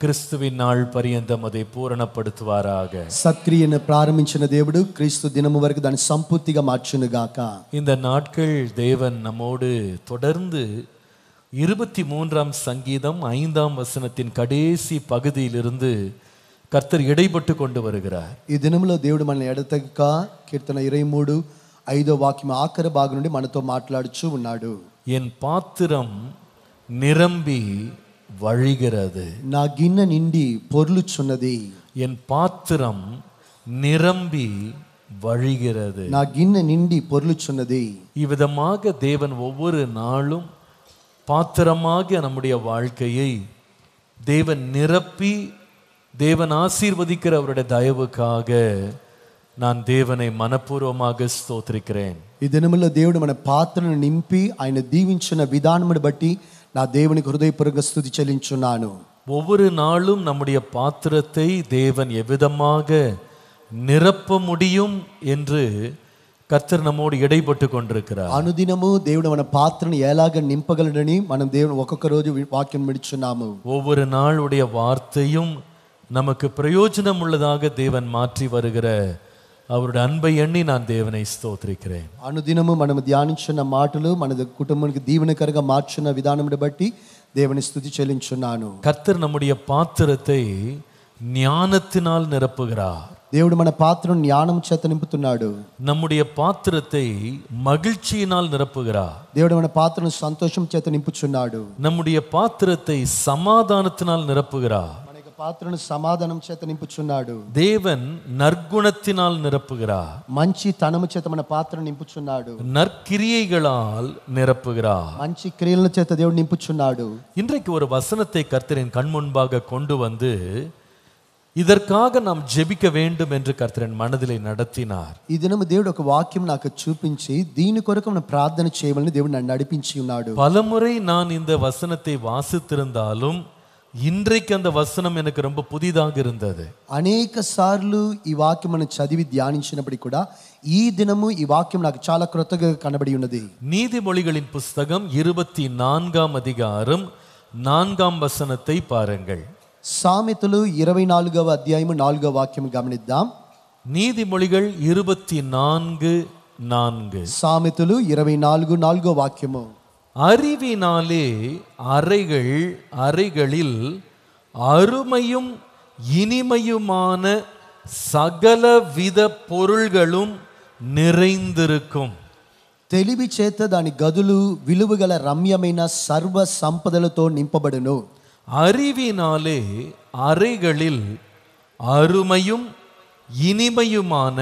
கிறிஸ்துவின் நாள் பரியந்தம் அதை பூரணப்படுத்துவாராக సత్క్రియను ప్రారంభించిన దేవుడు క్రీస్తు దినము వరకు దాన్ని సంపూర్తిగా మార్చునుగాక இந்த நாட்கள் தேவன் நம்மோடு தொடர்ந்து இருபத்தி மூன்றாம் சங்கீதம் ஐந்தாம் வசனத்தின் கடைசி பகுதியிலிருந்து கர்த்தர் இடைப்பட்டு கொண்டு வருகிறார் ఈ దినములో దేవుడు మనల్ని ఎడతెగక కీర్తన ఇరవై మూడు ఐదో వాక్యం ఆఖరి భాగం నుండి మనతో మాట్లాడుచూ ఉన్నాడు என் பாத்திரம் நிரம்பி வழிகிறது నా గిన్నె నిండి పొర్లుచున్నది என் பாத்திரம் நிரம்பி வழிகிறது నా గిన్నె నిండి పొర్లుచున్నది இவ்விதமாக தேவன் ஒவ்வொரு நாளும் பாத்திரமாக நம்முடைய வாழ்க்கையை தேவன் நிரப்பி தேவன் ஆசீர்வதிக்கிற அவருடைய தயவுக்காக நான் தேவனை மனப்பூர்வமாக ஸ்தோத்திரிக்கிறேன் ఈ దినములో దేవుడు మన పాత్రను నింపి ఆయన దీవించిన విధానమును బట్టి నా దేవునికి హృదయపూర్వక స్థుతి చెల్లించున్నాను ஒவ்வொரு நாளும் நம்முடைய பாத்திரத்தை தேவன் எவ்விதமாக நிரப்ப முடியும் என்று கர்த்தர் நம்மோடு இடைப்பட்டு கொண்டிருக்கிறார் అనుదినము దేవుడు మన పాత్రను ఎలాగ నింపగలడని మనం దేవుడు ఒక్కొక్క రోజు వి- వాక్యం విడుచున్నాము ஒவ்வொரு நாளுடைய வார்த்தையும் நமக்கு பிரயோஜனம் உள்ளதாக தேவன் மாற்றி வருகிற அவருடைய அன்பை எண்ணி நான் தேவனை ஸ்தோத்திரிக்கிறேன் అనుదినము మనం ధ్యానించిన మాటలు మన కుటుంబానికి దీవెనకరంగా మార్చిన విధానమును బట్టి దేవుని స్థుతి చెల్లించున్నాను கர்த்தர் நம்முடைய பாத்திரத்தை ஞானத்தினால் நிரப்புகிறார் దేవుడు మన పాత్రను జ్ఞానం చేత నింపుతున్నాడు நம்முடைய பாத்திரத்தை மகிழ்ச்சியினால் நிரப்புகிறார் దేవుడు మన పాత్రను సంతోషం చేత నింపుచున్నాడు நம்முடைய பாத்திரத்தை சமாதானத்தினால் நிரப்புகிறார் మన యొక్క పాత్రను సమాధానం చేత నింపుచున్నాడు தேவன் நற்குணத்தினால் நிரப்புகிறார் మంచి తనము చేత మన పాత్రను నింపుచున్నాడు நற்கிரியைகளால் நிரப்புகிறார் మంచి క్రియల చేత దేవుడు నింపుచున్నాడు இன்றைக்கு ஒரு வசனத்தை கர்த்தரின் கண் முன்பாக கொண்டு வந்து இதற்காக நாம் ஜெபிக்க வேண்டும் என்று கர்த்தரின் மனதிலே நடத்தினார் ఈ దినము దేవుడు ఒక వాక్యం నాకు చూపించి దీని కొరకు మనం ప్రార్థన చేయమని దేవుడు నన్ను నడిపించి ఉన్నాడు பலமுறை நான் இந்த வசனத்தை வாசித்திருந்தாலும் இன்றைக்கு அந்த வசனம் எனக்கு ரொம்ப புதிதாக இருந்தது అనేక సార్లు ఈ వాక్యం మనం చదివి ధ్యానించినప్పటికీ కూడా ఈ దినము ఈ వాక్యం నాకు చాలా క్రొత్తగా కనబడి ఉన్నది நீதிமொழிகளின் புஸ்தகம் இருபத்தி நான்காம் அதிகாரம் நான்காம் வசனத்தை பாருங்கள் సామెతలు ఇరవై నాలుగవ అధ్యాయము నాలుగవ వాక్యం గమనిద్దాం நீதிமொழிகள் இருபத்தி நான்கு நான்கு సామెతలు ఇరవై నాలుగు నాలుగో వాక్యము அறிவினாலே அறைகள் அறைகளில் அருமையும் இனிமையுமான சகலவித பொருள்களும் நிறைந்திருக்கும் తెలివి చేత దాని గదులు విలువగల రమ్యమైన సర్వ సంపదలతో నింపబడును அறிவினாலே அறைகளில் அருமையும் இனிமையுமான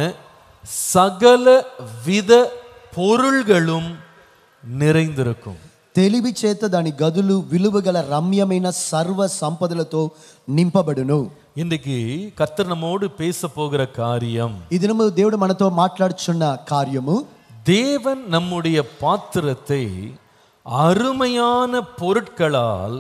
சகல வித பொருள்களும் நிறைந்திருக்கும் తెలివి చేత దాని గదులు విలువగల రమ్యమైన సర్వ సంపదలతో నింపబడును இன்றைக்கு கர்த்தர் நம்மோடு பேச போகிற காரியம் ఈ దినము దేవుడు మనతో మాట్లాడుచున్న కార్యము தேவன் நம்முடைய பாத்திரத்தை அருமையான பொருட்களால்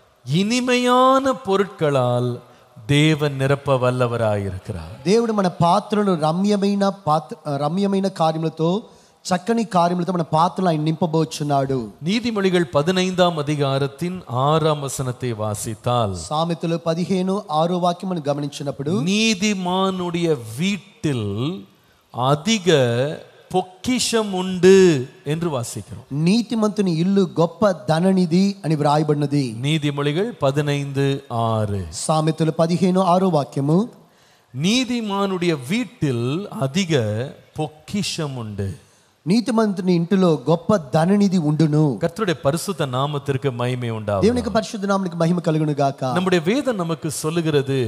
இனிமையான பொருட்களால் தேவன் நிரப்ப வல்லவராயிருக்கிறார் దేవుడు మన పాత్రను రమ్యమైన పాత్ర రమ్యమైన కార్యములతో చక్కని కార్యములతో మన పాత్రలు ఆయన నింపబోచున్నాడు நீதிமொழிகள் பதினைந்தாம் அதிகாரத்தின் ஆறாம் வசனத்தை வாசித்தால் సామెతలు పదిహేను ఆరో వాక్యం మనం గమనించినప్పుడు நீதிமானுடைய வீட்டில் அதிக பொக்கிஷம் உண்டு என்று வாசிக்கிறோம் నీతిమంతుని ఇల్లు గొప్ప ధననిధి అని వ్రాయబడినది நீதிமொழிகள் பதினைந்து ஆறு సామెతలు పదిహేను ఆరో వాక్యము நீதிமானுடைய வீட்டில் அதிக பொக்கிஷம் உண்டு నీతిమంతుని ఇంటిలో గొప్ప ధననిధి ఉండును கர்த்தருடைய பரிசுத்த நாமத்திற்கு மகிமை உண்டாகும் దేవుని యొక్క పరిశుద్ధ నామనికి మహిమ కలుగును గాక நம்முடைய வேதம் நமக்கு சொல்லுகிறது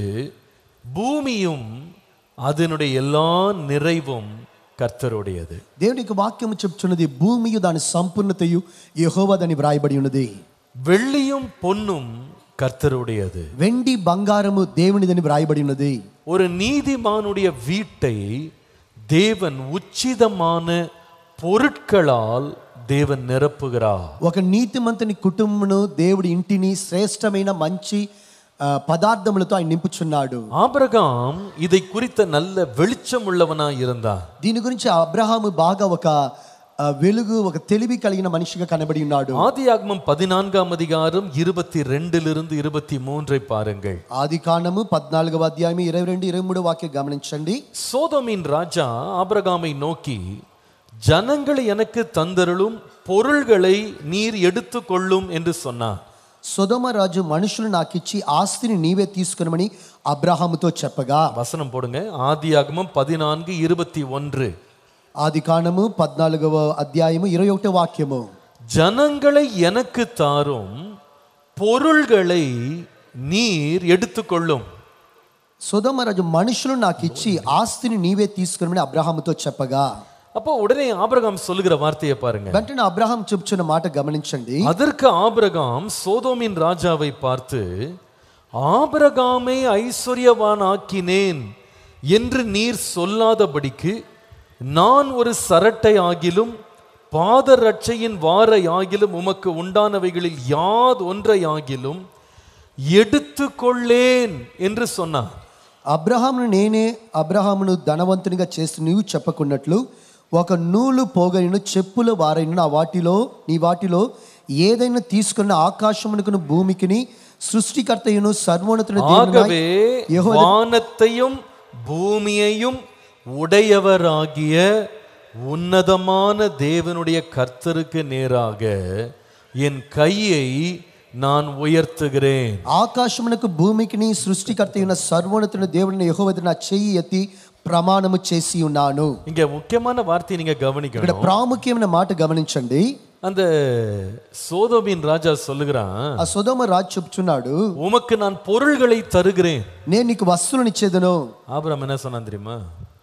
பூமியும் அதனுடைய எல்லா நிறைவும் கர்த்தருடையது దేవుని యొక్క వాక్యము చెప్తున్నది భూమియు దాని సంపూర్ణతయు యెహోవా దాని వ్రాయబడి ఉన్నది வெள்ளியும் பொன்னும் கர்த்தருடையது వెండి బంగారము దేవునిదని వ్రాయబడి ఉన్నది ஒரு நீதிமானுடைய வீட்டை தேவன் உச்சிதமான பொருட்களால் தேவன் நிரப்புகிறார் ఒక నీతిమంతుని కుటుంబమును దేవుడి ఇంటిని శ్రేష్టమైన మంచి ఆ, పదార్థములతో ఆయన నింపుచున్నాడు ஆபிரகாம் இதை குறித்த நல்ல வெளிச்சம் உள்ளவனாய் இருந்தான் దీని గురించి అబ్రహాము బాగా ఒక ఆ, వెలుగు ఒక తెలివి కలిగిన మనిషిగా కనబడి ఉన్నాడు ஆதியாகமம் பதினான்காம் அதிகாரம் இருபத்தி ரெண்டிலிருந்து இருபத்தி மூன்றை பாருங்கள் ఆది కాండము పద్నాలుగవ అధ్యాయం ఇరవై రెండు ఇరవై మూడు వాక్యం గమనించండి சோதோமின் ராஜா ஆபிரகாமை நோக்கி ஜனங்களை எனக்கு தந்தருளும் பொருள்களை நீர் எடுத்துக்கொள்ளும் என்று சொன்னார் సొదమ రాజు మనుషులు నాకిచ్చి ఆస్తిని నీవే తీసుకునమని అబ్రహాముతో చెప్పగా வசனம் போடுங்க ஆதியாகமம் பதினான்கு இருபத்தி ஒன்று ఆది కాండము పద్నాలుగవ అధ్యాయము ఇరవై ఒకటో వాక్యము ஜனங்களை எனக்கு தாரும் பொருள்களை நீர் எடுத்துக்கொள்ளும் సొదమ రాజు మనుషులు నాకు ఇచ్చి ఆస్తిని నీవే తీసుకునమని అబ్రహాముతో చెప్పగా அப்போ உடனே ஆபிரகாம் சொல்லுகிற வார்த்தையை பாருங்க వెంటనే అబ్రహాం చెప్తున్న మాట గమనించండి அதற்கு ஆபிரகாம் சோதோமின் ராஜாவை பார்த்து ஆபிரகாமை ஐஸ்வர்யவான் ஆக்கினேன் என்று நீர் சொல்லாதபடிக்கு நான் ஒரு சரட்டை ஆகிலும் பாதரட்சையின் வாரை ஆகிலும் உமக்கு உண்டானவைகளில் யாது ஒன்றை ஆகிலும் எடுத்துக்கொள்ளேன் என்று சொன்னார் అబ్రహామును నేనే అబ్రహామును ధనవంతునిగా చేస్తూ నీవు చెప్పకున్నట్లు ఒక నూలు పోగైన చెప్పుల వారైన నా వాటిలో నీ వాటిలో ఏదైనా తీసుకున్న ఆకాశమునకును భూమికిని సృష్టికర్తయును సర్వోన్నతుని ஆகவே வானத்தையும் பூமியையும் உடையவராகிய உன்னதமான தேவனுடைய கர்த்தருக்கு நேராக என் கையை நான் உயர்த்துகிறேன் ఆకాశమునకు భూమికిని సృష్టికర్తయున్న సర్వోన్నతుని దేవుడిని యెహోవా నా చెయ్యి ఎత్తి ప్రమాణము చేసి ఉన్నాను இங்க முக்கியமான வார்த்தையை நீங்க ఇక్కడ கவனிக்கணும் ప్రాముఖ్యమైన మాట గమనించండి அந்த சோதோமின் ராஜா சொல்லுகிறான் ఆ సుధమ రాజు చెప్తున్నాడు உமக்கு நான் பொருள்களை தருகிறேன் నేను నీకు వస్తువులను ఇచ్చేదను ஆபிரகாம் என்ன சொன்னான் தெரியுமா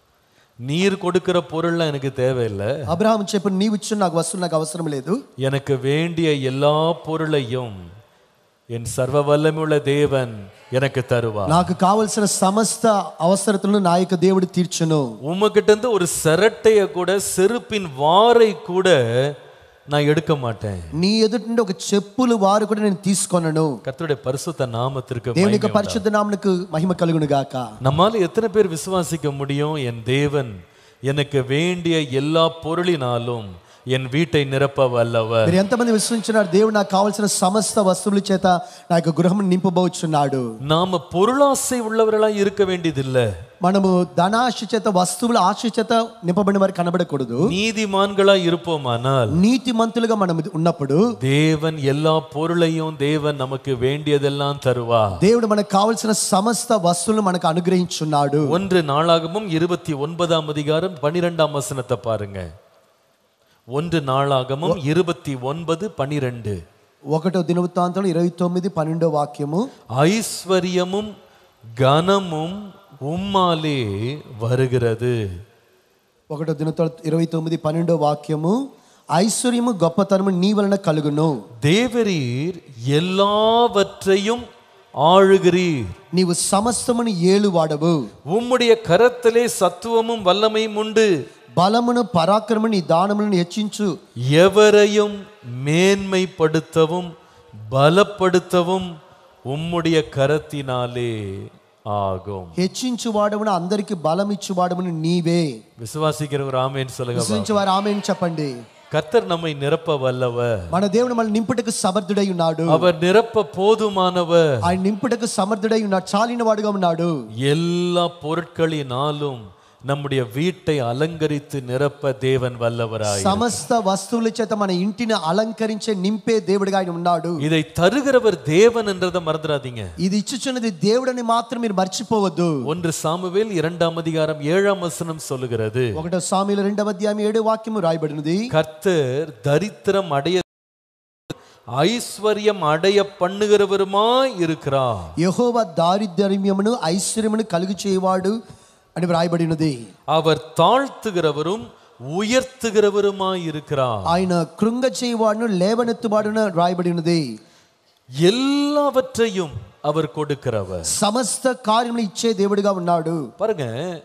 நீர் கொடுக்கிற பொருள்லாம் எனக்கு தேவையில்லை అబ్రహాం చెప్పు నీవు ఇచ్చిన నాకు వస్తువు నాకు అవసరం లేదు எனக்கு வேண்டிய எல்லா பொருளையும் என் சர்வ வல்லமையுள்ள தேவன் எனக்கு தருவார் నాకు కావలసిన సమస్త అవసరతలను నా యొక్క దేవుడు తీర్చును உமகிட்ட இருந்து ஒரு சிரட்டைய கூட செருப்பின் வாரை கூட நான் எடுக்க மாட்டேன் నీ ఎదుటి నుండి ఒక చెప్పులు వారు కూడా నేను తీసుకొనను கர்த்தருடைய பரிசுத்த நாமத்திற்கு దేవుని மகிமை యొక్క పరిశుద్ధ నామమునకు మహిమ కలుగును గాక நம்மால எத்தனை பேர் விசுவாசிக்க முடியும் என் தேவன் எனக்கு வேண்டிய எல்லா பொருளினாலும் என் வீட்டை நிரப்ப வல்லவர் మీరు ఎంతమంది విశ్వసించినారు దేవుడు నాకు కావలసిన సమస్త వస్తువుల చేత నా యొక్క గృహం నింపబోచున్నాడు நாம பொருளாசை உள்ளவர்களா இருக்க வேண்டியதில்லை మనము ధనాశ చేత వస్తువుల ఆశ చేత నింపబడిన వారు కనబడకూడదు நீதிமான்களா இருப்போமானால் నీతిమంతులుగా మనం ఉన్నప్పుడు தேவன் எல்லா பொருளையும் தேவன் நமக்கு வேண்டியதெல்லாம் தருவார் దేవుడు మనకు కావలసిన సమస్త వస్తువులను మనకు అనుగ్రహించున్నాడు ஒன்று நாளாகமும் இருபத்தி ஒன்பதாம் அதிகாரம் பனிரெண்டாம் வசனத்தை பாருங்க ஒன்று நாளாகமும் இருபத்தி ஒன்பது பனிரெண்டு ఒకటో దినవృత్తాంతం ఇరవై తొమ్మిది పన్నెండో వాక్యము ஐஸ்வர்யமும் கனமும் உம்மாலே வருகிறது ఒకటో దినతో ఇరవై తొమ్మిది పన్నెండో వాక్యము ఐశ్వర్యము గొప్పతనము నీ వలన కలుగును தேவரீர் எல்லாவற்றையும் ஆளுகிறீர் నీవు సమస్తమును ఏలు వాడవు உம்முடைய கரத்திலே சத்துவமும் வல்லமையும் உண்டு బలమును పరాక్రమము నీ దానములను హెచ్చించు எவரையும் மேன்மைப்படுத்தவும் பலப்படுத்தவும் உம்முடைய கரத்தினாலே ஆகும் హెచ్చించు వాడమును అందరికి బలం ఇచ్చు వాడమును నీవే விசுவாசிக்கிற ஒரு ஆமேன்னு சொல்லுங்க విశ్వసించే వారు ఆమె చెప్పండి கர்த்தர் நம்மை நிரப்ப வல்லவர் మన దేవుడు మన నింపుటకు సమర్థుడై ఉన్నాడు அவர் நிரப்ப போதுமானவர் ఆయన నింపుటకు సమర్థుడై ఉన్నాడు చాలిన వాడుగా ఉన్నాడు எல்லா பொருட்களினாலும் நம்முடைய வீட்டை அலங்கரித்து நிரப்ப தேவன் வல்லவராய் సమస్త వస్తువుల చేత మన ఇంటిని అలంకరించే నింపే దేవుడిగా ఆయన ఉన్నాడు இதை தருகிறவர் தேவன் என்றதை மறந்துடாதீங்க ఇది ఇచ్చుచున్నది దేవుడని మాత్రం మీరు మర్చిపోవద్దు ஒன்று சாமுவேல் இரண்டாம் அதிகாரம் ஏழாம் வசனம் சொல்லுகிறது ఒకటో సామీల రెండవ అధ్యాయం ఏడు వాక్యము రాయబడినది கர்த்தர் தரித்திரம் அடைய ஐஸ்வர்யம் அடைய பண்ணுகிறவருமாய் இருக்கிறார் యెహోవా దారిద్ర్యమును ఐశ్వర్యమును కలుగు చేయవాడు అని వ్రాయబడినది அவர் தாழ்த்துகிறவரும் உயர்த்துகிறவருமாய் இருக்கிறார் ఆయన కృంగ చేయవాడును లేవనెత్తువాడును రాయబడినది எல்லாவற்றையும் அவர் கொடுக்கிறவர் సమస్త కార్యములు ఇచ్చే దేవుడిగా ఉన్నాడు பாருங்க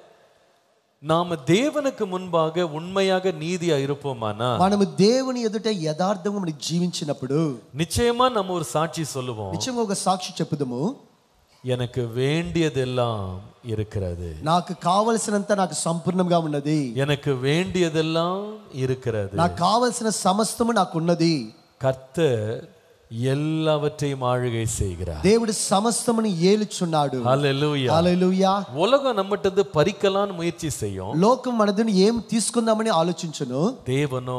நாம தேவனுக்கு முன்பாக உண்மையாக நீதியா இருப்போமானா మనము దేవుని ఎదుట యథార్థంగా మనం జీవించినప్పుడు நிச்சயமா நம்ம ஒரு சாட்சி சொல்லுவோம் నిజంగా ఒక సాక్షి చెప్పుదము எனக்கு வேண்டியதெல்லாம் இருக்கிறது నాకు కావలసినంత నాకు సంపూర్ణంగా ఉన్నది எனக்கு வேண்டியதெல்லாம் இருக்கிறது నాకు కావలసిన సమస్తము నాకు ఉన్నది கர்த்தர் எல்லாவற்றையும் ஆளுகை செய்கிறார் దేవుడు సమస్తముని ఏలుచున్నాడు ஹalleluya హల్లెలూయా உலகம் நம்மகிட்ட இருந்து பறிக்கலான்னு முயற்சி செய்யும் లోకం మనదిని ఏం తీసుకుందామని ఆలోచించును தேவனோ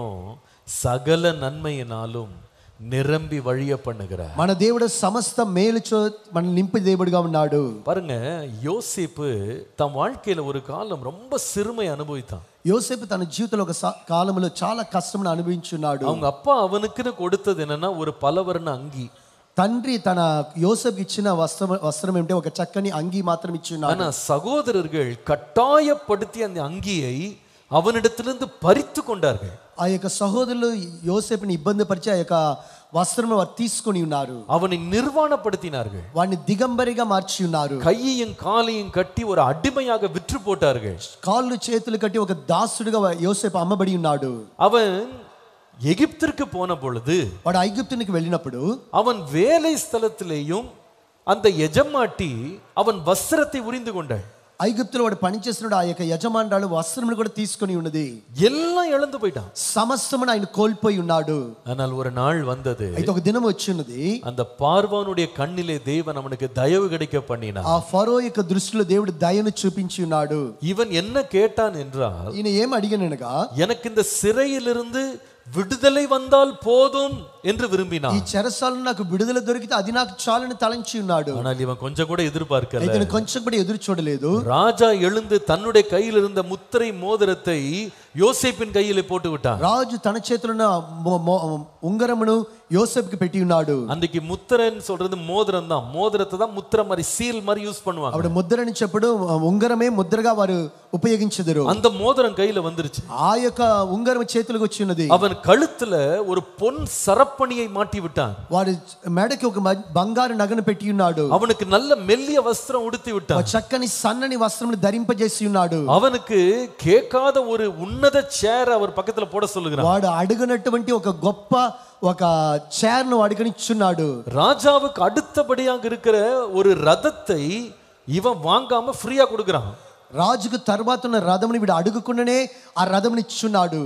சகல நன்மையினாலும் நிரம்பி வழிய பண்ணுகிறார் మన దేవుడు సమస్త మేలుచో మన నింపి దేవుడిగా ఉన్నాడు பாருங்க யோசேப்பு தன் வாழ்க்கையில ஒரு காலம் ரொம்ப சிறுமை அனுபவித்தான் యోసేపు తన జీవితంలో ఒక స- కాలంలో చాలా కష్టమును అనుభవించున్నాడు அவங்க அப்பா அவனுக்குன்னு கொடுத்தது என்னன்னா ஒரு பலவர்ண அங்கி తండ్రి తన యోసేపు ఇచ్చిన వస్త్రం వస్త్రం ఏమిటంటే ఒక చక్కని అంగి మాత్రం ఇచ్చున్నాడు ஆனா சகோதரர்கள் கட்டாயப்படுத்தி அந்த அங்கியை அவனிடத்திலிருந்து பறித்து கொண்டார்கள் ఆ యొక్క సహోదరులు యోసేపుని ఇబ్బంది పరిచి ఆ యొక్క వస్త్రం వారు తీసుకొని ఉన్నారు அவனை நிர்வாணப்படுத்தினார்கள் వాడిని దిగంబరిగా మార్చి ఉన్నారు கையையும் காலையும் கட்டி ஒரு அடிமையாக விற்று போட்டார்கள் కాళ్ళు చేతులు కట్టి ఒక దాసుడిగా యోసేపు అమ్మబడి ఉన్నాడు அவன் எகிப்திற்கு போன பொழுது వాడు ఐగుప్తునికి వెళ్ళినప్పుడు அவன் வேலை ஸ்தலத்திலேயும் அந்த எஜமாட்டி அவன் வஸ்திரத்தை உரிந்து கொண்டாள் ఐగుప్తులో వాడు పనిచేస్తున్నాడు ఆ యొక్క యజమానురాలు వస్త్రములు కూడా తీసుకొని ఉన్నది எல்லாம் இழந்து போயிட்டான் సమస్తమును ఆయన కోల్పోయి ఉన్నాడు ஆனால் ஒரு நாள் வந்தது అయితే ఒక దినం వచ్చి ఉన్నది அந்த பார்வானுடைய கண்ணிலே தேவன் அவனுக்கு தயவு கிடைக்க பண்ணினான் ఆ ఫరో యొక్క దృష్టిలో దేవుడు దయను చూపించి ఉన్నాడు இவன் என்ன கேட்டான் என்றால் ఈయన ఏం అడిగాననగా எனக்கு இந்த சிறையிலிருந்து விடுதலை வந்தால் போதும் என்று விரும்பினான் ఈ చెరసాలను నాకు విడుదల దొరికితే అది నాకు చాలని తలంచి ఉన్నాడు ஆனால் இவன் கொஞ்சம் கூட எதிர்பார்க்கல అయితే నేను కొంచెం కూడా ఎదురు చూడలేదు ராஜா எழுந்து தன்னுடைய கையில் இருந்த முத்திரை மோதிரத்தை யோசேப்பின் கையிலே போட்டு விட்டான் రాజు తన చేతిలో ఉన్న మో- మో- ఉంగరమును యోసేపుకి పెట్టి ఉన్నాడు அன்னைக்கு முத்திரைன்னு சொல்றது மோதிரம் தான் மோதிரத்தை தான் முத்திரை மாதிரி சீல் மாதிரி யூஸ் பண்ணுவாங்க ఆవిడ ముద్రని చెప్పుడు ఉంగరమే ముద్రగా వారు ఉపయోగించదురు அந்த மோதிரம் கையில வந்துருச்சு ఆ యొక్క ఉంగరం చేతులకు వచ్చి ఉన్నది அவன் கழுத்துல ஒரு பொன் சரப்பணியை மாட்டி விட்டான் వాడు మెడకి ఒక మ- బంగారు నగను పెట్టి ఉన్నాడు அவனுக்கு நல்ல மெல்லிய வஸ்திரம் உடுத்தி ఒక விட்டான் చక్కని సన్నని వస్త్రమును ధరింపజేసి ఉన్నాడు அவனுக்கு கேட்காத ஒரு உன்னத சேர் அவர் பக்கத்துல போட சொல்லுகிறான் వాడు అడుగునటువంటి ఒక గొప్ప ఒక చైర్ను అడుగనిచ్చున్నాడు ராஜாவுக்கு அடுத்தபடியாக இருக்கிற ஒரு ரதத்தை இவன் வாங்காம ஃப்ரீயா கொடுக்குறான் రాజుకు తర్వాత ఉన్న రథముని వీడు అడుగుకుండానే ఆ రథముని ఇచ్చున్నాడు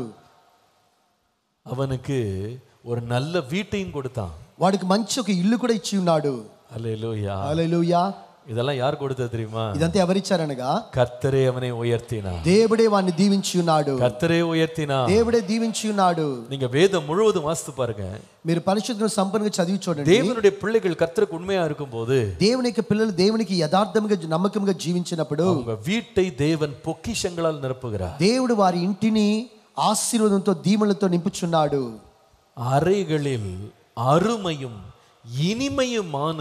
அவனுக்கு ஒரு நல்ல வீட்டையும் கொடுத்தான் వాడికి మంచి ఒక ఇల్లు కూడా ఇచ్చి ఉన్నాడు அல்லேலூயா హల్లెలూయా இதெல்லாம் யார் கொடுத்தது தெரியுமா ఇదంతా ఎవరిచ్చారనగా கர்த்தரே அவனை உயர்த்தினார் దేవుడే వాడిని దీవించి ఉన్నాడు கர்த்தரே உயர்த்தினார் దేవుడే దీవించి ఉన్నాడు நீங்க வேதம் முழுவதும் வாசித்து பாருங்க మీరు పరిశుద్ధులను సంపన్నంగా చదివి చూడండి தேவனுடைய பிள்ளைகள் கர்த்தருக்கு உண்மையா இருக்கும்போது దేవుని యొక్క పిల్లలు దేవునికి యథార్థంగా నమ్మకంగా జీవించినప్పుడు உங்க வீட்டை தேவன் பொக்கிஷங்களால் நிரப்புகிறார் దేవుడు వారి ఇంటిని ఆశీర్వాదంతో దీవెనలతో నింపుచున్నాడు அறைகளில் அருமையும் இனிமையுமான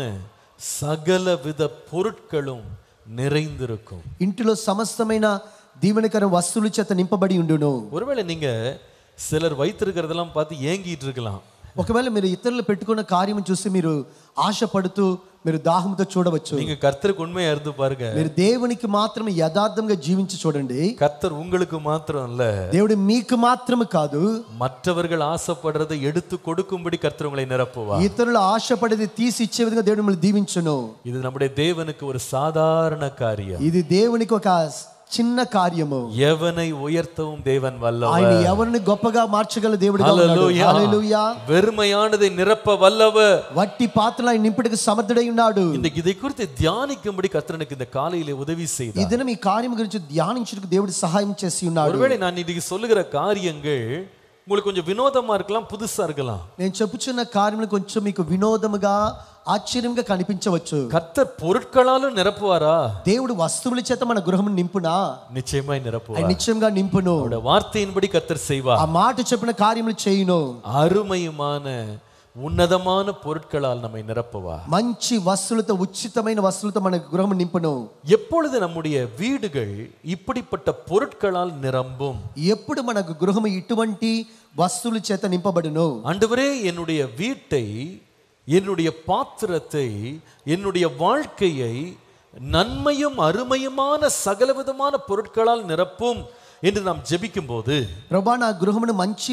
சகலவித பொருட்களும் நிறைந்திருக்கும் ఇంటిలో సమస్తమైన దీవెనకర వస్తువుల చేత నింపబడి ఉండును ஒருவேளை நீங்க சிலர் வைத்திருக்கிறதெல்லாம் பார்த்து ஏங்கிட்டு இருக்கலாம் ఒకవేళ మీరు ఇతరులు పెట్టుకున్న కార్యం చూసి మీరు ఆశపడుతూ మీరు దాహంతో చూడవచ్చు நீங்க கர்த்தருக்கு உண்மையா இருந்து பாருங்க మీరు దేవునికి మాత్రమే యథార్థంగా జీవించి చూడండి கர்த்தர் உங்களுக்கு மாத்திரம் இல்ல దేవుడు మీకు మాత్రమే కాదు மற்றவர்கள் ஆசைப்படுறதை எடுத்து கொடுக்கும்படி கர்த்தர் உங்களை நிரப்புவா ఇతరులు ఆశపడేది తీసి ఇచ్చే విధంగా దేవుడు మిమ్మల్ని దీవించును இது நம்முடைய தேவனுக்கு ஒரு சாதாரண காரியம் ఇది దేవునికి ఒక చిన్న కార్యము எவனை உயர்த்தவும் தேவன் வல்லவர் ఆయన ఎవరిని గొప్పగా మార్చగల దేవుడిగా ఉన్నాడు హల్లెలూయా. హల్లెలూయా. வெறுமையானதை நிரப்ப வல்லவர் వట్టి పాత్రలు ఆయన నింపుటకు సమర్థుడై ఉన్నాడు இன்னைக்கு இதை குறித்து தியானிக்கும்படி கர்த்தனுக்கு இந்த காலையிலே உதவி ఈ செய்தார் దినం ఈ కార్యం గురించి ధ్యానించుటకు దేవుడు సహాయం చేసి ఉన్నాడు ஒருவேளை நான் இன்னைக்கு சொல்லுகிற காரியங்கள் உங்களுக்கு கொஞ்சம் வினோதமா இருக்கலாம் புதுசா இருக்கலாம் నేను చెప్పుచున్న కార్యములు కొంచెం మీకు వినోదముగా ఆశ్చర్యంగా కనిపించవచ్చు கர்த்தர் பொருட்களாலும் நிரப்புவாரா దేవుడు వస్తువుల చేత మన గృహం నింపునా நிச்சயமாய் நிரப்புவார் ఆయన నిశ్చయంగా నింపును அவருடைய வார்த்தையின்படி கர்த்தர் செய்வார் ఆ మాట చెప్పిన కార్యములు చేయును அருமையுமான உன்னதமான பொருட்களால் நம்மை நிரப்புவார் మంచి వస్తువులతో ఉచితమైన వస్తువులతో మన గృహం నింపును எப்பொழுது நம்முடைய வீடுகள் இப்படிப்பட்ட பொருட்களால் நிரம்பும் ఎప్పుడు మనకు గృహం ఇటువంటి వస్తువుల చేత నింపబడును ஆண்டவரே என்னுடைய வீட்டை என்னுடைய பாத்திரத்தை என்னுடைய வாழ்க்கையை நன்மையும் அருமையுமான சகலவிதமான பொருட்களால் நிரப்பும் என்று நாம் ஜெபிக்கும் போது ప్రభా నా గృహమును మంచి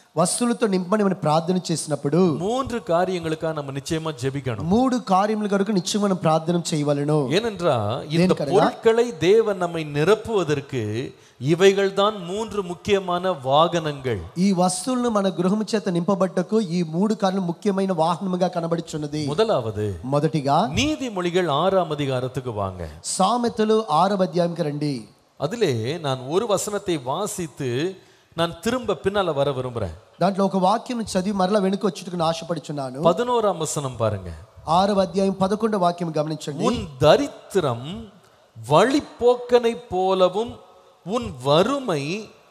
వస్తువులతో నింపని మనం ప్రార్థన చేసినప్పుడు மூன்று காரியங்களுக்காக நம்ம நிச்சயமா ஜெபிக்கணும் మూడు కార్యముల కొరకు నిత్యం మనం ప్రార్థన చేయవలను ஏனென்றா இந்த பொருட்களை தேவன் நம்மை நிரப்புவதற்கு இவைகள் தான் மூன்று முக்கியமான வாகனங்கள் ఈ వస్తువులను మన గృహము చేత నింపబట్టకు ఈ మూడు కారణం ముఖ్యమైన వాహనముగా కనబడుచున్నది முதலாவது మొదటిగా நீதிமொழிகள் ஆறாம் அதிகாரத்துக்கு வாங்க సామెతలు ఆరవ అధ్యాయంకి రండి அதிலே நான் ஒரு వசனத்தை வாசித்து நான் திரும்ப பின்னால வர விரும்புறேன் దాంట్లో ఒక వాక్యం చదివి మరలా వెనుక వచ్చుటకు ఆశపడుచున్నాను பதினோராம் வசனம் பாருங்க ఆరవ అధ్యాయం పదకొండవ వాక్యం గమనించండి உன் தரித்திரம் வழிப்போக்கனை போலவும் உன் வறுமை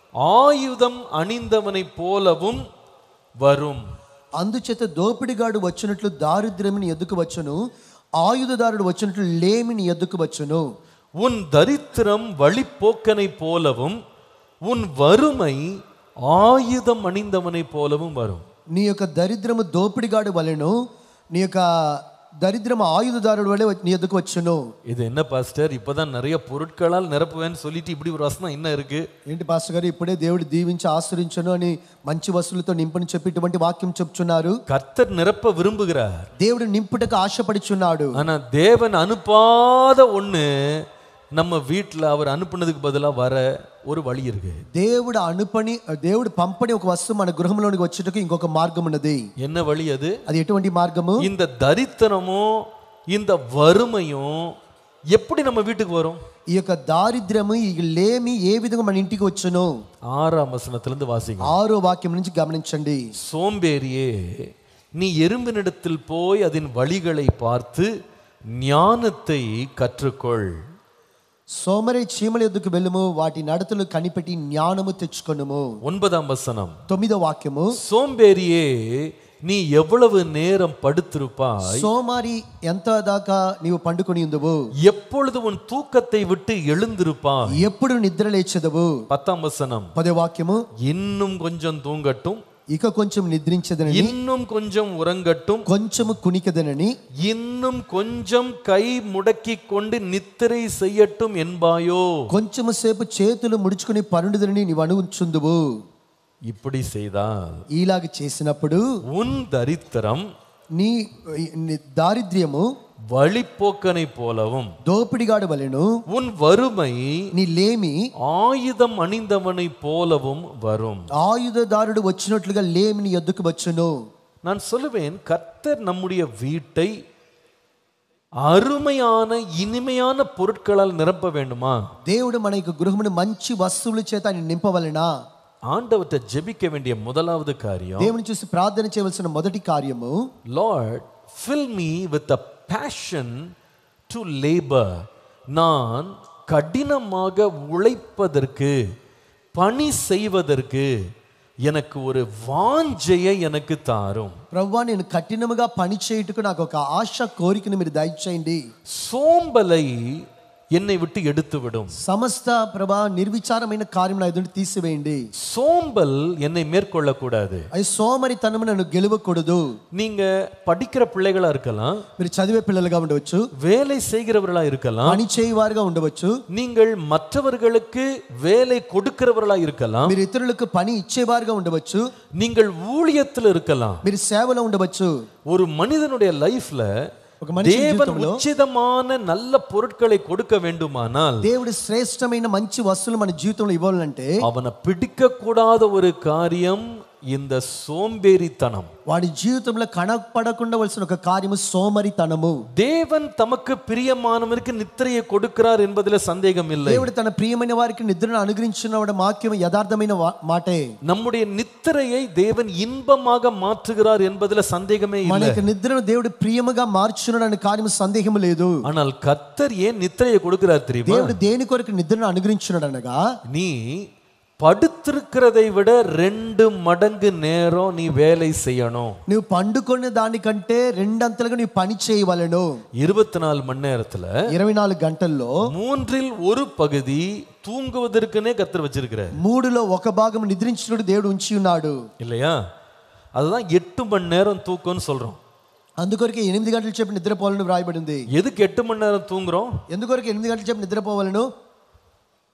ஆயுதம் அணிந்தவனைப் போலவும் வரும் అందుచేత దోపిడిగాడు వచ్చినట్లు దారిద్ర్యముని ఎద్దుకు వచ్చును ఆయుధదారుడు వచ్చినట్లు లేమిని ఎద్దుకు వచ్చును உன் தரித்திரம் வழிப்போக்கனைப் போலவும் உன் வறுமை ஆயுதம் அணிந்தவனைப் போலவும் வரும் నీ యొక్క దరిద్రము దోపిడిగాడు వలెను నీ యొక్క దరిద్రము ఆయుధదారుడు వలె నీ ఎద్దుకు వచ్చును இது என்ன பாஸ்டர் இப்பதான் நிறைய பொருட்களால் நிரப்புவேன்னு சொல்லிட்டு இப்படி ஒரு வசனம் என்ன இருக்கு ఏంటి పాస్టర్ గారు ఇప్పుడే దేవుడు దీవించి ఆశ్రయించను అని మంచి వస్తువులతో నింపని చెప్పి ఇటువంటి వాక్యం చెప్తున్నారు கர்த்தர் நிரப்ப விரும்புகிறார் దేవుడు నింపుటకు ఆశపడుచున్నాడు ஆனா தேவன் அனுப்பாத ஒண்ணு நம்ம வீட்ல அவர் அனுப்புனதுக்கு பதிலா வர ஒரு வழி இருக்கு దేవుడు అనుపని దేవుడు పంపని ఒక వస్తువు మన గృహంలోనికి వచ్చుటకు ఇంకొక మార్గం ఉన్నది என்ன வழி அது అది ఎటువంటి మార్గము இந்த தரித்திரமும் இந்த வறுமையும் எப்படி நம்ம வீட்டுக்கு வரும் ఈ యొక్క దారిద్ర్యము ఈ లేమి ఏ విధంగా మన ఇంటికి వచ్చును ஆறாம் வசனத்துல இருந்து வாசிங்க ఆరో వాక్యం నుంచి గమనించండి சோம்பேறியே நீ எறும்பினிடத்தில் போய் அதன் வழிகளை பார்த்து ஞானத்தை கற்றுக்கொள் సోమరి చీమల ఎద్దుకు వెళ్ళుము వాటి నడతలు కనిపెట్టి జ్ఞానము తెచ్చుకొనుము ஒன்பதாம் வசனம் తొమ్మిదో వాక్యము சோம்பேறியே நீ எவ்வளவு நேரம் படுத்திருப்பாய் సోమారి ఎంత దాకా నీవు పండుకొని ఉందవు எப்பொழுது உன் தூக்கத்தை விட்டு எழுந்திருப்பாய் ఎప్పుడు నిద్ర లేచెదవు பத்தாம் வசனம் పదే వాక్యము இன்னும் கொஞ்சம் தூங்கட்டும் ఇక కొంచెం నిద్రించదనని இன்னும் கொஞ்சம் உறங்கட்டும் కొంచెము కునికదనని இன்னும் கொஞ்சம் கை முடக்கிக் கொண்டு நித்திரை செய்யட்டும் என்பாயோ కొంచెము సేపు చేతులు ముడుచుకుని పరుండుదనని నీవు అనుచుందువు இப்படி செய்தால் ఇలాగ చేసినప్పుడు உன் தரித்திரம் నీ నీ దారిద్ర్యము வழிப்போக்கனை போலவும் దోపిడిగాడు వలెను உன் வறுமை నీ లేమి ஆயுதம் அணிந்தவனைப் போலவும் வரும் ఆయుధదారుడు వచ్చినట్లుగా లేమి నీ ఎద్దుకు వచ్చును நான் சொல்லுவேன் கர்த்தர் நம்முடைய வீட்டை அருமையான இனிமையான பொருட்களால் நிரப்ப வேண்டுமா దేవుడు మన యొక్క గృహమును మంచి వస్తువుల చేత ఆయన నింపవలెనా ஆண்டவர்கிட்ட ஜெபிக்க வேண்டிய முதலாவது காரியம் దేవుని చూసి ప్రార్థన చేయవలసిన మొదటి కార్యము Lord fill me with a passion to labour நான் கடினமாக உழைப்பதற்கு பணி செய்வதற்கு எனக்கு ஒரு வாஞ்சையை எனக்கு தாரும் ప్రవ్వా నేను కఠినముగా పని చేయుటకు నాకు ఒక ఆశ కోరికను మీరు దయచేయండి சோம்பலை என்னை விட்டு எடுத்து விடும் సమస్త ప్రభా నిర్విచారమైన కార్యం నా ఎదుటి తీసివేయండి சோம்பல் என்னை மேற்கொள்ளக்கூடாது అది సోమరితనము నన్ను గెలవకూడదు நீங்க படிக்கிற பிள்ளைகளா இருக்கலாம் మీరు చదివే పిల్లలుగా ఉండవచ్చు வேலை செய்கிறவர்களா இருக்கலாம் పని చేయవారుగా ఉండవచ్చు நீங்கள் மற்றவர்களுக்கு வேலை கொடுக்கிறவர்களா இருக்கலாம் మీరు ఇతరులకు పని ఇచ్చేవారుగా ఉండవచ్చు நீங்கள் ஊழியத்தில் இருக்கலாம் మీరు సేవలో ఉండవచ్చు ஒரு மனிதனுடைய லைஃப்ல ఒక మనిషి தேவன் உச்சிதமான நல்ல பொருட்களை கொடுக்க வேண்டுமானால் దేవుడు శ్రేష్టమైన మంచి వస్తువులు మన జీవితంలో ఇవ్వాలంటే அவனை பிடிக்க கூடாத ஒரு காரியம் இந்த சோம்பேறித்தனம் వాడి జీవితంలో కనపడకుండా వలసిన ఒక కార్యము సోమరితనము தேவன் தமக்கு பிரியமானவனுக்கு நித்திரையை கொடுக்கிறார் என்பதில் சந்தேகம் இல்லை దేవుడు తన ప్రియమైన వారికి నిద్రను అనుగ్రహించిన వాక్యం యథార్థమైన వా- మాటే நம்முடைய நித்திரையை தேவன் இன்பமாக மாற்றுகிறார் என்பதில் சந்தேகமே మన இல்லை యొక్క నిద్రను దేవుడు ప్రియముగా మార్చున్నాడు అనే కార్యము సందేహం లేదు ஆனால் கர்த்தர் ஏன் நித்திரையை கொடுக்கிறார் தெரியுமா దేవుడు దేని కొరకు నిద్రను అనుగ్రహించున్నాడు అనగా நீ படுத்திருக்கிறதை விட ரெண்டு மடங்கு நேரம் நீ வேலை செய்யணும் నువ్వు పండుకున్న దానికంటే రెండంతలుగా నీవు పని చేయవలను இருபத்தி நாலு மணி நேரத்துல ఇరవై నాలుగు గంటల్లో மூன்றில் ஒரு பகுதி தூங்குவதற்குனே கர்த்தர் வச்சிருக்கிறார் మూడులో ఒక భాగం నిద్రించినట్టు దేవుడు ఉంచి ఉన్నాడు இல்லையா அதுதான் எட்டு மணி நேரம் தூக்கம்னு சொல்றோம் అందుకొరకు ఎనిమిది గంటలు చెప్పి నిద్రపోవాలని వ్రాయబడింది எதுக்கு எட்டு மணி நேரம் தூங்குறோம் ఎందుకొరకు ఎనిమిది గంటలు చెప్పి నిద్రపోవాలను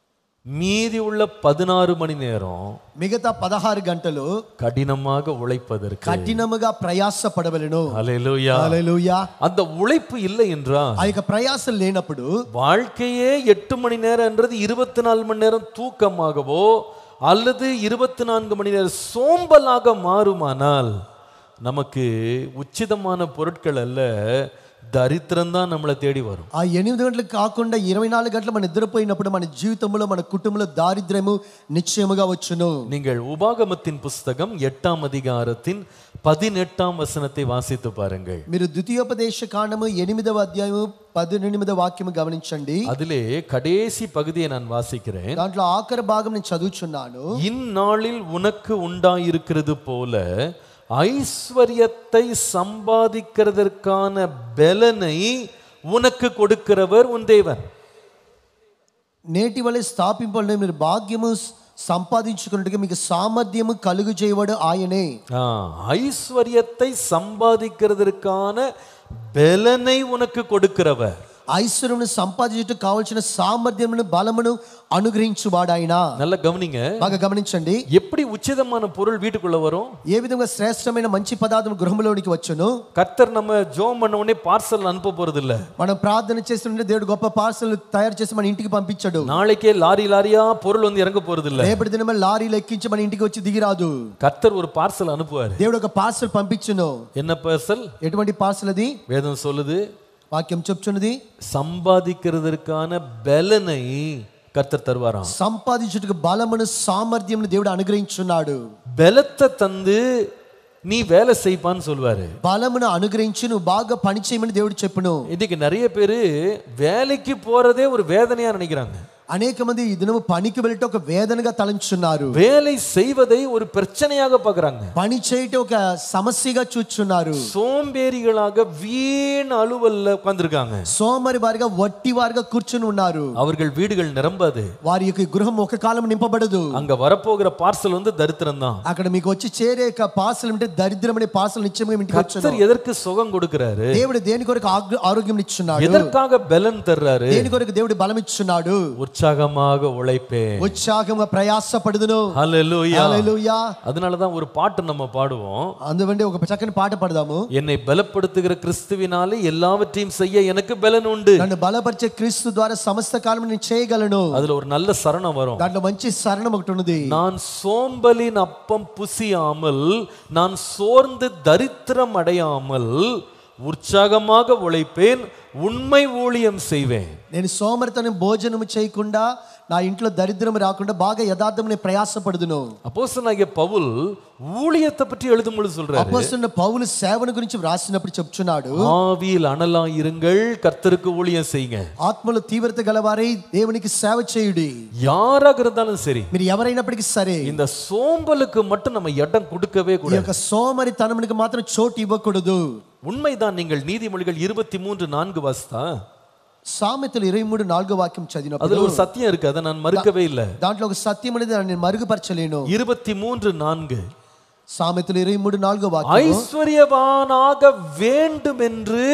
மீதி உள்ள பதினாறு மணி நேரம் మిగతా పదహారు గంటలు கடினமாக உழைப்பதற்கு కఠినముగా ప్రయాసపడవలను ஹalleluya హల్లెలూయా அந்த உழைப்பு இல்லை என்றால் ఆ యొక్క ప్రయాసం లేనప్పుడు வாழ்க்கையே எட்டு மணி நேரம்ன்றது இருபத்தி நாலு மணி நேரம் தூக்கமாகவோ அல்லது இருபத்தி நான்கு மணி நேரம் சோம்பலாக மாறுமானால் நமக்கு உச்சிதமான பொருட்கள் அல்ல தரித்திரம் தான் நம்மளை தேடி வரும் ఆ ఎనిమిది గంటలకు కాకుండా ఇరవై నాలుగు గంటలు మనం నిద్రపోయినప్పుడు మన జీవితంలో మన కుటుంబంలో దారిద్ర్యము నిశ్చయముగా వచ్చును நீங்கள் உபாகமத்தின் புஸ்தகம் எட்டாம் அதிகாரத்தின் பதினெட்டாம் வசனத்தை வாசித்து பாருங்கள் మీరు ద్వితీయోపదేశ కాండము ఎనిమిదవ అధ్యాయము పద్దెనిమిదవ వాక్యము గమనించండి அதிலே கடைசி பகுதியை நான் வாசிக்கிறேன் దాంట్లో ఆఖరి భాగం నేను చదువుచున్నాను இந்நாளில் உனக்கு உண்டாயிருக்கிறது போல ஐஸ்வர்யத்தை சம்பாதிக்கிறதற்கான பலனை உனக்கு கொடுக்கிறவர் உன் தேவன் నేటి వలె స్థాపింపబడిన మీరు భాగ్యము సంపాదించుకున్నట్టుగా మీకు సామర్థ్యము కలుగు చేయవాడు ఆయనే ஆ, ஐஸ்வர்யத்தை சம்பாதிக்கிறதற்கான பலனை உனக்கு கொடுக்கிறவர் ఐశ్వర్యమును సంపాదించుటకు కావలసిన సామర్థ్యమును బలమును అనుగ్రహించువాడు ఆయన நல்லா கவனிங்க బాగా గమనించండి எப்படி உச்சிதமான பொருள் வீட்டுக்குள்ள வரும் ఏ విధంగా శ్రేష్టమైన మంచి పదార్థం గృహంలోనికి వచ్చును கர்த்தர் நம்ம ஜோம் பண்ண உடனே பார்சல் அனுப்ப போறது இல்ல మనం ప్రార్థన చేస్తుంటే దేవుడు గొప్ప పార్సల్ తయారు చేసి మన ఇంటికి పంపించడు நாளைக்கே லாரி லாரியா பொருள் வந்து இறங்க போறது இல்ல రేపటి దినమే లారీలు ఎక్కించి మన ఇంటికి వచ్చి దిగిరాదు கர்த்தர் ஒரு பார்சல் அனுப்புவாரு దేవుడు ఒక పార్సల్ పంపించును என்ன பார்சல் ఎటువంటి పార్సల్ అది வேதம் சொல்லுது వాక్యం చెప్తున్నది சம்பாதிக்கிறதற்கான பலனை கர்த்தர் தருவாராம் సంపాదించుటకు బలమును సామర్థ్యమును దేవుడు అనుగ్రహించున్నాడు பலத்தை தந்து நீ வேலை செய்ப்பான்னு சொல்வாரு బలమును అనుగ్రహించి నువ్వు బాగా పని చేయమని దేవుడు చెప్పును இன்னைக்கு நிறைய பேரு வேலைக்கு போறதே ஒரு வேதனையா நினைக்கிறாங்க అనేక మంది ఈ దినము పనికి వెళ్ళటం ఒక వేదనగా తలంచున్నారు வேலை செய்வதை ஒரு பிரச்சனையாக பார்க்கறாங்க పని చేయటం ఒక సమస్యగా చూచున్నారు சோம்பேறிகளாக வீண் அலுவல்ல உட்கார்ந்திருக்காங்க సోమరి వారిగా వట్టి వారిగా కూర్చుని ఉన్నారు அவர்கள் வீடுகள் நிரம்பாது వారి యొక్క గృహం ఒక కాలం నింపబడదు அங்க வரப்போகிற பார்சல் வந்து தரித்திரம் தான் అక్కడ మీకు వచ్చి చేరే యొక్క పార్సల్ అంటే దరిద్రం అనే పార్సల్ నిత్యంగా మీ ఇంటికి వచ్చును கர்த்தர் எதற்கு சுகம் கொடுக்கிறாரு దేవుడు దేని కొరకు ఆగ్ర- ఆరోగ్యం ఇచ్చున్నాడు எதற்காக பலன் தர்றாரு దేని కొరకు దేవుడు బలం ఇచ్చున్నాడు உற்சாகமாக உழைப்பேன் ఉత్సాహంగా ప్రయాసపడుదును ஹalleluya హల్లెలూయా அதனாலதான் ஒரு பாட்டு நம்ம பாடுவோம் అందువండి ఒక చక్కని పాట పడదాము என்னை பலப்படுத்துகிற கிறிஸ்துவினாலே எல்லாவற்றையும் செய்ய எனக்கு பலன் உண்டு నన్ను బలపరిచే క్రీస్తు ద్వారా సమస్త కాలం నేను చేయగలను அதுல ஒரு நல்ல சரணம் வரும் దాంట్లో మంచి శరణం ఒకటి ఉన్నది நான் சோம்பலின் அப்பம் புசியாமல் நான் சோர்ந்து தரித்திரம் அடையாமல் உற்சாகமாக உழைப்பேன் உண்மை ஊழியம் செய்வேன் నేను సోమరితనం భోజనము చేయకుండా నా ఇంట్లో దరిద్రం రాకుండా బాగా యథార్థం నేను ప్రయాసపడుదును அப்போஸ்தலனாகிய பவுல் ஊழியத்தை பற்றி எழுதும் பொழுது சொல்றாரு అపోస్తున్న పౌలు సేవను గురించి వ్రాసినప్పుడు చెప్తున్నాడు ஆவியில் அனலா இருங்கள் கர்த்தருக்கு ஊழியம் செய்யுங்க ఆత్మలో తీవ్రత గలవారై దేవునికి సేవ చేయుడి யாராக இருந்தாலும் சரி మీరు ఎవరైనప్పటికీ సరే இந்த సోంబலுக்கு மட்டும் நம்ம இடம் கொடுக்கவே ఈ கூடாது యొక్క సోమరి తనమునికి మాత్రం చోటు ఇవ్వకూడదు உண்மைதான் நீங்கள் நீதிமொழிகள் இருபத்தி மூன்று நான்கு வாசித்தா సామెతలు ఇరవై మూడు నాలుగో వాక్యం చదివినప్పుడు அதுல ஒரு சத்தியம் இருக்கு அதை நான் మறுக்கவே இல்லை దాంట్లో ఒక సత్యం అనేది నేను మరుగుపరచలేను இருபத்தி மூன்று நான்கு సామెతలు ఇరవై మూడు నాలుగో వాక్యం ஐஸ்வர்யவானாக வேண்டும் என்று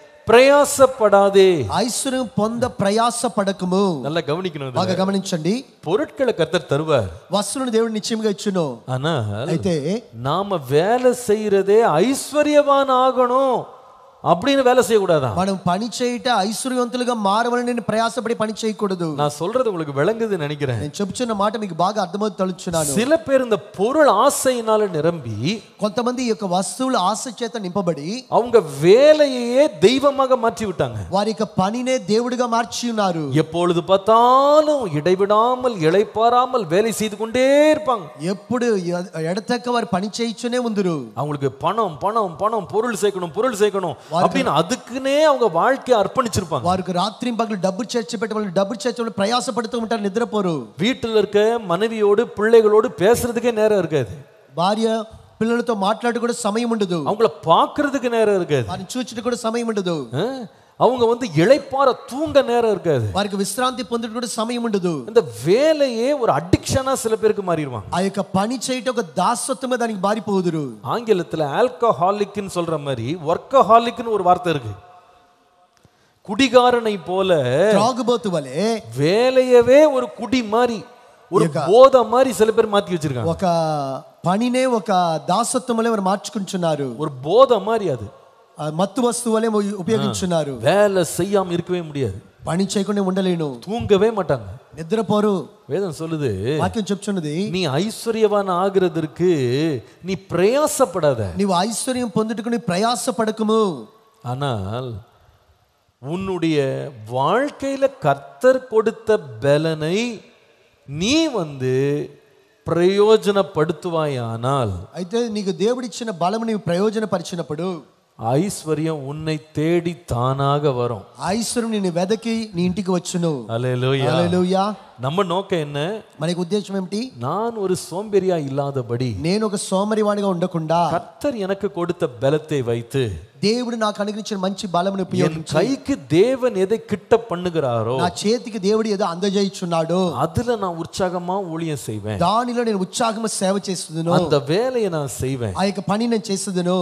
பிரயாசப்படாதே ఐశ్వర్యం పొంద ప్రయాస పడకము நல்லா கவனிக்கணும் இது. బాగా గమనించండి பொருட்களை கர்த்தர் தருவார் వస్తువులను దేవుడు నిశ్చయంగా ఇచ్చును ஆனால் అయితే நாம வேலை செய்யறதே ஐஸ்வர்யவான் ஆகணும் அப்படின்னு வேலை செய்யக்கூடாதான் మనం పని చేయట ఐశ్వర్యవంతులుగా మారవలని నేను ప్రయాసపడి పని చేయకూడదు நான் சொல்றது உங்களுக்கு விளங்குதுன்னு நினைக்கிறேன் నేను చెప్తున్న మాట మీకు బాగా అర్థమవుతూ తలుచున్నాను சில பேர் இந்த பொருள் ஆசையினால நிரம்பி కొంతమంది ఈ యొక్క వస్తువుల ఆశ చేత నింపబడి அவங்க வேலையையே தெய்வமாக மாற்றி விட்டாங்க వారి యొక్క పనినే దేవుడిగా మార్చి ఉన్నారు எப்பொழுது பார்த்தாலும் இடைவிடாமல் இளைப்பாராமல் வேலை செய்து கொண்டே இருப்பாங்க ఎప్పుడు ఎ- ఎడతెక్క వారు పని చేయించునే ఉందరు அவங்களுக்கு பணம் பணம் பணம் பொருள் சேர்க்கணும் பொருள் சேர்க்கணும் அப்படின்னு அதுக்குன்னே அவங்க வாழ்க்கையை அர்ப்பணிச்சிருப்பாங்க వారికి రాత్రి పగలు డబ్బు చేర్చి పెట్టి వాళ్ళు డబ్బు చేర్చి వాళ్ళు ప్రయాసపడుతూ ఉంటారు నిద్రపోరు வீட்டில் இருக்க மனைவியோடு பிள்ளைகளோடு பேசுறதுக்கே நேரம் இருக்காது భార్య పిల్లలతో మాట్లాడు కూడా సమయం ఉండదు அவங்கள பார்க்கறதுக்கு நேரம் இருக்காது వారిని చూచుట కూడా సమయం ఉండదు ஆ? அவங்க வந்து இளைப்பாற தூங்க நேரம் இருக்காது వారికి విశ్రాంతి పొందుట కూడా సమయం ఉండదు இந்த வேலையே ஒரு அடிக்ஷனா சில பேருக்கு மாறிடுவாங்க ఆ యొక్క పని చేయటం ఒక దాసత్వంగా దానికి మారిపోదురు ஆங்கிலத்துல ஆல்கஹாலிக்னு சொல்ற மாதிரி ஒர்க்கஹாலிக்னு ஒரு வார்த்தை இருக்கு குடிகாரனை போல త్రాగుబోతు వలె வேலையவே ஒரு குடி மாதிரி ஒரு போதை மாதிரி சில பேர் மாத்தி வச்சிருக்காங்க ఒక పనినే ఒక దాసత్వం వలె వారు మార్చుకుంటున్నారు ஒரு போதை மாதிரி அது ఆ మత్తు వస్తువు వలె ఉపయోగించున్నారు வேலை செய்யாம இருக்கவே முடியாது పని చేయకుండా ఉండలేను தூங்கவே மாட்டாங்க నిద్రపోరు வேதம் சொல்லுது వాక్యం చెప్తున్నది நீ ஐஸ்வர்யவான் ஆகிறதற்கு நீ பிரயாசப்படாத నీవు ఐశ్వర్యం పొందుటకు నీ ప్రయాసపడకము ஆனால் உன்னுடைய வாழ்க்கையில கர்த்தர் கொடுத்த பலனை நீ வந்து பிரயோஜனப்படுத்துவாயானால் అయితే నీకు దేవుడిచ్చిన బలము నీవు ప్రయోజనపరిచినప్పుడు ஐஸ்வர்யம் உன்னை தேடி தானாக வரும் ఐశ్వర్యం నిన్ను వెదకి నీ ఇంటికి వచ్చును அல்லேலூயா హల్లెలూయా நம்ம நோக்கம் என்ன మనకి ఉద్దేశం ఏమిటి நான் ஒரு சோம்பேறியா இல்லாதபடி నేను ఒక సోమరివాడిగా ఉండకుండా கர்த்தர் எனக்கு கொடுத்த பலத்தை வைத்து దేవుడు నాకు అనుగ్రహించిన మంచి బలమును என் ఉపయోగించి கைக்கு தேவன் எதை கிட்ட பண்ணுகிறாரோ నా చేతికి దేవుడు ఏదో అందజేయుచున్నాడు அதுல நான் உற்சாகமா ஊழியம் செய்வேன் దానిలో నేను ఉత్సాహము సేవ చేస్తుదును அந்த வேலையை நான் செய்வேன் ఆ యొక్క పని నేను చేస్తుదును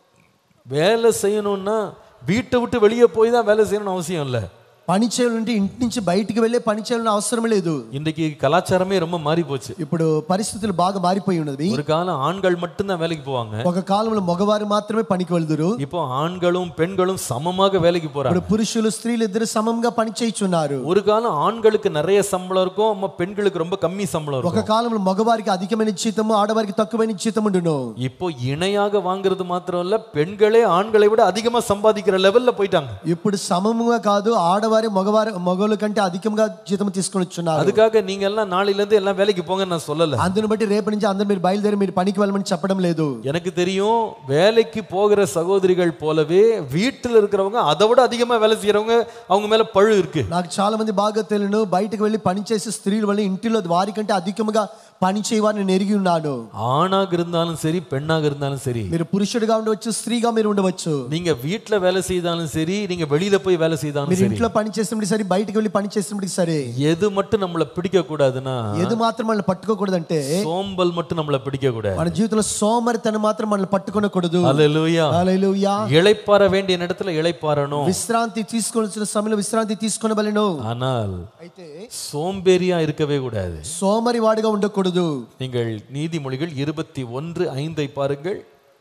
வேலை செய்யணும்னா வீட்டை விட்டு வெளியே போய் தான் வேலை செய்யணும்னு அவசியம் இல்லை పని చేయాలంటే ఇంటి నుంచి బయటికి వెళ్ళే పని చేయాలని అవసరం లేదు இன்றைக்கு கலாச்சாரமே ரொம்ப மாறி போச்சு ఇప్పుడు పరిస్థితులు బాగా మారిపోయి ఉన్నది ஒரு காலம் ஆண்கள் மட்டும்தான் வேலைக்கு போவாங்க ఒక కాలంలో మగవారు మాత్రమే పనికి వెళ్దురు இப்போ ஆண்களும் பெண்களும் சமமாக வேலைக்கு போறாங்க ఇప్పుడు పురుషులు స్త్రీలు ఇద్దరు సమంగా పని చేయుచున్నారు ஒரு காலம் ஆண்களுக்கு நிறைய சம்பளம் இருக்கும் அம்மா பெண்களுக்கு ரொம்ப கம்மி சம்பளம் இருக்கும் ఒక కాలంలో మగవారికి అధికమైన జీతము ఆడవారికి తక్కువైన జీతం ఉండును இப்போ இணையாக வாங்குறது மாத்திரம் இல்ல பெண்களே ஆண்களை விட அதிகமா சம்பாதிக்கிற லெவல்ல போயிட்டாங்க ఇప్పుడు సమముగా కాదు ఆడవారి మగవారి మగవాళ్ళ కంటే అధికంగా జీతం తీసుకొని వచ్చున్నారు அதுக்காக நீங்க எல்லாம் நாளையில இருந்து எல்லாம் வேலைக்கு போங்கன்னு நான் சொல்லல అందుని బట్టి రేపటి నుంచి అందరు మీరు బయలుదేరి మీరు పనికి వెళ్ళమని చెప్పడం లేదు எனக்கு தெரியும் வேலைக்கு போகிற சகோதரிகள் போலவே வீட்டில் இருக்கிறவங்க அதை விட அதிகமா வேலை செய்யறவங்க அவங்க மேல பழு இருக்கு నాకు చాలా మంది బాగా తెలియను బయటకు వెళ్ళి పని చేసే స్త్రీల వల్ల ఇంటిలో వారి కంటే అధికముగా పని చేయవారిని నేను ఎరిగి ఉన్నాను ஆணாக இருந்தாலும் சரி பெண்ணாக இருந்தாலும் சரி మీరు పురుషుడిగా ఉండవచ్చు స్త్రీగా మీరు ఉండవచ్చు நீங்க வீட்ல வேலை செய்தாலும் சரி நீங்க வெளியில போய் வேலை செய்தாலும் మీరు சரி ఇంట్లో పని చేసినప్పుడు సరే బయటకు వెళ్ళి పని చేసినప్పుడు సరే எது மட்டும் நம்மள பிடிக்க கூடாதுன்னா ఏది మాత్రం మనల్ని పట్టుకోకూడదంటే சோம்பல் மட்டும் நம்மள பிடிக்க கூடாது మన జీవితంలో సోమరితనం మాత్రం మనల్ని పట్టుకోనకూడదు அல்லேலூயா హల్లెలూయా இளைப்பாற வேண்டிய இடத்துல இளைப்பாறணும் విశ్రాంతి తీసుకోవాల్సిన సమయంలో విశ్రాంతి తీసుకొనబలను ஆனால் అయితే சோம்பேறியா இருக்கவே கூடாது సోమరి వాడిగా ఉండకూడదు நீங்கள் நீதிமொழிகள் இருபத்தி ஒன்று ஐந்தை பாருங்கள்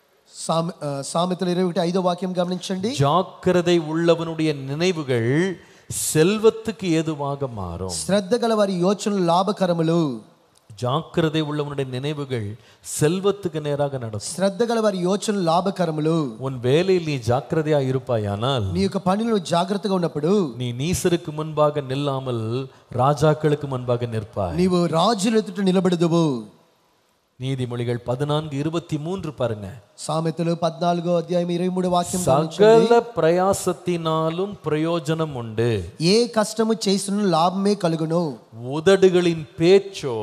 సామె ఆ, సామెతలు ఇరవై ఒకటి ఐదో వాక్యం గమనించండి ஜாக்கிரதை உள்ளவனுடைய நினைவுகள் செல்வத்துக்கு ஏதுவாக மாறும் శ్రద్ధ గల వారి యోచనలు లాభకరములు ஜாக்கிரதை உள்ளவனுடைய நினைவுகள் செல்வத்துக்கு நேராக நடக்கும் శ్రద్ధ గల వారి యోచనలు లాభకరములు உன் வேலையில் நீ ஜாக்கிரதையா இருப்பாயானால் నీ యొక్క పనిలో జాగ్రత్తగా ఉన్నప్పుడు நீ நீசருக்கு முன்பாக நில்லாமல் ராஜாக்களுக்கு முன்பாக நிற்பாய் నీవు రాజుల ఎదుట నిలబడదువు நீதிமொழிகள் பதினான்கு இருபத்தி மூன்று பாருங்க సామెతలు పద్నాలుగో అధ్యాయం ఇరవై మూడు వాక్యం గమనించండి. சகல பிரயாசத்தினாலும் பிரயோஜனம் உண்டு ఏ కష్టము చేసిన లాభమే కలుగును உதடுகளின் பேச்சோ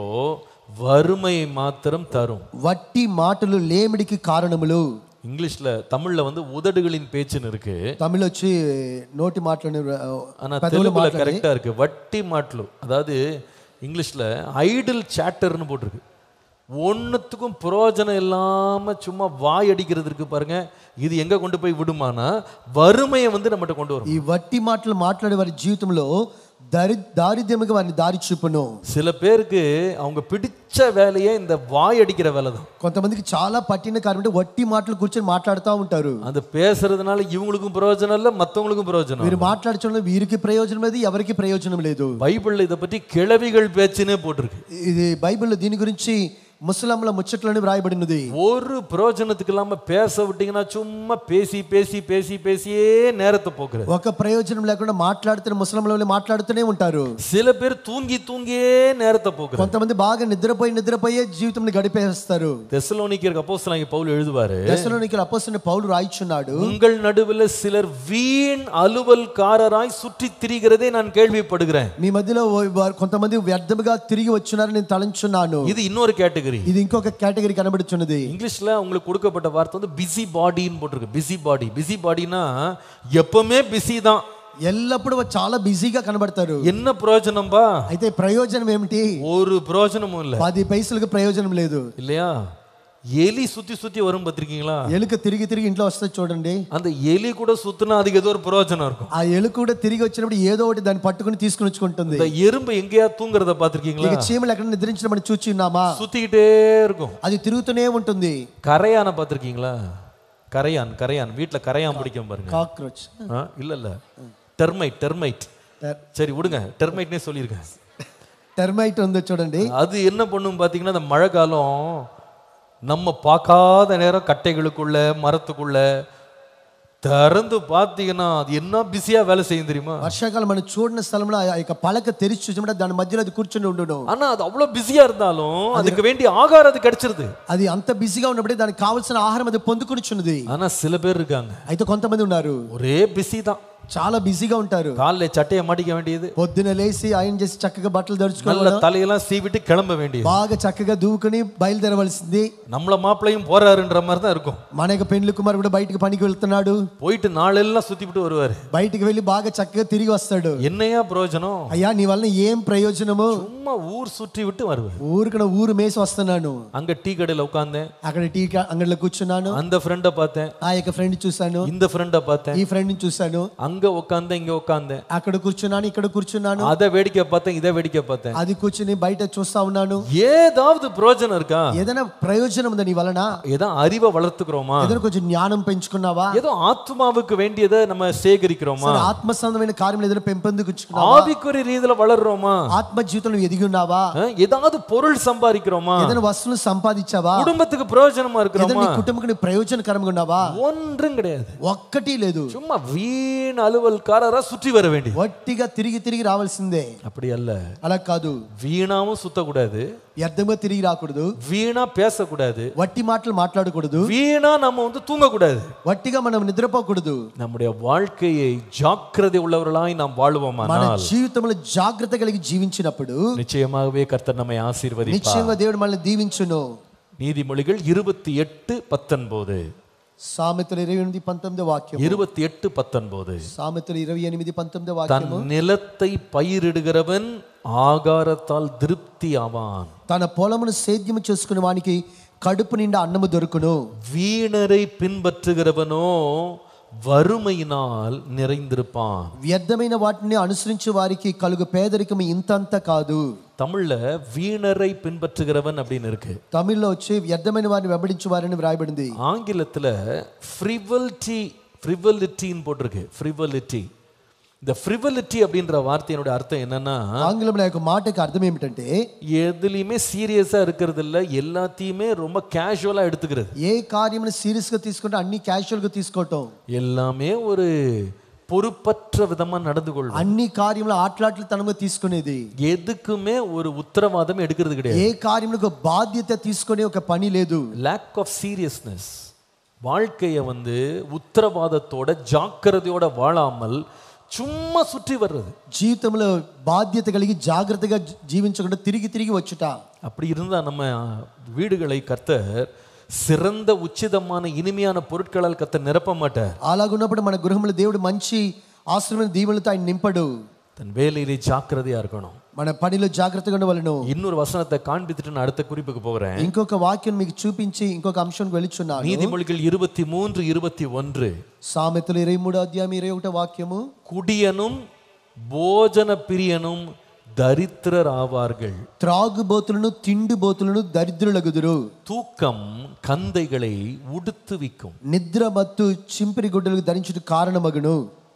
வறுமையை மாத்திரம் தரும் వట్టి మాటలు లేమిడికి కారణములు இங்கிலீஷ்ல தமிழ்ல வந்து உதடுகளின் பேச்சுன்னு இருக்கு తమిళ వచ్చి నోటి మాటలు ஆனா தெலுங்குல கரெக்டா இருக்கு வட்டி மாட்டலு அதாவது இங்கிலீஷ்ல ஐடில் சேட்டர்னு போட்டிருக்கு ஒன்றுத்துக்கும் பிரயோஜனம் இல்லாம சும்மா வாய் அடிக்கிறது இருக்கு பாருங்க இது எங்க கொண்டு போய் விடுமானா வறுமையை வந்து நம்மகிட்ட கொண்டு வரும் ఈ వట్టి మాటలు మాట్లాడే వారి జీవితంలో దరి దారిద్ర్యముగా వారిని దారి చూపును சில பேருக்கு அவங்க பிடிச்ச வேலையே இந்த வாய் அடிக்கிற வேலை தான் కొంతమందికి చాలా పట్టిన కారణం అంటే వట్టి మాటలు కూర్చొని మాట్లాడుతూ ఉంటారు அந்த பேசுறதுனால இவங்களுக்கும் பிரயோஜனம் இல்லை மற்றவங்களுக்கும் பிரயோஜனம் వీరు మాట్లాడుతున్న వీరికి ప్రయోజనం లేదు ఎవరికి ప్రయోజనం లేదు பைபிள்ல இதை பற்றி கிழவிகள் பேச்சுன்னே போட்டிருக்கு ఇది బైబిల్లో దీని గురించి ముసలమ్మల ముచ్చట్లని వ్రాయబడినది ஒரு பிரயோஜனத்துக்கு இல்லாம பேச விட்டீங்கன்னா சும்மா பேசி பேசி பேசி பேசியே நேரத்தை போக்குறது ఒక ప్రయోజనం లేకుండా మాట్లాడుతున్న ముసలమ్మల మాట్లాడుతూనే ఉంటారు சில பேர் தூங்கி தூங்கியே நேரத்தை போக்குறது కొంతమంది బాగా నిద్రపోయి నిద్రపోయే జీవితం గడిపేస్తారు தெசலோனிக்கருக்கு அப்போஸ்தலனாகிய పౌలు எழுதுவாரு దశలోనికి అపోసిన పౌలు రాయిచున్నాడు உங்கள் நடுவில் சிலர் வீண் அலுவல்காரராய் சுற்றி திரிகிறதே நான் கேள்விப்படுகிறேன் మీ మధ్యలో ఓ- వారు కొంతమంది వ్యర్థముగా తిరిగి వచ్చున్నారని నేను తలంచున్నాను இது இன்னொரு கேட்டகரி ఇది ఇంకొక కేటగిరీ కనబడుచున్నది இங்கிலீஷ்ல உங்களுக்கு கொடுக்கப்பட்ட வார்த்தை வந்து பிஸி பாடின்னு போட்டிருக்கு பிஸி பாடி பிஸி பாடினா எப்பவுமே பிஸி தான் ఎల్లప్పుడూ వారు చాలా బిజీగా కనబడతారు என்ன பிரயோஜனம்பா అయితే ప్రయోజనం ఏమిటి ஒரு பிரயோஜனமும் இல்ல పది పైసలకు ప్రయోజనం లేదు இல்லையா எலி சுத்தி சுத்தி வரும் பார்த்திருக்கீங்களா ఎలుక తిరిగి తిరిగి ఇంట్లో వస్తే చూడండి அந்த எலி கூட சுத்தினா அதுக்கு ஏதோ ஒரு பிரயோஜனம் இருக்கும் ఆ ఎలుక కూడా తిరిగి వచ్చినప్పుడు ఏదో ఒకటి దాన్ని పట్టుకుని తీసుకుని వచ్చుకుంటుంది இந்த ఎరుம்பு எங்கேயா తూங்குறத பார்த்திருக்கீங்களா ఇక చీమలు ఎక్కడ నిద్రించడం మనం చూచి ఉన్నామా சுத்திக்கிட்டே இருக்கும் అది తిరుగుతూనే ఉంటుంది கரையானை பார்த்திருக்கீங்களா கரையான் கரையான் வீட்டுல கரையான் பிடிக்கும் பாருங்க కాక్రోచ్ ஆ, இல்ல இல்ல டெர்மைட் டெர்மைட் சரி விடுங்க டெர்மைட்னே சொல்லியிருக்கேன் టెర్మైట్ ఉందో చూడండి அது என்ன பண்ணும் பார்த்தீங்கன்னா இந்த மழை காலம் நம்ம பார்க்காத நேரம் கட்டைகளுக்குள்ள மரத்துக்குள்ள திறந்து பார்த்தீங்கன்னா அது என்ன பிஸியா வேலை செய்யும் தெரியுமா వర్షాకాలం మనం చూడని స్థలంలో ఆ యొక్క పలక తెరిచి చూసినప్పుడు దాని మధ్యలో అది కూర్చుని ఉండును ஆனா அது அவ்வளவு பிஸியா இருந்தாலும் அதுக்கு வேண்டிய ஆகாரம் அது கிடைச்சிருது అది అంత బిజీగా ఉన్నప్పుడే దానికి కావాల్సిన ఆహారం అది పొందుకునిచున్నది ஆனா சில பேர் இருக்காங்க అయితే కొంతమంది ఉన్నారు ஒரே பிஸி தான் చాలా బిజీగా ఉంటారు காலில் சட்டையை மாட்டிக்க வேண்டியது పొద్దున లేచి ఆయన చేసి చక్కగా బట్టలు ధరుచుకొని நல்ல தலையெல்லாம் சீவிட்டு கிளம்ப வேண்டியது బాగా చక్కగా దూకుని బయలుదేరవలసింది நம்மள மாப்பிள்ளையும் போறாருன்ற மாதிரி தான் இருக்கும் మన యొక్క పెండ్లి కుమార్ కూడా బయటికి పనికి వెళ్తున్నాడు போயிட்டு நாளெல்லாம் சுத்திவிட்டு வருவாரு బయటికి వెళ్ళి బాగా చక్కగా తిరిగి వస్తాడు என்னையா பிரயோஜனம் అయ్యా నీ వల్ల ఏం ప్రయోజనము சும்மா ஊர் சுற்றி விட்டு வருவார் ఊరికి ఊరు మేసి వస్తున్నాను அங்க டீ கடையில உட்கார்ந்தேன் అక్కడ టీ కా- అంగడిలో కూర్చున్నాను அந்த ஃப்ரெண்டை பார்த்தேன் ఆ యొక్క ఫ్రెండ్ చూశాను இந்த ஃப்ரெண்டை பார்த்தேன் ఈ ఫ్రెండ్ చూశాను அங்க உட்கார்ந்தேன் இங்க உட்கார்ந்தேன் అక్కడ కూర్చున్నాను ఇక్కడ కూర్చున్నాను அதை வேடிக்கை பார்த்தேன் இதை வேடிக்கை பார்த்தேன் అది కూర్చుని బయట చూస్తా ఉన్నాను ஏதாவது பிரயோஜனம் இருக்கா ఏదైనా ప్రయోజనం ఉందా నీ వలన ஏதோ அறிவை வளர்த்துக்கிறோமா ఏదైనా కొంచెం జ్ఞానం పెంచుకున్నావా ஏதோ ஆத்மாவுக்கு வேண்டியதை நம்ம சேகரிக்கிறோமா సరే, ఆత్మ సంబంధమైన కార్యం ఏదైనా పెంపొందించుకున్నావా ஆவிக்குரிய ரீதியில வளர்றோமா ఆత్మ జీవితంలో ఎదిగి ఉన్నావా அஹ், ஏதாவது பொருள் சம்பாதிக்கிறோமா ఏదైనా వస్తువులు సంపాదించావా குடும்பத்துக்கு பிரயோஜனமா ఏదైనా இருக்கிறோமா నీ కుటుంబం ప్రయోజనకరంగా ఉన్నావా ஒன்றும் கிடையாது ఒక్కటి లేదు சும்மா வீண் அலுவல்காரரா சுற்றி வர வேண்டியது వట్టిగా తిరిగి తిరిగి రావాల్సిందే அப்படி அல்ல అలా కాదు வீணாவும் சுத்தக்கூடாது వ్యర్థంగా తిరిగి రాకూడదు வீணா பேசக்கூடாது వట్టి మాటలు మాట్లాడకూడదు வீணா நம்ம வந்து தூங்கக்கூடாது వట్టిగా మనం నిద్రపోకూడదు நம்முடைய வாழ்க்கையை ஜாக்கிரதை உள்ளவர்களாய் நாம் మన வாழ்வோமானால் జీవితంలో జాగ్రత్త కలిగి జీవించినప్పుడు நிச்சயமாகவே கர்த்தர் நம்மை ஆசீர்வதிப்பார் నిశ్చయంగా దేవుడు మనల్ని దీవించును நீதிமொழிகள் இருபத்தி எட்டு பத்தொன்பது సామెతలు ఇరవై ఎనిమిది పంతొమ్మిది వాక్యం இருபத்தி எட்டு பத்தொன்பது సామెతలు ఇరవై ఎనిమిది పంతొమ్మిది தன் వాక్యము நிலத்தை பயிரிடுகிறவன் ஆகாரத்தால் திருப்தி ஆவான் తన పొలమును సేద్యము చేసుకునే వానికి కడుపు నిండా అన్నము దొరుకును வீணரை பின்பற்றுகிறவனோ வறுமையினால் நிறைந்திருப்பான் వ్యర్థమైన వాటిని అనుసరించే వారికి కలుగు పేదరికం ఇంతంత కాదు தமிழ்ல வீணரை பின்பற்றுகிறவன் அப்படின்னு இருக்கு తమిళ్లో వచ్చి వ్యర్థమైన వారిని వెంబడించే వారిని వ్రాయబడింది ஆங்கிலத்துல ஃப்ரிவல்டி ஃப்ரிவலிட்டின்னு போட்டிருக்கு ஃப்ரிவலிட்டி இந்த ஃப்ரிவலிட்டி அப்படின்ற வார்த்தையினுடைய அர்த்தம் என்னன்னா ఆంగ్లంలో యొక్క మాటకి అర్థం ఏమిటంటే எதுலையுமே சீரியஸா இருக்கிறது இல்ல எல்லாத்தையுமே ரொம்ப கேஷுவலா எடுத்துக்கிறது ఏ కార్యమును సీరియస్ గా తీసుకుంటే అన్ని క్యాజువల్ గా తీసుకోవటం எல்லாமே ஒரு பொறுப்பற்ற விதமா நடந்து கொள்வோம் అన్ని కార్యములు ఆటలాటలు తనగా తీసుకునేది எதுக்குமே ஒரு உத்தரவாதம் எடுக்கிறது கிடையாது ఏ కార్యములకు బాధ్యత తీసుకునే ఒక పని లేదు லேக் ஆஃப் சீரியஸ்னஸ் வாழ்க்கையை வந்து உத்தரவாதத்தோட ஜாக்கிரதையோட வாழாமல் சும்மா சுற்றி வர்றது జీవితంలో బాధ్యత కలిగి జాగ్రత్తగా జీ- జీవించకుండా తిరిగి తిరిగి వచ్చుట அப்படி இருந்தா நம்ம வீடுகளை கர்த்தர் சிறந்த உச்சிதமான இனிமையான பொருட்களால் கர்த்தர் நிரப்ப மாட்டார் అలాగున్నప్పుడు మన గృహంలో దేవుడు మంచి ఆశ్రమైన దీవెనలతో ఆయన నింపడు தன் வேலையிலே ஜாக்கிரதையா இருக்கணும் మన పనిలో జాగ్రత్తగా ఉండవలను இன்னொரு வசனத்தை காண்பித்துட்டு நான் அடுத்த குறிப்புக்கு போகிறேன் ఇంకొక వాక్యం మీకు చూపించి ఇంకొక అంశం వెళుచున్నాను நீதிமொழிகள் இருபத்தி மூன்று இருபத்தி ஒன்று సామెతలు ఇరవై మూడో అధ్యాయం ఇరవై ఒకటో వాక్యము குடியனும் போஜன பிரியனும் தரித்திரர் ஆவார்கள் త్రాగుబోతులను తిండిబోతులను దరిద్రులగుదురు தூக்கம் கந்தைகளை உடுத்துவிக்கும் నిద్రమత్తు చింపిరి గుడ్డలకు ధరించుట కారణమగును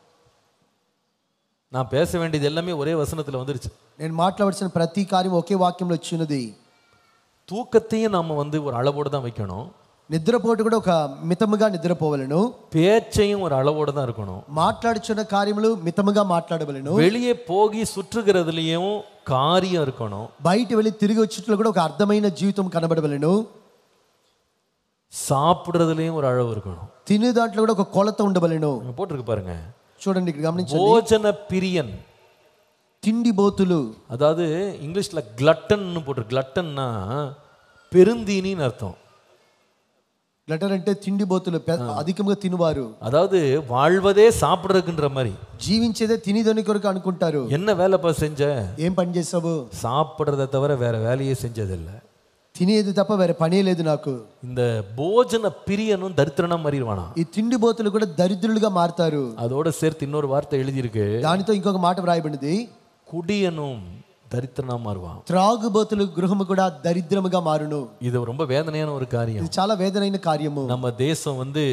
நான் பேச வேண்டியது எல்லாமே ஒரே வசனத்துல வந்துருச்சு నేను మాట్లాడాల్సిన ప్రతి కార్యం ఒకే వాక్యంలో వచ్చినది தூக்கத்தையும் நாம வந்து ஒரு அளவோடு தான் வைக்கணும் నిద్రపోటు కూడా ఒక మితముగా నిద్రపోవలను பேச்சையும் ஒரு அளவோடு தான் இருக்கணும் మాట్లాడుచున్న కార్యములు మితముగా మాట్లాడవలను வெளியே போகி சுற்றுகிறதுலயும் காரியம் இருக்கணும் బయట వెళ్ళి తిరిగి వచ్చేట్లో కూడా ఒక అర్థమైన జీవితం కనబడవలను சாப்பிடுறதுலயும் ஒரு அளவு இருக்கணும் తినే దాంట్లో కూడా ఒక కొలత ఉండవలను இங்க போட்டிருக்கு பாருங்க చూడండి ఇక్కడ గమనించండి போஜன பிரியன் తిండి బోతులు அதாவது இங்கிலீஷ்ல கிளட்டன்னு போட்டு கிளட்டன்னா பெருந்தீனின்னு அர்த்தம் గ్లటర్ అంటే తిండి బోతులు పె- అధికంగా తినువారు அதாவது வாழ்வதே சாப்பிட்றதுக்குன்ற மாதிரி జీవించేదే తినిదని కొరకు అనుకుంటారు என்ன வேலைப்பா செஞ்ச ఏం పని చేసావు சாப்பிட்றத தவிர வேற வேலையே செஞ்சதில்லை తినేది తప్ప వేరే పనే లేదు నాకు இந்த போஜன பிரியனும் தரித்திரனா மாறிடுவானா ఈ తిండిబోతులు కూడా దరిద్రులుగా మారుతారు அதோட சேர்த்து இன்னொரு வார்த்தை எழுதியிருக்கு దానితో ఇంకొక మాట వ్రాయబడింది குடியனும் தரித்திரனா மாறுவான் త్రాగుబోతులు గృహము కూడా దరిద్రముగా మారును இது ரொம்ப வேதனையான ஒரு காரியம் ఇది చాలా వేదనైన కార్యము நம்ம தேசம் வந்து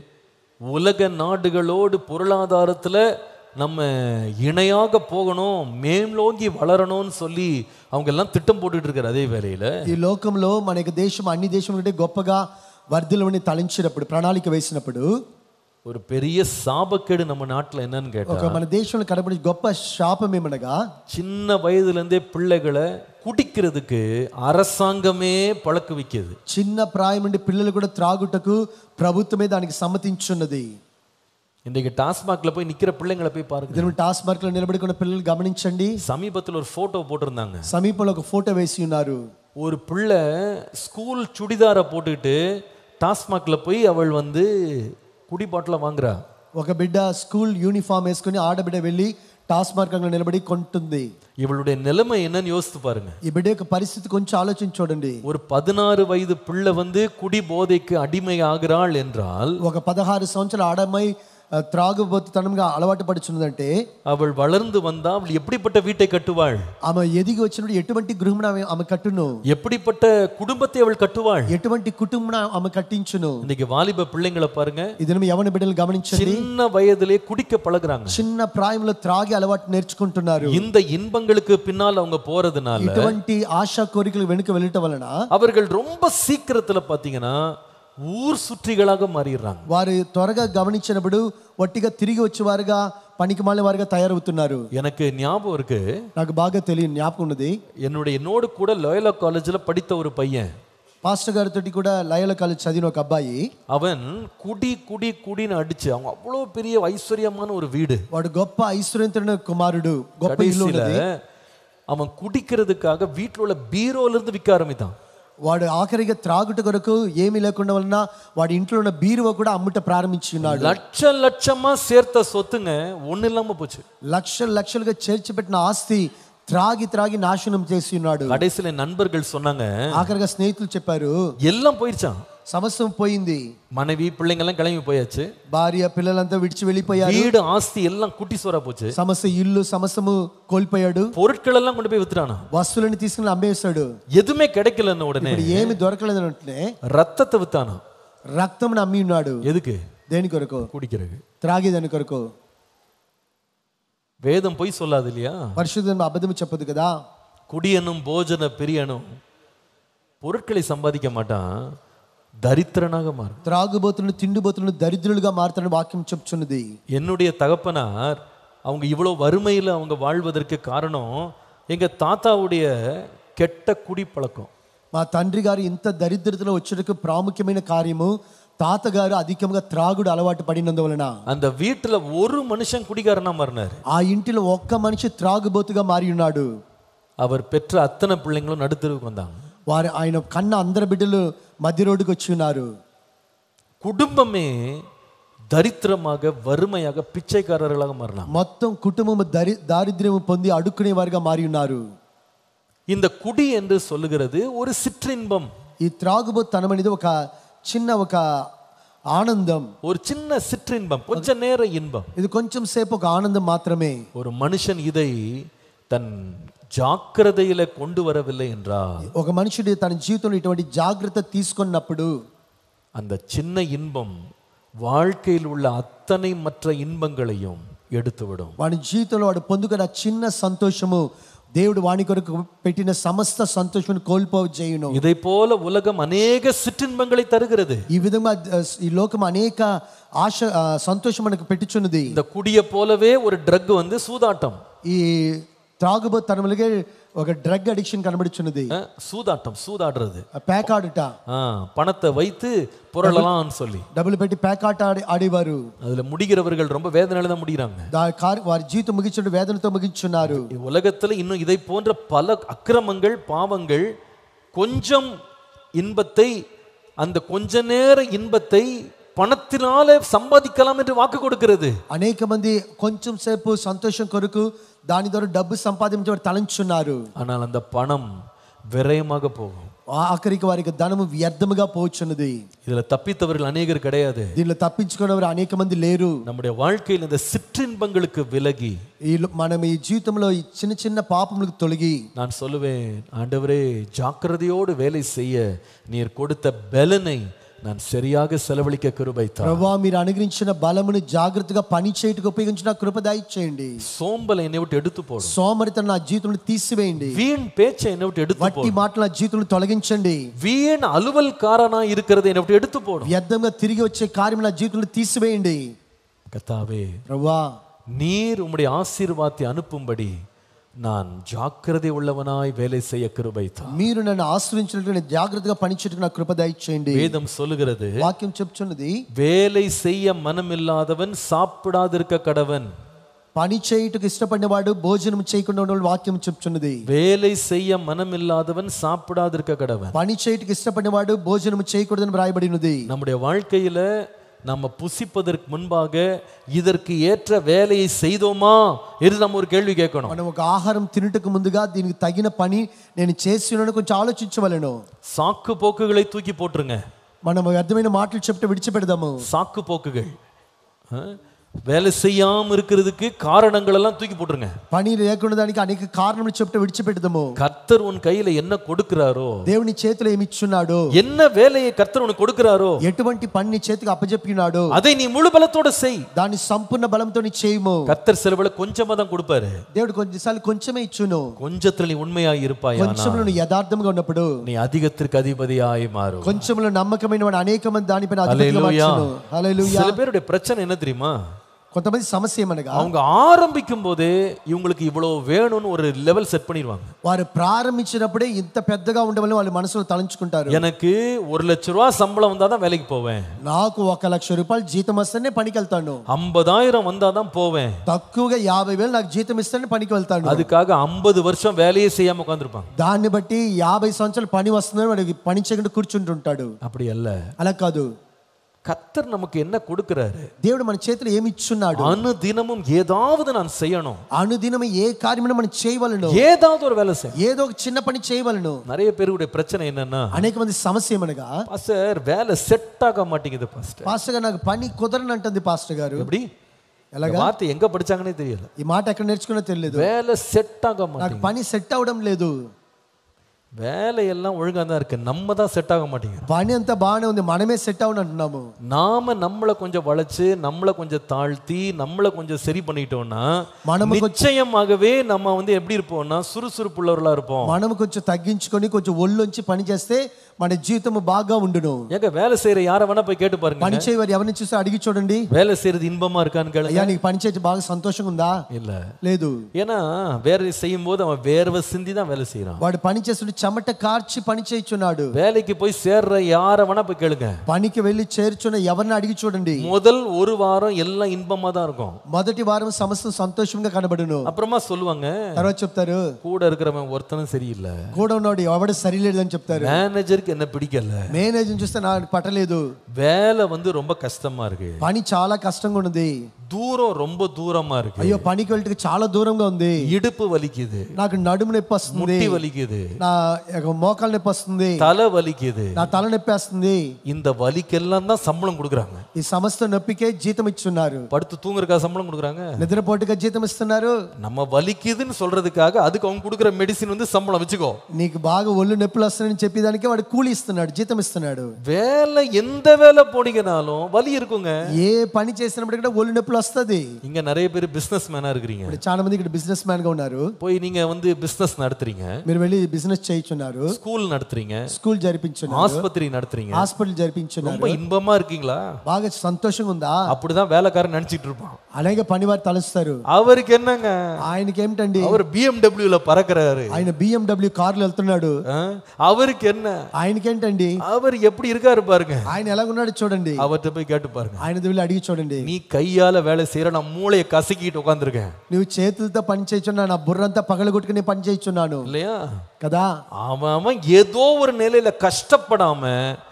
உலக நாடுகளோடு பொருளாதாரத்துல நம்ம இணையாக போகணும் மேலோங்கி வளரணும்னு சொல்லி அவங்க எல்லாம் திட்டம் போட்டுட்டு இருக்காரு அதே வேளையில ఈ లోకంలో మన యొక్క దేశం అన్ని దేశం కంటే గొప్పగా వర్ధులని తలంచినప్పుడు ప్రణాళిక వేసినప్పుడు ஒரு பெரிய சாபக்கேடு நம்ம நாட்டுல என்னன்னு கேட்டா ఒక మన దేశంలో కనబడి గొప్ప శాపం ఏమనగా சின்ன வயதுல இருந்தே பிள்ளைகளை குடிக்கிறதுக்கு அரசாங்கமே பழக்க வைக்கிது చిన్న ప్రాయం నుండి పిల్లలు కూడా త్రాగుటకు ప్రభుత్వమే దానికి సమ్మతించున్నది இன்றைக்கு டாஸ்மாக்ல போய் நிக்கிற பிள்ளைங்களை போய் பாருங்க ఇద్దరు టాస్క్ మార్క్ లో నిలబడుకున్న పిల్లలు గమనించండి சமீபத்துல ஒரு போட்டோ போட்டிருந்தாங்க సమీపంలో ఒక ఫోటో వేసి ఉన్నారు ஒரு பிள்ளை ஸ்கூல் சுடிதாரை போட்டுக்கிட்டு டாஸ்மாக்ல போய் அவள் வந்து குடி பாட்டில வாங்குறா ఒక బిడ్డ స్కూల్ యూనిఫామ్ వేసుకుని ఆడబిడ్డ వెళ్ళి టాస్క్ మార్గంలో నిలబడి కొంటుంది இவளுடைய நிலைமை என்னன்னு யோசித்து பாருங்க ఈ బిడ్డ యొక్క పరిస్థితి కొంచెం ఆలోచించి చూడండి ஒரு பதினாறு வயது பிள்ளை வந்து குடி போதைக்கு அடிமை ஆகிறாள் என்றால் ఒక పదహారు సంవత్సరాల ఆడమ్మాయి ఆ, త్రాగుబోతుతనంగా అలవాటు పడుచున్నదంటే அவள் வளர்ந்து வந்தா அவள் எப்படிப்பட்ட வீட்டை கட்டுவாள் ఆమె ఎదిగి వచ్చినప్పుడు ఎటువంటి గృహమున ఆమె ఆమె కట్టును எப்படிப்பட்ட குடும்பத்தை அவள் கட்டுவாள் ఎటువంటి కుటుంబం ఆమె కట్టించును இன்னைக்கு வாலிப பிள்ளைங்களை பாருங்க ఇది యవన బిడ్డలు గమనించండి சின்ன வயதிலே குடிக்க பழகுறாங்க చిన్న ప్రాయంలో త్రాగి అలవాటు నేర్చుకుంటున్నారు இந்த ఇన్బంகளுக்கு பின்னால் அவங்க போறதுனால ఇటువంటి ఆశా కోరికలు వెనుక వెళ్ళటం వలన அவர்கள் ரொம்ப சீக்கிரத்துல பாத்தீங்கன்னா ஊர் சுற்றிகளாக மாறிடுறாங்க వారు త్వరగా గమనించినప్పుడు వట్టిగా తిరిగి వచ్చేవారుగా పనికి మాలిన వారుగా తయారవుతున్నారు எனக்கு ஞாபகம் இருக்கு నాకు బాగా తెలియని జ్ఞాపకం ఉన్నది என்னுடைய என்னோடு கூட லோயலா காலேஜ்ல படித்த ஒரு பையன் పాస్టర్ గారితో కూడా లయల కాలేజ్ చదివిన ఒక అబ్బాయి அவன் குடி குடி குடின்னு அடிச்சு அவங்க அவ்வளோ பெரிய ஐஸ்வர்யமான ஒரு வீடு వాడు గొప్ప ఐశ్వర్యంతుడైన కుమారుడు గొప్ప ఇల్లు கடைசியில ఉన్నది அவன் குடிக்கிறதுக்காக வீட்டில் உள்ள பீரோல இருந்து விற்க ஆரம்பித்தான் వాడు ఆఖరిగా త్రాగుట కొరకు ఏమీ లేకుండా వలన వాడి ఇంట్లో ఉన్న బీరువ కూడా అమ్ముట ప్రారంభించి ఉన్నాడు லட்ச லட்சமா சேர்த்த சொத்துங்க ஒண்ணு இல்லாம போச்சு లక్షలు లక్షలుగా చేర్చి పెట్టిన ఆస్తి త్రాగి త్రాగి నాశనం చేసి ఉన్నాడు கடைசியில என் நண்பர்கள் சொன்னாங்க ఆఖరిగా స్నేహితులు చెప్పారు எல்லாம் போயிருச்சான் సమస్తం పోయింది மனைவி பிள்ளைங்க எல்லாம் கிளம்பி போயாச்சு భార్య పిల్లలంతా విడిచి వెళ్ళిపోయారు வீடு ஆஸ்தி எல்லாம் குட்டி சோறா போச்சு సమస్త ఇల్లు సమస్తము కోల్పోయాడు பொருட்கள் எல்லாம் கொண்டு போய் வித்துறானா వస్తువులని తీసుకుని అమ్మేశాడు எதுவுமே கிடைக்கலன்னு உடனே ఇప్పుడు ఏమి దొరకలేదు అంటే ரத்தத்தை வித்தானா రక్తం అమ్మి ఉన్నాడు எதுக்கு దేని కొరకు குடிக்கிறது త్రాగేదాని కొరకు வேதம் பொய் சொல்லாது இல்லையா పరిశుద్ధం అబద్ధం చెప్పదు కదా குடியனும் போஜன பிரியனும் பொருட்களை சம்பாதிக்க மாட்டான் தரித்திரனாக மாறும் త్రాగుబోతులను తిండిబోతులను దరిద్రులుగా మారుతాడని వాక్యం చెప్తున్నది என்னுடைய தகப்பனார் அவங்க இவ்வளோ வறுமையில் அவங்க வாழ்வதற்கு காரணம் எங்க தாத்தாவுடைய கெட்ட குடிப்பழக்கம் మా తండ్రి గారు ఇంత దరిద్రతలో వచ్చేటకు ప్రాముఖ్యమైన కార్యము తాతగారు అధికంగా త్రాగుడు అలవాటు పడినందువలన அந்த வீட்டுல ஒரு மனுஷன் குடிகாரனா மாறினார் ఆ ఇంటిలో ఒక్క మనిషి త్రాగుబోతుగా మారి ఉన్నాడు அவர் பெற்ற அத்தனை பிள்ளைங்களும் நடுத்தருவுக்கு வந்தாங்க వారు ఆయన కన్న అందరి బిడ్డలు మధ్య రోడ్డుకు వచ్చి ఉన్నారు குடும்பமே தரித்திரமாக வறுமையாக பிச்சைக்காரர்களாக மாறினாங்க మొత్తం కుటుంబము దరి దారిద్ర్యము పొంది అడుక్కునే వారిగా మారి ఉన్నారు இந்த குடி என்று சொல்லுகிறது ஒரு சிற்றின்பம் ఈ త్రాగుబోతనం అనేది ఒక చిన్న ఒక ఆనందం ஒரு சின்ன சிற்றின்பம் கொஞ்ச நேர இன்பம் ఇది కొంచెం సేపు ఒక ఆనందం మాత్రమే ஒரு மனுஷன் இதை தன் ஜாக்கிரதையில கொண்டு வரவில்லை என்றால் ఒక మనుషుడు తన జీవితంలో ఇటువంటి జాగ్రత్త తీసుకున్నప్పుడు அந்த சின்ன இன்பம் வாழ்க்கையில் உள்ள அத்தனை மற்ற இன்பங்களையும் எடுத்துவிடும் వాడి జీవితంలో వాడు పొందుకున్న చిన్న సంతోషము దేవుడు వాని కొరకు పెట్టిన సమస్త సంతోషం కోల్పోవ చేయును இதை போல உலகம் அநேக சிற்றின்பங்களை தருகிறது ఈ విధంగా ఆ, ఈ లోకం అనేక ఆశ ఆ, సంతోషం మనకు పెట్టుచున్నది இந்த குடியை போலவே ஒரு ட்ரக் வந்து சூதாட்டம் ఈ త్రాగుబోతనములకే ఒక డ్రగ్ అడిక్షన్ కనబడుచున్నది அஹ், சூதாட்டம் சூதாடுறது ఆ పేకాడుట ஆ, பணத்தை வைத்து புரளலாம்னு சொல்லி డబ్బులు పెట్టి పేకాట ఆడి ఆడేవారు அதுல முடிகிறவர்கள் ரொம்ப வேதனையில தான் முடிகிறாங்க దా కార్- వారి జీవితం ముగించుడు వేదనతో ముగించున్నారు உலகத்துல இன்னும் இதை போன்ற பல அக்கிரமங்கள் பாவங்கள் கொஞ்சம் இன்பத்தை அந்த கொஞ்ச நேர இன்பத்தை பணத்தினால சம்பாதிக்கலாம் என்று வாக்கு கொடுக்கிறது అనేక మంది కొంచెం సేపు సంతోషం కొరకు దాని ద్వారా డబ్బు సంపాదించే తలంచున్నారు ஆனால் அந்த பணம் விரயமாக போகும் ఆఖరికి వారికి ధనము వ్యర్థముగా పోచున్నది இதுல தப்பித்தவர்கள் அநேகர் கிடையாது దీనిలో తప్పించుకున్నవారు అనేక మంది లేరు நம்முடைய வாழ்க்கையில் இந்த சிற்றின்பங்களுக்கு விலகி ఈ మనం ఈ జీవితంలో ఈ చిన్న చిన్న పాపములకు తొలగి நான் சொல்லுவேன் ஆண்டவரே ஜாக்கிரதையோடு வேலை செய்ய நீர் கொடுத்த பலனை நான் சரியாக செலவழிக்க கிருபை தா ప్రభా మీరు అనుగ్రహించిన బలమును జాగ్రత్తగా పని చేయటకు ఉపయోగించిన కృప దయచేయండి சோம்பலை என்னை விட்டு எடுத்து போடும் సోమరితను నా జీవితంలో తీసివేయండి வீண் பேச்சை என்னை விட்டு எடுத்து వట్టి போடும் మాటలు నా జీవితంలో తొలగించండి வீண் அலுவல்காரனா இருக்கிறது என்னை விட்டு எடுத்து போடும் వ్యర్థంగా తిరిగి వచ్చే కార్యం నా జీవితంలో తీసివేయండి கத்தாவே ప్రభా நீர் உம்முடைய ஆசீர்வாதத்தை அனுப்பும்படி நான் ஜாக்கிரதை உள்ளவனாய் வேலை செய்ய கிருபை தா మీరు నన్ను ఆశ్రయించినట్టు నేను జాగ్రత్తగా పనిచేయటకు నా కృప దయచేయండి வேதம் சொல்லுகிறது వాక్యం చెప్తున్నది வேலை செய்ய மனமில்லாதவன் சாப்பிடாதிருக்க கடவன் పని చేయుటకు ఇష్టపడినవాడు భోజనం చేయకుండా ఉన్న వాక్యం చెప్తున్నది வேலை செய்ய மனமில்லாதவன் சாப்பிடாதிருக்க கடவன் పని చేయుటకు ఇష్టపడినవాడు భోజనం చేయకూడదని వ్రాయబడినది நம்முடைய வாழ்க்கையில நம்ம புசிப்பதற்கு முன்பாக இதற்கு ஏற்ற வேலையை செய்தோமா இது நம்ம ஒரு கேள்வி கேட்கணும் మనం ఒక ఆహారం తినుటకు ముందుగా దీనికి తగిన పని నేను చేసి ఉన్నాను కొంచెం ఆలోచించవలను சாக்கு போக்குகளை தூக்கி போட்டுருங்க మనం వ్యర్థమైన మాటలు చెప్తే విడిచిపెడదాము சாக்கு போக்குகள் ஆ? வேலை செய்யாம இருக்கிறதுக்கு காரணங்கள் எல்லாம் தூக்கி போட்டுருங்க పని లేకుండా దానికి అనేక కారణములు చెప్తే విడిచిపెడదాము கர்த்தர் உன் கையில என்ன கொடுக்கிறாரோ దేవుని చేతిలో ఏమి ఇచ్చున్నాడు என்ன வேலையை கர்த்தர் உனக்கு கொடுக்கிறாரோ ఎటువంటి పని నీ చేతికి అప్పజెప్పినాడు அதை நீ முழு பலத்தோட செய் దాన్ని సంపూర్ణ బలంతో నీ చేయము கர்த்தர் சில வேளை கொஞ்சமா தான் கொடுப்பாரு దేవుడు కొన్నిసార్లు కొంచెమే ఇచ్చును கொஞ்சத்துல நீ உண்மையா இருப்பாயா కొంచెంలో నువ్వు యథార్థంగా ఉన్నప్పుడు நீ அதிகத்திற்கு அதிபதியாய் மாறும் కొంచెంలో నమ్మకమైన వాడు అనేక మంది దానిపైన అధిపతిగా హల్లెలూయా. మార్చును. హల్లెలూయా. சில பேருடைய பிரச்சனை என்ன தெரியுமா కొంతమంది సమస్య ఏమనగా அவங்க ஆரம்பிக்கும் போதே இவங்களுக்கு இவ்வளவு வேணும்னு ஒரு லெவல் செட் பண்ணிடுவாங்க వారు ప్రారంభించినప్పుడే ఇంత పెద్దగా ఉండవని వాళ్ళు మనసులో తలంచుకుంటారు எனக்கு ஒரு லட்ச ரூபா சம்பளம் வந்தாதான் வேலைக்கு போவேன் నాకు ఒక లక్ష రూపాయలు జీతం వస్తేనే పనికి వెళ్తాను ஐம்பதாயிரம் வந்தாதான் போவேன் తక్కువగా యాభై వేలు నాకు జీతం ఇస్తేనే పనికి వెళ్తాను அதுக்காக ஐம்பது வருஷம் வேலையே செய்யாம உட்காந்துருப்பாங்க దాన్ని బట్టి యాభై సంవత్సరాలు పని వస్తుందని వాడికి పని చేయకుండా కూర్చుంటుంటాడు அப்படி அல்ல అలా కాదు கர்த்தர் நமக்கு என்ன கொடுக்கிறாரு దేవుడు మన చేతిలో ఏమి ఇచ్చున్నాడు அனுதினமும் ஏதாவது நான் செய்யணும் అనుదినం ఏ కార్యమైనా మనం చేయవలను ஏதாவது ஒரு வேலை செய்ய ఏదో ఒక చిన్న పని చేయవలను நிறைய பேருடைய பிரச்சனை என்னன்னா అనేక మంది సమస్య ఏమనగా பாஸ்டர் வேலை செட் ஆக மாட்டேங்குது பாஸ்டர் పాస్టర్ గారు నాకు పని కుదరనంటుంది పాస్టర్ గారు எப்படி ఎలాగా? இந்த வார்த்தை எங்க படிச்சாங்கன்னே தெரியல ఈ మాట ఎక్కడ నేర్చుకున్నా తెలియదు வேலை செட் ஆக నాకు மாட்டேங்குது పని సెట్ అవడం లేదు வேலையெல்லாம் ஒழுங்கா தான் இருக்கு நம்ம தான் செட் ஆக மாட்டேங்குது పని అంతా బాగానే ఉంది మనమే సెట్ అవని అంటున్నాము நாம நம்மளை கொஞ்சம் வளைச்சு நம்மளை கொஞ்சம் தாழ்த்தி நம்மளை கொஞ்சம் சரி பண்ணிட்டோம்னா మనము நிச்சயமாகவே நம்ம வந்து எப்படி இருப்போம்னா சுறுசுறுப்புள்ளவர்களா இருப்போம் మనం కొంచెం తగ్గించుకొని కొంచెం ఒళ్ళొంచి పని చేస్తే మన జీవితం బాగా ఉండును ஏங்க வேலை செய்யற யாரை வேணா போய் கேட்டு பாருங்க పని చేయవారు ఎవరిని చూస్తే అడిగి చూడండి வேலை செய்யறது இன்பமா இருக்கான்னு கேளுங்க అయ్యా నీకు పని చేసి బాగా సంతోషంగా ఉందా இல்ல లేదు ஏன்னா வேலை செய்யும் போது அவன் வேர்வை சிந்தி தான் வேலை செய்யறான் వాడు పని చేస్తుంటే చెమట కార్చి పని చేయించున్నాడు வேலைக்கு போய் சேர்ற யாரை வேணா போய் கேளுங்க పనికి వెళ్ళి చేర్చున్న ఎవరిని అడిగి చూడండి முதல் ஒரு வாரம் எல்லாம் இன்பமா தான் இருக்கும் మొదటి వారం సమస్తం సంతోషంగా కనబడును அப்புறமா சொல்லுவாங்க తర్వాత చెప్తారు கூட இருக்கிறவன் ஒருத்தனும் சரியில்லை కూడా ఉన్నాడు ఎవడు సరిలేదని చెప్తారు மேனேஜருக்கு என்ன பிடிக்கல మేనేజర్ చూస్తే నాకు పట్టలేదు வேலை வந்து ரொம்ப கஷ்டமா இருக்கு పని చాలా కష్టంగా ఉన్నది தூரம் ரொம்ப தூரமா இருக்கு అయ్యో పనికి వెళ్ళటం చాలా దూరంగా ఉంది இடுப்பு வலிக்குது నాకు నడుము నొప్పి వస్తుంది முட்டி வலிக்குது నా యొక్క మోకాలు నొప్పి వస్తుంది தலை வலிக்குது నా తల నొప్పి వస్తుంది இந்த வலிக்கெல்லாம் தான் சம்பளம் கொடுக்குறாங்க ఈ సమస్త నొప్పికే జీతం ఇచ్చున్నారు படுத்து தூங்குறக்கா சம்பளம் கொடுக்குறாங்க నిద్రపోటుగా జీతం ఇస్తున్నారు நம்ம வலிக்குதுன்னு சொல்றதுக்காக அதுக்கு அவங்க கொடுக்குற மெடிசின் வந்து சம்பளம் வச்சுக்கோ నీకు బాగా ఒళ్ళు నొప్పులు వస్తున్నాయని చెప్పేదానికి వాడు కూలి ఇస్తున్నాడు జీతం ఇస్తున్నాడు வேலை எந்த வேலை போனீங்கனாலும் வலி இருக்குங்க ఏ పని చేసినప్పుడు కూడా ఒళ్ళు నొప్పులు వస్తుంది இங்க நிறைய பேர் பிசினஸ் மேனா இருக்கிறீங்க ఇప్పుడు చాలా మంది ఇక్కడ బిజినెస్ మ్యాన్ గా ఉన్నారు போய் நீங்க வந்து பிசினஸ் நடத்துறீங்க మీరు వెళ్ళి బిజినెస్ చేయించున్నారు ஸ்கూல் நடத்துறீங்க స్కూల్ జరిపించున్నారు ஆஸ்பத்திரி நடத்துறீங்க హాస్పిటల్ జరిపించున్నారు ரொம்ப இன்பமா இருக்கீங்களா బాగా సంతోషంగా ఉందా அப்படிதான் வேலைக்காரன் நினைச்சிட்டு இருப்பான் అలాగే పని వారు తలుస్తారు அவருக்கு என்னங்க ఆయనకి ఏమిటండి அவர் பிஎம்டபிள்யூல பறக்குறாரு ఆయన బిఎండబ్ల్యూ కార్లు వెళ్తున్నాడు ஆ? அவருக்கு என்ன ఆయనకేంటండి அவர் எப்படி இருக்காரு பாருங்க ఆయన ఎలాగున్నాడు చూడండి அவர்கிட்ட போய் கேட்டு பாருங்க ఆయన వెళ్ళి అడిగి చూడండి நீ கையால வேலை செய்யற நான் மூளையை கசக்கிட்டு உட்காந்துருக்கேன் నువ్వు చేతులతో పని చేయించున్నా నా బుర్రంతా పగలగొట్టుకుని పని చేయించున్నాను இல்லையா కదా அவன் அவன் ஏதோ ஒரு நிலையில கஷ்டப்படாம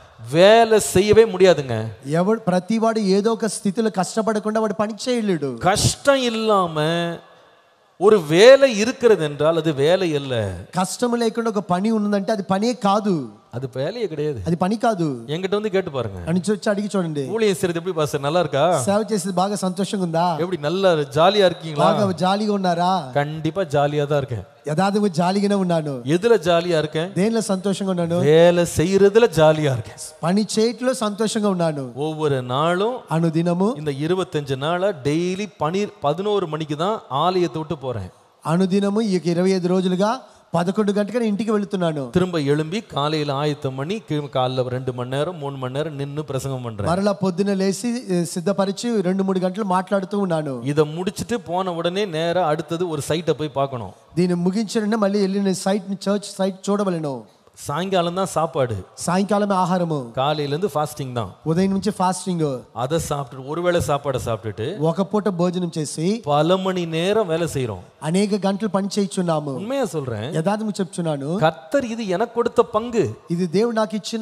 வேலை செய்யவே முடியாதுங்க ఎవడు ప్రతివాడు ఏదో ఒక స్థితిలో కష్టపడకుండా వాడు పని చేయలేడు கஷ்டம் இல்லாம ஒரு வேலை இருக்கிறது என்றால் அது வேலை அல்ல కష్టం లేకుండా ఒక పని ఉన్నదంటే అది పనే కాదు அது வேலையே கிடையாது అది పని కాదు என்கிட்ட வந்து கேட்டு பாருங்க అని వచ్చి అడిగి చూడండి ஊழியம் செய்யறது எப்படி பாஸ்டர் நல்லா இருக்கா సేవ చేసేది బాగా సంతోషంగా ఉందా எப்படி நல்லா ஜாலியா இருக்கீங்களா బాగా జాలీగా ఉన్నారా கண்டிப்பா ஜாலியா தான் இருக்கேன் యథార్థంగా జాలీగానే ఉన్నాను எதுல ஜாலியா இருக்கேன் దేనిలో సంతోషంగా ఉన్నాను வேலை செய்யறதுல ஜாலியா இருக்கேன் పని చేయట్లో సంతోషంగా ఉన్నాను ஒவ்வொரு நாளும் అనుదినము இந்த இருபத்தஞ்சு நாளா டெய்லி பனி பதினோரு மணிக்கு தான் ஆலயத்தை விட்டு போறேன் అనుదినము ఈ ఇరవై ఐదు రోజులుగా పదకొండు గంటగా నేను ఇంటికి వెళుతున్నాను திரும்ப எழும்பி காலையில ஆயத்தம் பண்ணி கீழ் காலைல ரெண்டு மணி நேரம் மூணு மணி நேரம் நின்னு பிரசங்கம் பண்றேன் మరలా పొద్దున లేచి ఏ, సిద్ధపరిచి రెండు మూడు గంటలు మాట్లాడుతూ ఉన్నాను இதை முடிச்சிட்டு போன உடனே நேரா அடுத்தது ஒரு சைட்டை போய் பார்க்கணும் దీన్ని ముగించిన మళ్ళీ వెళ్ళిన సైట్ చర్చ్ సైట్ చూడవలను சாயங்காலம் தான் சாப்பாடு సాయంకాలమే ఆహారము காலையில இருந்து ஃபாஸ்டிங் தான் ఉదయం నుంచి ఫాస్టింగ్ அதை சாப்பிட்டு ஒருவேளை சாப்பாடை சாப்பிட்டுட்டு ఒక పూట భోజనం చేసి பல மணி நேரம் வேலை செய்றோம் అనేక గంటలు పని చేయించున్నాము உண்மையா சொல்றேன் యథార్థము చెప్తున్నాను கர்த்தர் இது எனக்கு கொடுத்த பங்கு ఇది దేవుడు నాకు ఇచ్చిన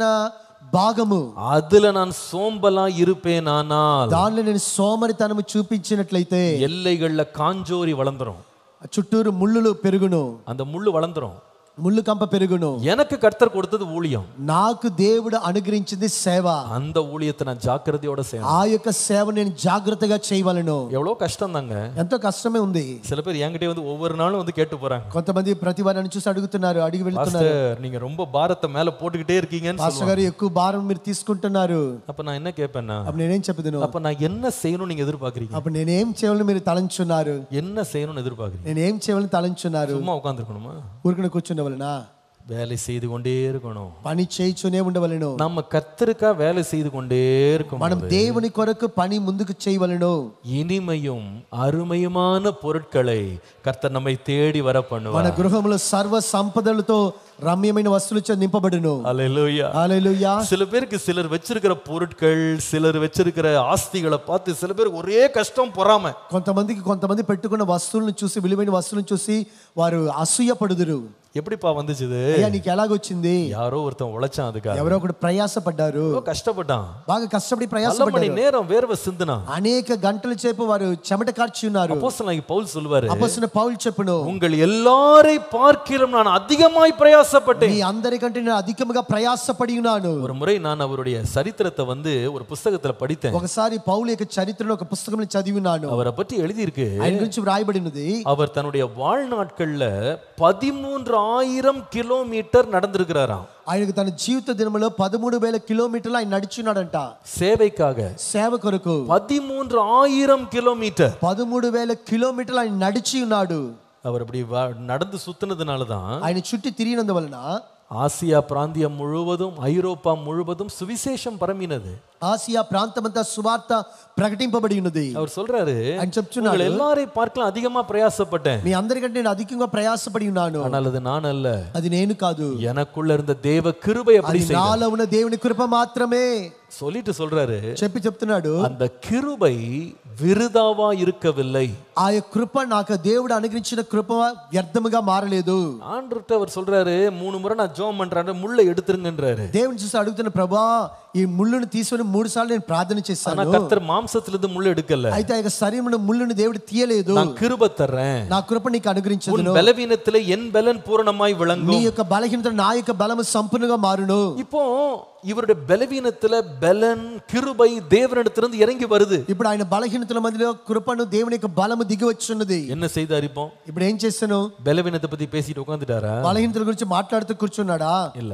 భాగము அதுல நான் சோம்பலா இருப்பேன் ஆனால் దానిలో నేను సోమరితనము చూపించినట్లయితే எல்லைகள்ல காஞ்சோரி வளர்ந்துரும் చుట్టూరు ముళ్ళులు పెరుగును அந்த முள்ளு வளர்ந்துரும் ముళ్ళు కంప పెరుగును எனக்கு கர்த்தர் கொடுத்தது ஊழியம் నాకు దేవుడు అనుగ్రహించింది సేవ அந்த ஊழியத்தை நான் ஜாக்கிரதையோட செய்யணும் ఆ యొక్క సేవ నేను జాగ్రత్తగా చేయవలను எவ்வளவு கஷ்டம் தாங்க ఎంతో కష్టమే ఉంది சில பேர் என்கிட்ட வந்து ஒவ்வொரு நாளும் வந்து கேட்டு போறாங்க కొంతమంది ప్రతి వారిని చూసి అడుగుతున్నారు అడిగి వెళ్తున్నారు பாஸ்டர் நீங்க ரொம்ப பாரத்தை மேல போட்டுக்கிட்டே இருக்கீங்கன்னு పాస్టర్ గారు ఎక్కువ భారం మీరు తీసుకుంటున్నారు சொல்லுவாங்க. அப்ப நான் என்ன கேட்பேன்னா అప్పుడు నేనేం చెప్పుదును அப்ப நான் என்ன செய்யணும் நீங்க எதிர்பார்க்கறீங்க అప్పుడు నేనేం చేయాలని మీరు తలంచున్నారు என்ன செய்யணும்னு எதிர்பார்க்கறீங்க నేనేం చేయాలని తలంచున్నారు சும்மா உட்காந்துருக்கணுமா ఊరికనే కూర్చుండవలనా வேலை செய்து கொண்டே இருக்கணும் పని చేయించునే ఉండవలను நம்ம கர்த்தருக்கா வேலை செய்து கொண்டே இருக்கும் మనం దేవుని కొరకు పని ముందుకు చేయవలను இனிமையும் அருமையுமான பொருட்களை கர்த்தர் நம்மை தேடி வர మన பண்ணுவார் గృహంలో సర్వ సంపదలతో రమ్యమైన వస్తువులతో నింపబడును அல்லேலூயா హల్లెలూయా சில பேருக்கு சிலர் வச்சிருக்கிற பொருட்கள் சிலர் வச்சிருக்கிற ஆஸ்திகளை பார்த்து சில பேருக்கு ஒரே கஷ்டம் பொறாம కొంతమందికి కొంతమంది పెట్టుకున్న వస్తువులను చూసి విలువైన వస్తువులను చూసి వారు అసూయపడుదురు எப்படிப்பா வந்துச்சு இது అయ్యా నీకు ఎలాగొచ్చింది யாரோ ஒருத்தன் உழைச்சான் அதுக்காக ఎవరో ఒకడు ప్రయాసపడ్డారు ரொம்ப கஷ்டப்பட்டான் బాగా కష్టపడి பல ప్రయాసపడ్డారు மணி நேரம் வேர்வை சிந்துனான் అనేక గంటల సేపు వారు చెమట కార్చి ఉన్నారు அப்போஸ்தலனாகிய பவுல் சொல்லுவாரு అపసిన పౌలు చెప్పును உங்கள் எல்லாரை பார்க்கிலும் நான் அதிகமாய் பிரயாசப்பட்டேன் నీ అందరికంటే నేను అధికముగా ప్రయాసపడి ఉన్నాను ஒரு முறை நான் அவருடைய சரித்திரத்தை வந்து ஒரு புஸ்தகத்துல படித்தேன் ఒకసారి పౌలు యొక్క చరిత్రలో ఒక పుస్తకంలో చదివి ఉన్నాను அவரை பற்றி எழுதியிருக்கு ఆయన గురించి వ్రాయబడినది அவர் தன்னுடைய வாழ்நாட்கள்ல பதிமூன்று ஆயிரம் கிலோமீட்டர் நடந்திருக்கிறாராம் ఆయనకు తన జీవిత దినములో పదమూడు వేల కిలోమీటర్లు ఆయన నడిచున్నాడంట சேவைக்காக సేవ కొరకు பதிமூன்று ஆயிரம் கிலோமீட்டர் పదమూడు వేల కిలోమీటర్లు ఆయన నడిచి ఉన్నాడు அவர் அப்படி வா- நடந்து சுத்தினதுனால தான் ఆయన చుట్టి తిరిగినందువలన ஆசியா பிராந்தியம் முழுவதும் ஐரோப்பா முழுவதும் சுவிசேஷம் பரம்பினது ఆసియా ప్రాంతమంతా సువార్త ప్రకటింపబడి ఉన్నది அவர் சொல்றாரு ఆయన చెప్తున్నాడు உங்கள் எல்லாரையும் பார்க்கலாம் அதிகமா பிரயாசப்பட்டேன் మీ అందరికంటే నేను అధికంగా ప్రయాసపడి ఉన్నాను ஆனால் அது நான் அல்ல అది నేను కాదు எனக்குள்ள இருந்த தேவ கிருபை அப்படி అది செய்தார். నాలో ఉన్న దేవుని కృప మాత్రమే சொல்லிட்டு சொல்றாரு చెప్పి చెప్తున్నాడు அந்த கிருபை விருதாவா இருக்கவில்லை ఆ యొక్క కృప నాకు దేవుడు అనుగ్రహించిన కృప వ్యర్థముగా మారలేదు ஆண்டுகிட்ட அவர் சொல்றாரு மூணு முறை நான் ஜோம் பண்றாரு முள்ளை எடுத்துருங்கன்றாரு దేవుని చూసి అడుగుతున్న ప్రభా ఈ ముళ్ళును తీసుకొని మూడు సార్లు నేను ప్రార్థన ஆனா చేశాను கர்த்தர் மாம்சத்திலிருந்து முள்ளு எடுக்கல అయితే ఆ యొక్క శరీరంలో ముళ్ళుని దేవుడు తీయలేదు நான் கிருபை தர்றேன் నా కృప నీకు అనుగ్రహించదు உன் பலவீனத்திலே என் பலன் பூரணமாய் నీ விளங்கும் యొక్క బలహీనత నా యొక్క బలము సంపూర్ణంగా మారును இப்போ இவருடைய பலவீனத்துல பலன் கிருபை தேவனிடத்திலிருந்து இறங்கி வருது ఇప్పుడు ఆయన బలహీనతల మధ్యలో కృపను దేవుని యొక్క బలము దిగి వచ్చున్నది என்ன செய்தார் இப்போ ఇప్పుడు ఏం చేస్తాను பலவீனத்தை பத்தி பேசிட்டு உட்காந்துட்டாரா బలహీనతల గురించి మాట్లాడుతూ కూర్చున్నాడా இல்ல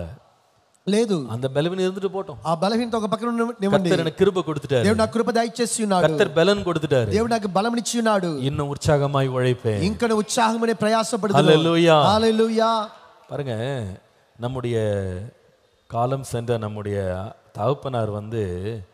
లేదు அந்த பலவீனம் இருந்துட்டு போட்டோம் ఆ బలహీనత ఒక పక్కన నివ్వండి கர்த்தர் எனக்கு கிருபை கொடுத்துட்டாரு దేవుడు నాకు కృప దయచేసి ఉన్నాడు கர்த்தர் பலன் கொடுத்துட்டாரு దేవుడు నాకు బలమునిచ్చి ఉన్నాడు இன்னும் உற்சாகமாய் உழைப்பேன் ఇంకా ఉత్సాహమనే ప్రయాసపడుతుంది ஹalleluya హల్లెలూయా பாருங்க நம்முடைய காலம் சென்ற நம்முடைய தகப்பனார் வந்து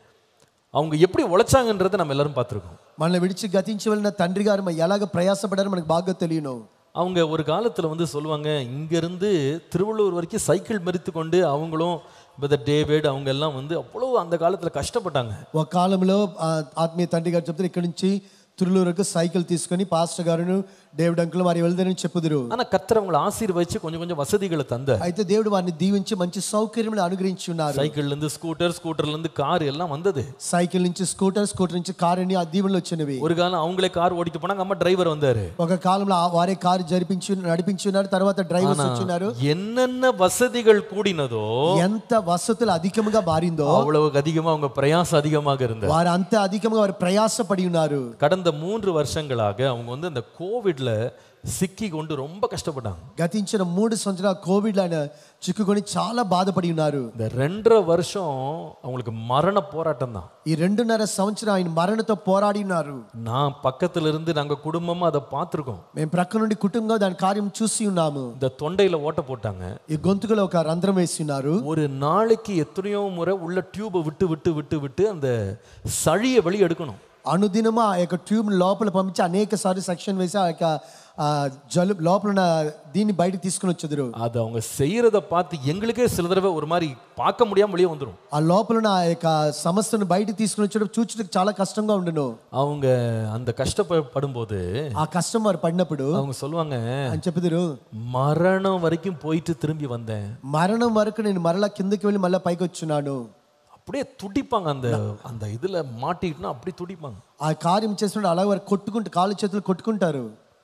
அவங்க எப்படி உழைச்சாங்கன்றதை நம்ம எல்லாரும் பார்த்துருக்கோம் మనల్ని విడిచి గతించి వెళ్ళిన తండ్రి గారు మరి ఎలాగ ప్రయాసపడారో మనకు బాగా తెలియను அவங்க ஒரு காலத்துல வந்து சொல்லுவாங்க இங்கிருந்து திருவள்ளூர் வரைக்கும் சைக்கிள் மறித்து கொண்டு அவங்களும் பிரதர் டேவிட் அவங்க எல்லாம் வந்து அவ்வளோ அந்த காலத்துல கஷ்டப்பட்டாங்க ఒక కాలంలో ఆ, ఆత్మీయ తండ్రి గారు చెప్తారు ఇక్కడ నుంచి తురులూరుకు సైకిల్ తీసుకొని పాస్టర్ గారును డేవిడ్ అంకుల్ వారి వెళ్దారని చెప్పుదురు ஆனா கர்த்தர் அவங்களை ஆசீர்வதிச்சு கொஞ்சம் கொஞ்சம் வசதிகளை தந்த అయితే దేవుడు వారిని దీవించి మంచి సౌకర్యములు అనుగ్రహించి ఉన్నారు சைக்கிள்ல இருந்து ஸ்கூட்டர் ஸ்கூட்டர்ல இருந்து கார் எல்லாம் வந்தது సైకిల్ నుంచి స్కూటర్ స్కూటర్ నుంచి కార్ అని ఆ దీవెనలు వచ్చినవి ஒரு காலம் அவங்களே கார் ஓட்டிட்டு போனாங்க அம்மா டிரைவர் வந்தாரு ఒక కాలంలో ఆ వారే కారు జరిపించి నడిపించి ఉన్నారు తర్వాత డ్రైవర్స్ వచ్చినారు என்னென்ன வசதிகள் கூடினதோ ఎంత వసతులు అధికముగా మారిందో அவ்வளவுக்கு அதிகமா அவங்க பிரயாசம் அதிகமாக இருந்தது వారు అంత అధికంగా వారు ప్రయాసపడి ఉన్నారు கடந்த மூன்று வருஷங்களாக அவங்க வந்து அந்த கோவிட்ல சிக்கி கொண்டு ரொம்ப கஷ்டப்பட்டாங்க గతించిన మూడు సంవత్సరాల కోవిడ్ ఆయన చిక్కుకొని చాలా బాధపడి ఉన్నారు இந்த ரெண்டரை வருஷம் அவங்களுக்கு மரண போராட்டம் தான் ఈ రెండున్నర సంవత్సరం ఆయన మరణతో పోరాడి ఉన్నారు நான் பக்கத்துல இருந்து நாங்க குடும்பமா அதை பார்த்துருக்கோம் మేము ప్రక్క నుండి కుటుంబంగా దాని కార్యం చూసి ఉన్నాము இந்த தொண்டையில ஓட்ட போட்டாங்க ఈ గొంతుకులో ఒక రంధ్రం వేసి ఉన్నారు ஒரு நாளைக்கு எத்தனையோ முறை உள்ள டியூபை விட்டு விட்டு விட்டு விட்டு அந்த சளியை வெளியே எடுக்கணும் అనుదినము ఆ యొక్క ట్యూబ్ లోపల పంపించి అనేక సార్లు సెక్షన్ వేసి ఆ యొక్క ఆ జలు లోపల ఉన్న దీన్ని బయటకు తీసుకుని వచ్చేదారు அது அவங்க செய்யறத பார்த்து எங்களுக்கே சில தடவை ஒரு மாதிரி பார்க்க முடியாம வெளியே வந்துடும் ఆ లోపల ఉన్న ఆ యొక్క సమస్యను బయటకు తీసుకుని వచ్చేటప్పుడు చూచడానికి చాలా కష్టంగా ఉండును அவங்க அந்த కష్టப்படும் போது ఆ కష్టం వారు పడినప్పుడు அவங்க சொல்லுவாங்க అని చెప్పిదారు மரணம் வரைக்கும் போயிட்டு திரும்பி வந்தேன் మరణం వరకు నేను మరలా కిందకి వెళ్ళి మళ్ళీ పైకి వచ్చున్నాను அப்படியே துடிப்பாங்க அந்த அந்த இதுல மாட்டிக்கிட்டுனா அப்படி துடிப்பாங்க ఆ కార్యం చేసినప్పుడు అలాగే వారు కొట్టుకుంటూ కాళ్ళు చేతులు కొట్టుకుంటారు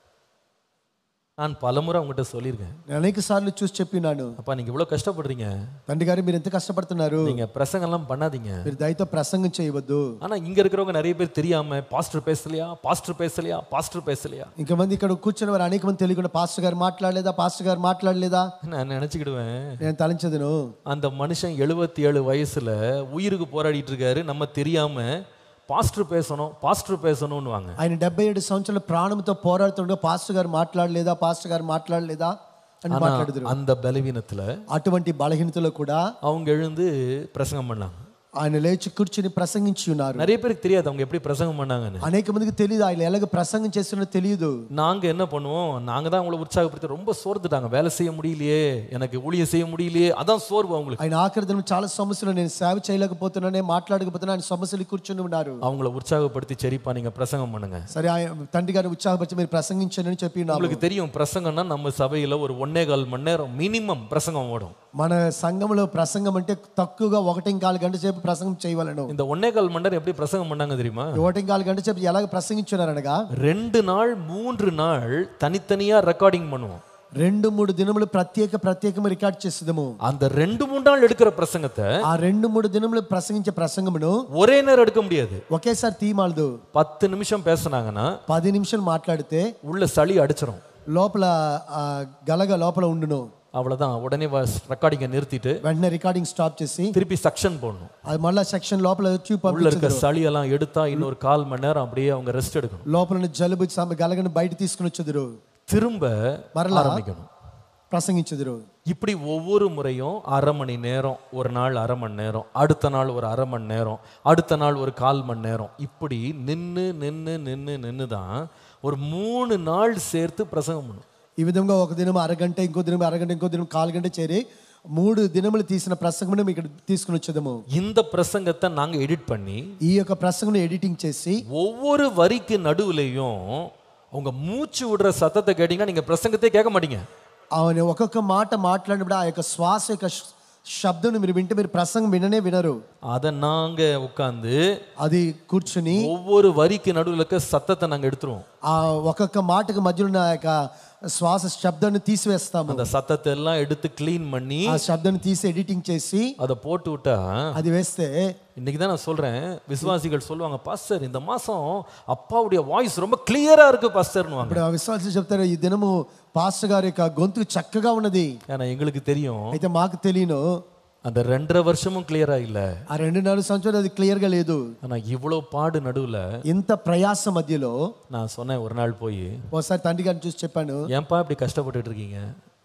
நான் பலமுறை அவங்ககிட்ட சொல்லியிருக்கேன் నేను అనేక సార్లు చూసి చెప్పినాను அப்பா நீங்க இவ்வளவு கஷ்டப்படுறீங்க తండ్రి గారు మీరు ఎంత కష్టపడుతున్నారు நீங்க பிரசங்கம் எல்லாம் பண்ணாதீங்க మీరు దయతో ప్రసంగం చేయవద్దు ஆனா இங்க இருக்கிறவங்க நிறைய பேர் தெரியாம பாஸ்டர் பேசலையா பாஸ்டர் பேசலையா பாஸ்டர் பேசலையா ఇంకా మంది ఇక్కడ కూర్చొని వారు అనేక మంది తెలియకుండా పాస్టర్ గారు మాట్లాడలేదా పాస్టర్ గారు మాట్లాడలేదా நான் நினைச்சுக்கிடுவேன் నేను తలంచదును அந்த மனுஷன் எழுபத்தி ஏழு வயசுல உயிருக்கு போராடிட்டு இருக்காரு நம்ம தெரியாம பாஸ்டர் பேசணும் பாஸ்டர் பேசணும்னுவாங்க ఆయన డెబ్బై ఏడు సంవత్సరాల ప్రాణంతో పోరాడుతుండగా పాస్టర్ గారు మాట్లాడలేదా పాస్టర్ గారు మాట్లాడలేదా అని ஆனா మాట్లాడుదురు அந்த பலவீனத்துல అటువంటి బలహీనతలో కూడా அவங்க எழுந்து பிரசங்கம் பண்ணாங்க ఆయన లేచి కూర్చుని ప్రసంగించి ఉన్నారు நிறைய பேருக்கு தெரியாது அவங்க எப்படி பிரசங்கம் பண்ணாங்கன்னு అనేక మందికి తెలియదు ఆయన ఎలాగ ప్రసంగం చేస్తున్నో తెలియదు நாங்க என்ன பண்ணுவோம் நாங்க தான் அவங்கள உற்சாகப்படுத்தி ரொம்ப சோர்ந்துட்டாங்க வேலை செய்ய முடியலையே எனக்கு ஊழியம் செய்ய முடியலையே அதான் சோர்வு அவங்களுக்கு ఆయన ఆఖరి దినం చాలా సమస్యలు నేను సేవ చేయలేకపోతున్నానే మాట్లాడకపోతున్నా ఆయన సమస్యలు కూర్చొని ఉన్నారు அவங்கள உற்சாகப்படுத்தி சரிப்பா நீங்க பிரசங்கம் பண்ணுங்க సరే ఆయన తండ్రి గారిని ఉత్సాహపరిచి మీరు ప్రసంగించండి అని చెప్పి ఉన్నాము உங்களுக்கு தெரியும் பிரசங்கம்னா நம்ம சபையில ஒரு ஒன்னே கால் மணி நேரம் மினிமம் பிரசங்கம் ஓடும் మన సంఘంలో ప్రసంగం అంటే తక్కువగా ఒకటి కాలు గంట సేపు ప్రసంగం చేయవలను இந்த ஒன்னே கால் மணி நேரம் எப்படி பிரசங்கம் பண்ணாங்க தெரியுமா ఒకటి కాలు గంట సేపు ఎలాగ ప్రసంగించున్నారు అనగా ரெண்டு நாள் மூன்று நாள் தனித்தனியா ரெக்கார்டிங் பண்ணுவோம் రెండు మూడు దినములు ప్రత్యేక ప్రత్యేకము రికార్డ్ చేసేదము அந்த ரெண்டு மூணு நாள் எடுக்கிற பிரசங்கத்தை ఆ రెండు మూడు దినములు ప్రసంగించే ప్రసంగమును ஒரே நேரம் எடுக்க முடியாது ఒకేసారి తీయమాలదు பத்து நிமிஷம் பேசுனாங்கன்னா పది నిమిషాలు మాట్లాడితే உள்ள சளி அடிச்சிரும் లోపల ఆ, గలగ లోపల ఉండును அவ்வளவுதான் உடனே ரெக்கார்டிங்கை நிறுத்திட்டு వెంటనే రికార్డింగ్ స్టాప్ చేసి திருப்பி சக்ஷன் போடணும் అది మళ్ళా సెక్షన్ లోపల ట్యూబ్ உள்ள இருக்க சளியெல்லாம் எடுத்தா இன்னொரு கால் மணி நேரம் அப்படியே அவங்க ரெஸ்ட் எடுக்கணும் లోపల ఉన్న జలుబు సమ- గలగను బయట తీసుకుని వచ్చేదురు திரும்ப மறலா. ஆரம்பிக்கணும் ప్రసంగించెదురు இப்படி ஒவ்வொரு முறையும் அரை மணி நேரம் ஒரு நாள் அரை மணி நேரம் அடுத்த நாள் ஒரு அரை மணி நேரம் அடுத்த நாள் ஒரு கால் மணி நேரம் இப்படி நின்று நின்று நின்று நின்று தான் ஒரு மூணு நாள் சேர்த்து பிரசங்கம் பண்ணும் ఈ విధంగా ఒక దినం అరగంట ఇంకో దినం అరగంట ఇంకో దినం కాలు గంట చేరి మూడు దినములు తీసిన ప్రసంగం ఇక్కడ తీసుకుని వచ్చేదము இந்த பிரசங்கத்தை நாங்கள் எடிட் பண்ணி ఈ యొక్క ప్రసంగం ఎడిటింగ్ చేసి ஒவ்வொரு வரிக்கு நடுவுலையும் அவங்க மூச்சு விடுற சத்தத்தை கேட்டீங்கன்னா நீங்கள் பிரசங்கத்தை கேட்க மாட்டீங்க ఆయన ఒక్కొక్క మాట మాట్లాడినప్పుడు ఆ యొక్క శ్వాస యొక్క శ- శబ్దం మీరు వింటే మీరు ప్రసంగం విననే వినరు அதை நாங்கள் உட்காந்து అది కూర్చుని ஒவ்வொரு வரிக்கு நடுவில் இருக்க சத்தத்தை நாங்கள் எடுத்துருவோம் ఆ ఒక్కొక్క మాటకు మధ్యలో ఉన్న ఆ యొక్క శ్వాస శబ్దాన్ని తీసివేస్తాము அந்த சத்தத்தை எல்லாம் எடுத்து க்ளீன் பண்ணி ఆ శబ్దాన్ని తీసి ఎడిటింగ్ చేసి அதை போட்டு விட்டா అది వేస్తే இன்னைக்கு தான் நான் சொல்றேன் விசுவாசிகள் சொல்லுவாங்க பாஸ்டர் இந்த மாசம் அப்பாவுடைய வாய்ஸ் ரொம்ப கிளியரா இருக்கு பாஸ்டர்னுவாங்க ఇప్పుడు ఆ విశ్వాసులు చెప్తారు ఈ దినము పాస్టర్ గారి యొక్క గొంతు చక్కగా ఉన్నది ஏன்னா எங்களுக்கு தெரியும் అయితే మాకు తెలియను அந்த ரெண்டரை வருஷமும் கிளியரா இல்ல ఆ రెండు నాలుగు సంవత్సరాలు అది క్లియర్ గా లేదు ஆனா இவ்வளவு பாடு நடுவுல ఇంత ప్రయాస మధ్యలో நான் சொன்னேன் ஒரு நாள் போய் ఒకసారి తండ్రి గారిని చూసి చెప్పాను ஏன்பா இப்படி கஷ்டப்பட்டுட்டு இருக்கீங்க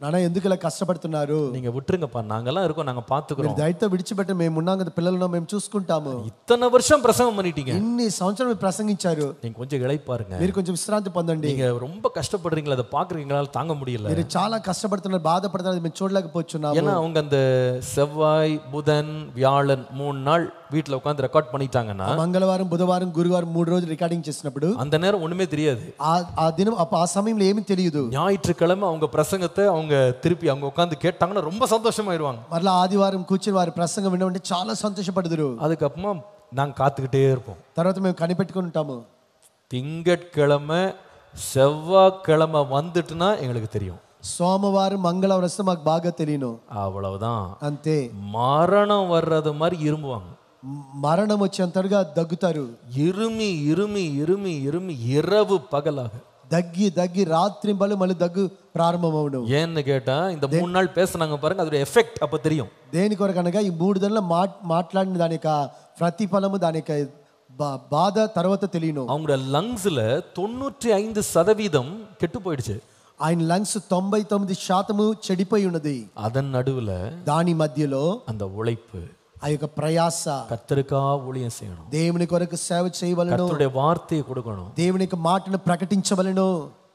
నాన్న ఎందుకు ఇలా కష్టపడుతున్నారు நீங்க விட்டுருங்கப்பா நாங்கெல்லாம் இருக்கோம் நாங்க பாத்துக்கிறோம் మీరు దయతో విడిచిపెట్టి మేము ఉన్నాం కదా పిల్లలను మేము చూసుకుంటాము இத்தனை வருஷம் பிரசங்கம் பண்ணிட்டீங்க ఇన్ని సంవత్సరాలు మీరు ప్రసంగించారు நீங்க கொஞ்சம் இளைப்பாருங்க మీరు కొంచెం విశ్రాంతి పొందండి நீங்க ரொம்ப கஷ்டப்படுறீங்களா அதை பாக்குறீங்களால தாங்க முடியல మీరు చాలా కష్టపడుతున్నారు బాధపడుతున్నారు అది మేము చూడలేకపోతున్నాము ஏன்னா அவங்க அந்த செவ்வாய் புதன் வியாழன் மூணு நாள் வீட்ல உட்காந்து ரெக்கார்ட் பண்ணிட்டாங்கன்னா మంగళవారం బుధవారం గురువారం మూడు రోజులు రికార్డింగ్ చేసినప్పుడు அந்த நேரம் ஒண்ணுமே தெரியாது ఆ ఆ దినం అప్ప- ఆ సమయంలో ఏమీ తెలియదు ஞாயிற்றுக்கிழமை அவங்க பிரசங்கத்தை அவங்க திருப்பி அவங்க உட்காந்து கேட்டாங்கன்னா ரொம்ப சந்தோஷமாயிருவாங்க మరలా ఆదివారం కూర్చుని వారి ప్రసంగం వినమంటే చాలా సంతోషపడుదురు அதுக்கப்புறமா நாங்க காத்துக்கிட்டே இருப்போம் తర్వాత మేము కనిపెట్టుకుని ఉంటాము திங்கட்கிழமை செவ்வாய்க்கிழமை வந்துட்டுனா எங்களுக்கு தெரியும் సోమవారం మంగళవారం వస్తే మాకు బాగా తెలియను அவ்வளவுதான் అంతే மரணம் வர்றது மாதிரி இரும்புவாங்க మరణం వచ్చేంతగా దగ్గుతారు இருமி இருமி இருமி இருமி இரவு பகலாக దగ్గి దగ్గి రాత్రింబలు మళ్ళీ దగ్గు ప్రారంభమవును ஏன்னு கேட்டா இந்த மூணு நாள் பேசுனாங்க பாருங்க அதோட எஃபெக்ட் அப்ப தெரியும் దేని కొరకనగా ఈ మూడు దినాల మా మాట్లాడిన దాని యొక్క ప్రతిఫలము దాని యొక్క బా- బాధ తర్వాత తెలియను அவங்களோட லங்ஸ்ல தொண்ணூற்றி ஐந்து சதவீதம் கெட்டு போயிடுச்சு ఆయన లంగ్స్ తొంభై తొమ్మిది శాతము చెడిపోయి ఉన్నది அதன் நடுவுல దాని మధ్యలో அந்த உழைப்பு ఆ యొక్క ప్రయాస கர்த்தருக்கா ஊழியம் செய்யணும் దేవుని కొరకు సేవ చేయవలను கர்த்தருடைய వార్த்தையை கொடுக்கணும் దేవుని యొక్క మాటను ప్రకటించవలను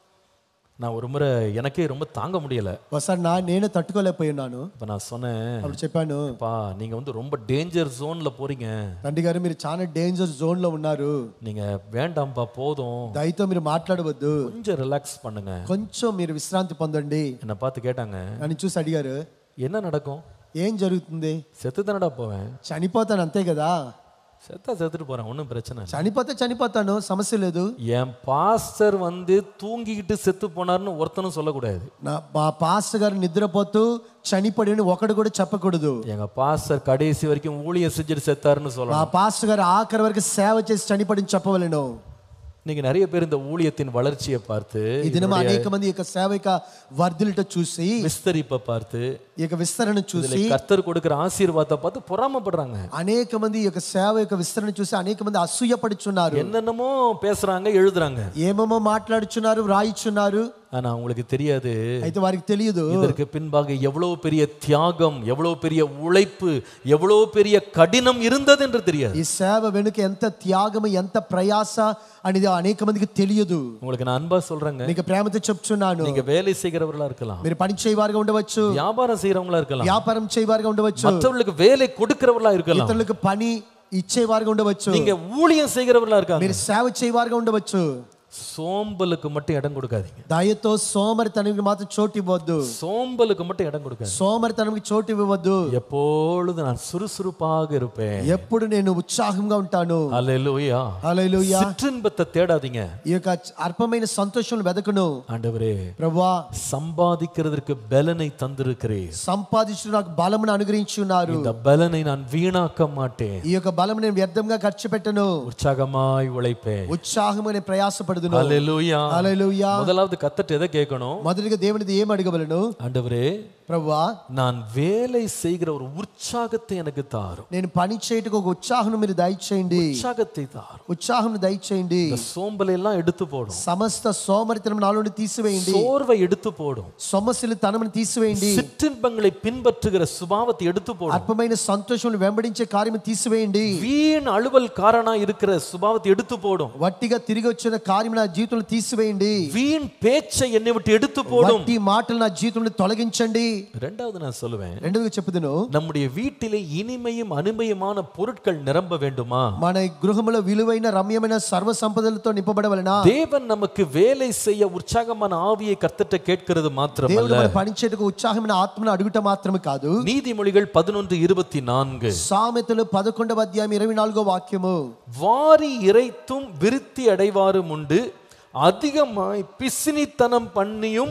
நான் ஒரு முறை எனக்கே ரொம்ப தாங்க முடியல ఒకసారి నా నేనే తట్టుకోలేకపోయి ఉన్నాను இப்ப நான் சொன்னேன் అప్పుడు చెప్పాను பா நீங்க வந்து ரொம்ப டேஞ்சர் ஜோன்ல போறீங்க తండ్రి గారు మీరు చాలా డేంజర్ జోన్ లో ఉన్నారు நீங்க வேண்டாம்ப்பா போதும் దయతో మీరు మాట్లాడవద్దు கொஞ்சம் ரிலாக்ஸ் பண்ணுங்க కొంచెం మీరు విశ్రాంతి పొందండి என்னை பார்த்து கேட்டாங்க అని చూసి అడిగారు என்ன நடக்கும் ఏం జరుగుతుంది செத்து தானடா போவேன் చనిపోతాను అంతే కదా செத்தா செத்துட்டு போறேன் ஒன்றும் பிரச்சனை இல்லை. చనిపోతే చనిపోతాను సమస్య లేదు என் பாஸ்டர் வந்து தூங்கிக்கிட்டு செத்து போனார்னு ஒருத்தனும் சொல்லக்கூடாது నా మా పాస్టర్ గారు నిద్రపోతూ చనిపోయి అని ఒకడు కూడా చెప్పకూడదు எங்க பாஸ்டர் கடைசி வரைக்கும் ஊழியம் செஞ்சுட்டு செத்தாருன்னு మా சொல்லலாம் పాస్టర్ గారు ఆఖరి వరకు సేవ చేసి చనిపడిని చెప్పవలను இன்னைக்கு நிறைய பேர் இந்த ஊழியத்தின் வளர்ச்சியை பார்த்து ఈ దినం అనేక మంది ఈ యొక్క సేవ యొక్క వర్ధులట చూసి விஸ்தரிப்பை பார்த்து ఈ యొక్క విస్తరణ చూసి இதுல கர்த்தர் கொடுக்கிற ஆசீர்வாதத்தை பார்த்து பொறாமப்படுறாங்க అనేక మంది ఈ యొక్క సేవ యొక్క విస్తరణ చూసి అనేక మంది అసూయపడుచున్నారు என்னென்னமோ பேசுறாங்க எழுதுறாங்க ఏమేమో మాట్లాడుచున్నారు వ్రాయిచున్నారు ஆனா அவங்களுக்கு தெரியாது అయితే వారికి తెలియదు இதற்கு பின்பாக எவ்வளவு பெரிய தியாகம் எவ்வளவு பெரிய உழைப்பு எவ்வளவு பெரிய கடினம் இருந்தது என்று தெரியாது ఈ సేవ వెనుక ఎంత త్యాగము ఎంత ప్రయాస అనేది అనేక మందికి తెలియదు உங்களுக்கு நான் అன்பா சொல்றேங்க నీకు ప్రేమతో చెప్తున్నాను நீங்க வேலை செய்கிறவர்களா இருக்கலாம் మీరు పని చేయవారుగా ఉండవచ్చు வியாபாரம் செய்யறவங்களா இருக்கலாம் వ్యాపారం చేయవారుగా ఉండవచ్చు மற்றவர்களுக்கு வேலை கொடுக்கிறவர்களா இருக்கலாம் ఇతరులకు పని ఇచ్చేవారుగా ఉండవచ్చు நீங்க ஊழியம் செய்கிறவர்களா இருக்காங்க మీరు సేవ చేయవారుగా ఉండవచ్చు சோம்பலுக்கு மட்டும் இடம் கொடுக்காதீங்க దయతో సోమరితనానికి మాత్రం చోటు ఇవ్వద్దు சோம்பலுக்கு மட்டும் இடம் கொடுக்காது సోమరితనానికి చోటు ఇవ్వద్దు எப்பொழுது நான் சுறுசுறுப்பாக இருப்பேன் ఎప్పుడు నేను ఉత్సాహంగా ఉంటాను அல்லேலூயா హల్లెలూయా சிற்றின்பத்தை தேடாதீங்க ఈ యొక్క అల్పమైన సంతోషం వెదకను ஆண்டவரே ప్రభువా சம்பாதிக்கிறதற்கு பலனை தந்திருக்கிறேன் సంపాదించు నాకు బలమును అనుగ్రహించి ఉన్నారు இந்த பலனை நான் வீணாக்க மாட்டேன் ఈ యొక్క బలం నేను వ్యర్థంగా ఖర్చు పెట్టను உற்சாகமாய் உழைப்பேன் ఉత్సాహము నేను ప్రయాసపడుదును அல்லேலூயா హల్లెలూయా முதலாவது கத்தட்டு எதை கேட்கணும் మొదటిగా దేవునిది ఏం అడగవలను ஆண்டவரே ప్రభువా நான் வேலை செய்கிற ஒரு உற்சாகத்தை எனக்கு தாரும் నేను పని చేయటకు ఒక ఉత్సాహం మీరు దయచేయండి உற்சாகத்தை தாரும் ఉత్సాహం దయచేయండి இந்த சோம்பலை எல்லாம் எடுத்து போடும் సమస్త సోమరితనం నాలో నుండి తీసివేయండి சோர்வை எடுத்து போடும் సమస్యలు తనమును తీసివేయండి சிற்றின்பங்களை பின்பற்றுகிற சுபாவத்தை எடுத்து போடும் అల్పమైన సంతోషం వెంబడించే కార్యము తీసివేయండి வீண் அலுவல்காரனா இருக்கிற சுபாவத்தை எடுத்து போடும் వట్టిగా తిరిగి వచ్చిన కార్యం నా జీవితంలో తీసివేయండి வீண் பேச்சை என்னை விட்டு எடுத்து போடும் వట్టి మాటలు నా జీవితంలో తొలగించండి ரெண்டாவது நான் சொல்லுவேன் రెండవది చెప్పుదును நம்முடைய வீட்டிலே இனிமையும் அனுமயமான பொருட்கள் நிரம்ப வேண்டுமா మన గృహములో విలువైన రమ్యమైన సర్వ సంపదలతో నింపబడవలనా தேவன் நமக்கு வேலை செய்ய உற்சாகமான ஆவியை கர்த்தட்ட கேட்கிறது దేవుడు மாத்திரமல்ல మన పనిచేటకు ఉత్సాహమైన ఆత్మను అడుగుట మాత్రమే కాదు நீதிமொழிகள் பதினொன்று இருபத்தி நான்கு సామెతలు పదకొండవ అధ్యాయం ఇరవై నాలుగో వాక్యము வாரி இறைத்தும் விருத்தி அடைவாரும் உண்டு அதிகமாய் பிசினித்தனம் பண்ணியும்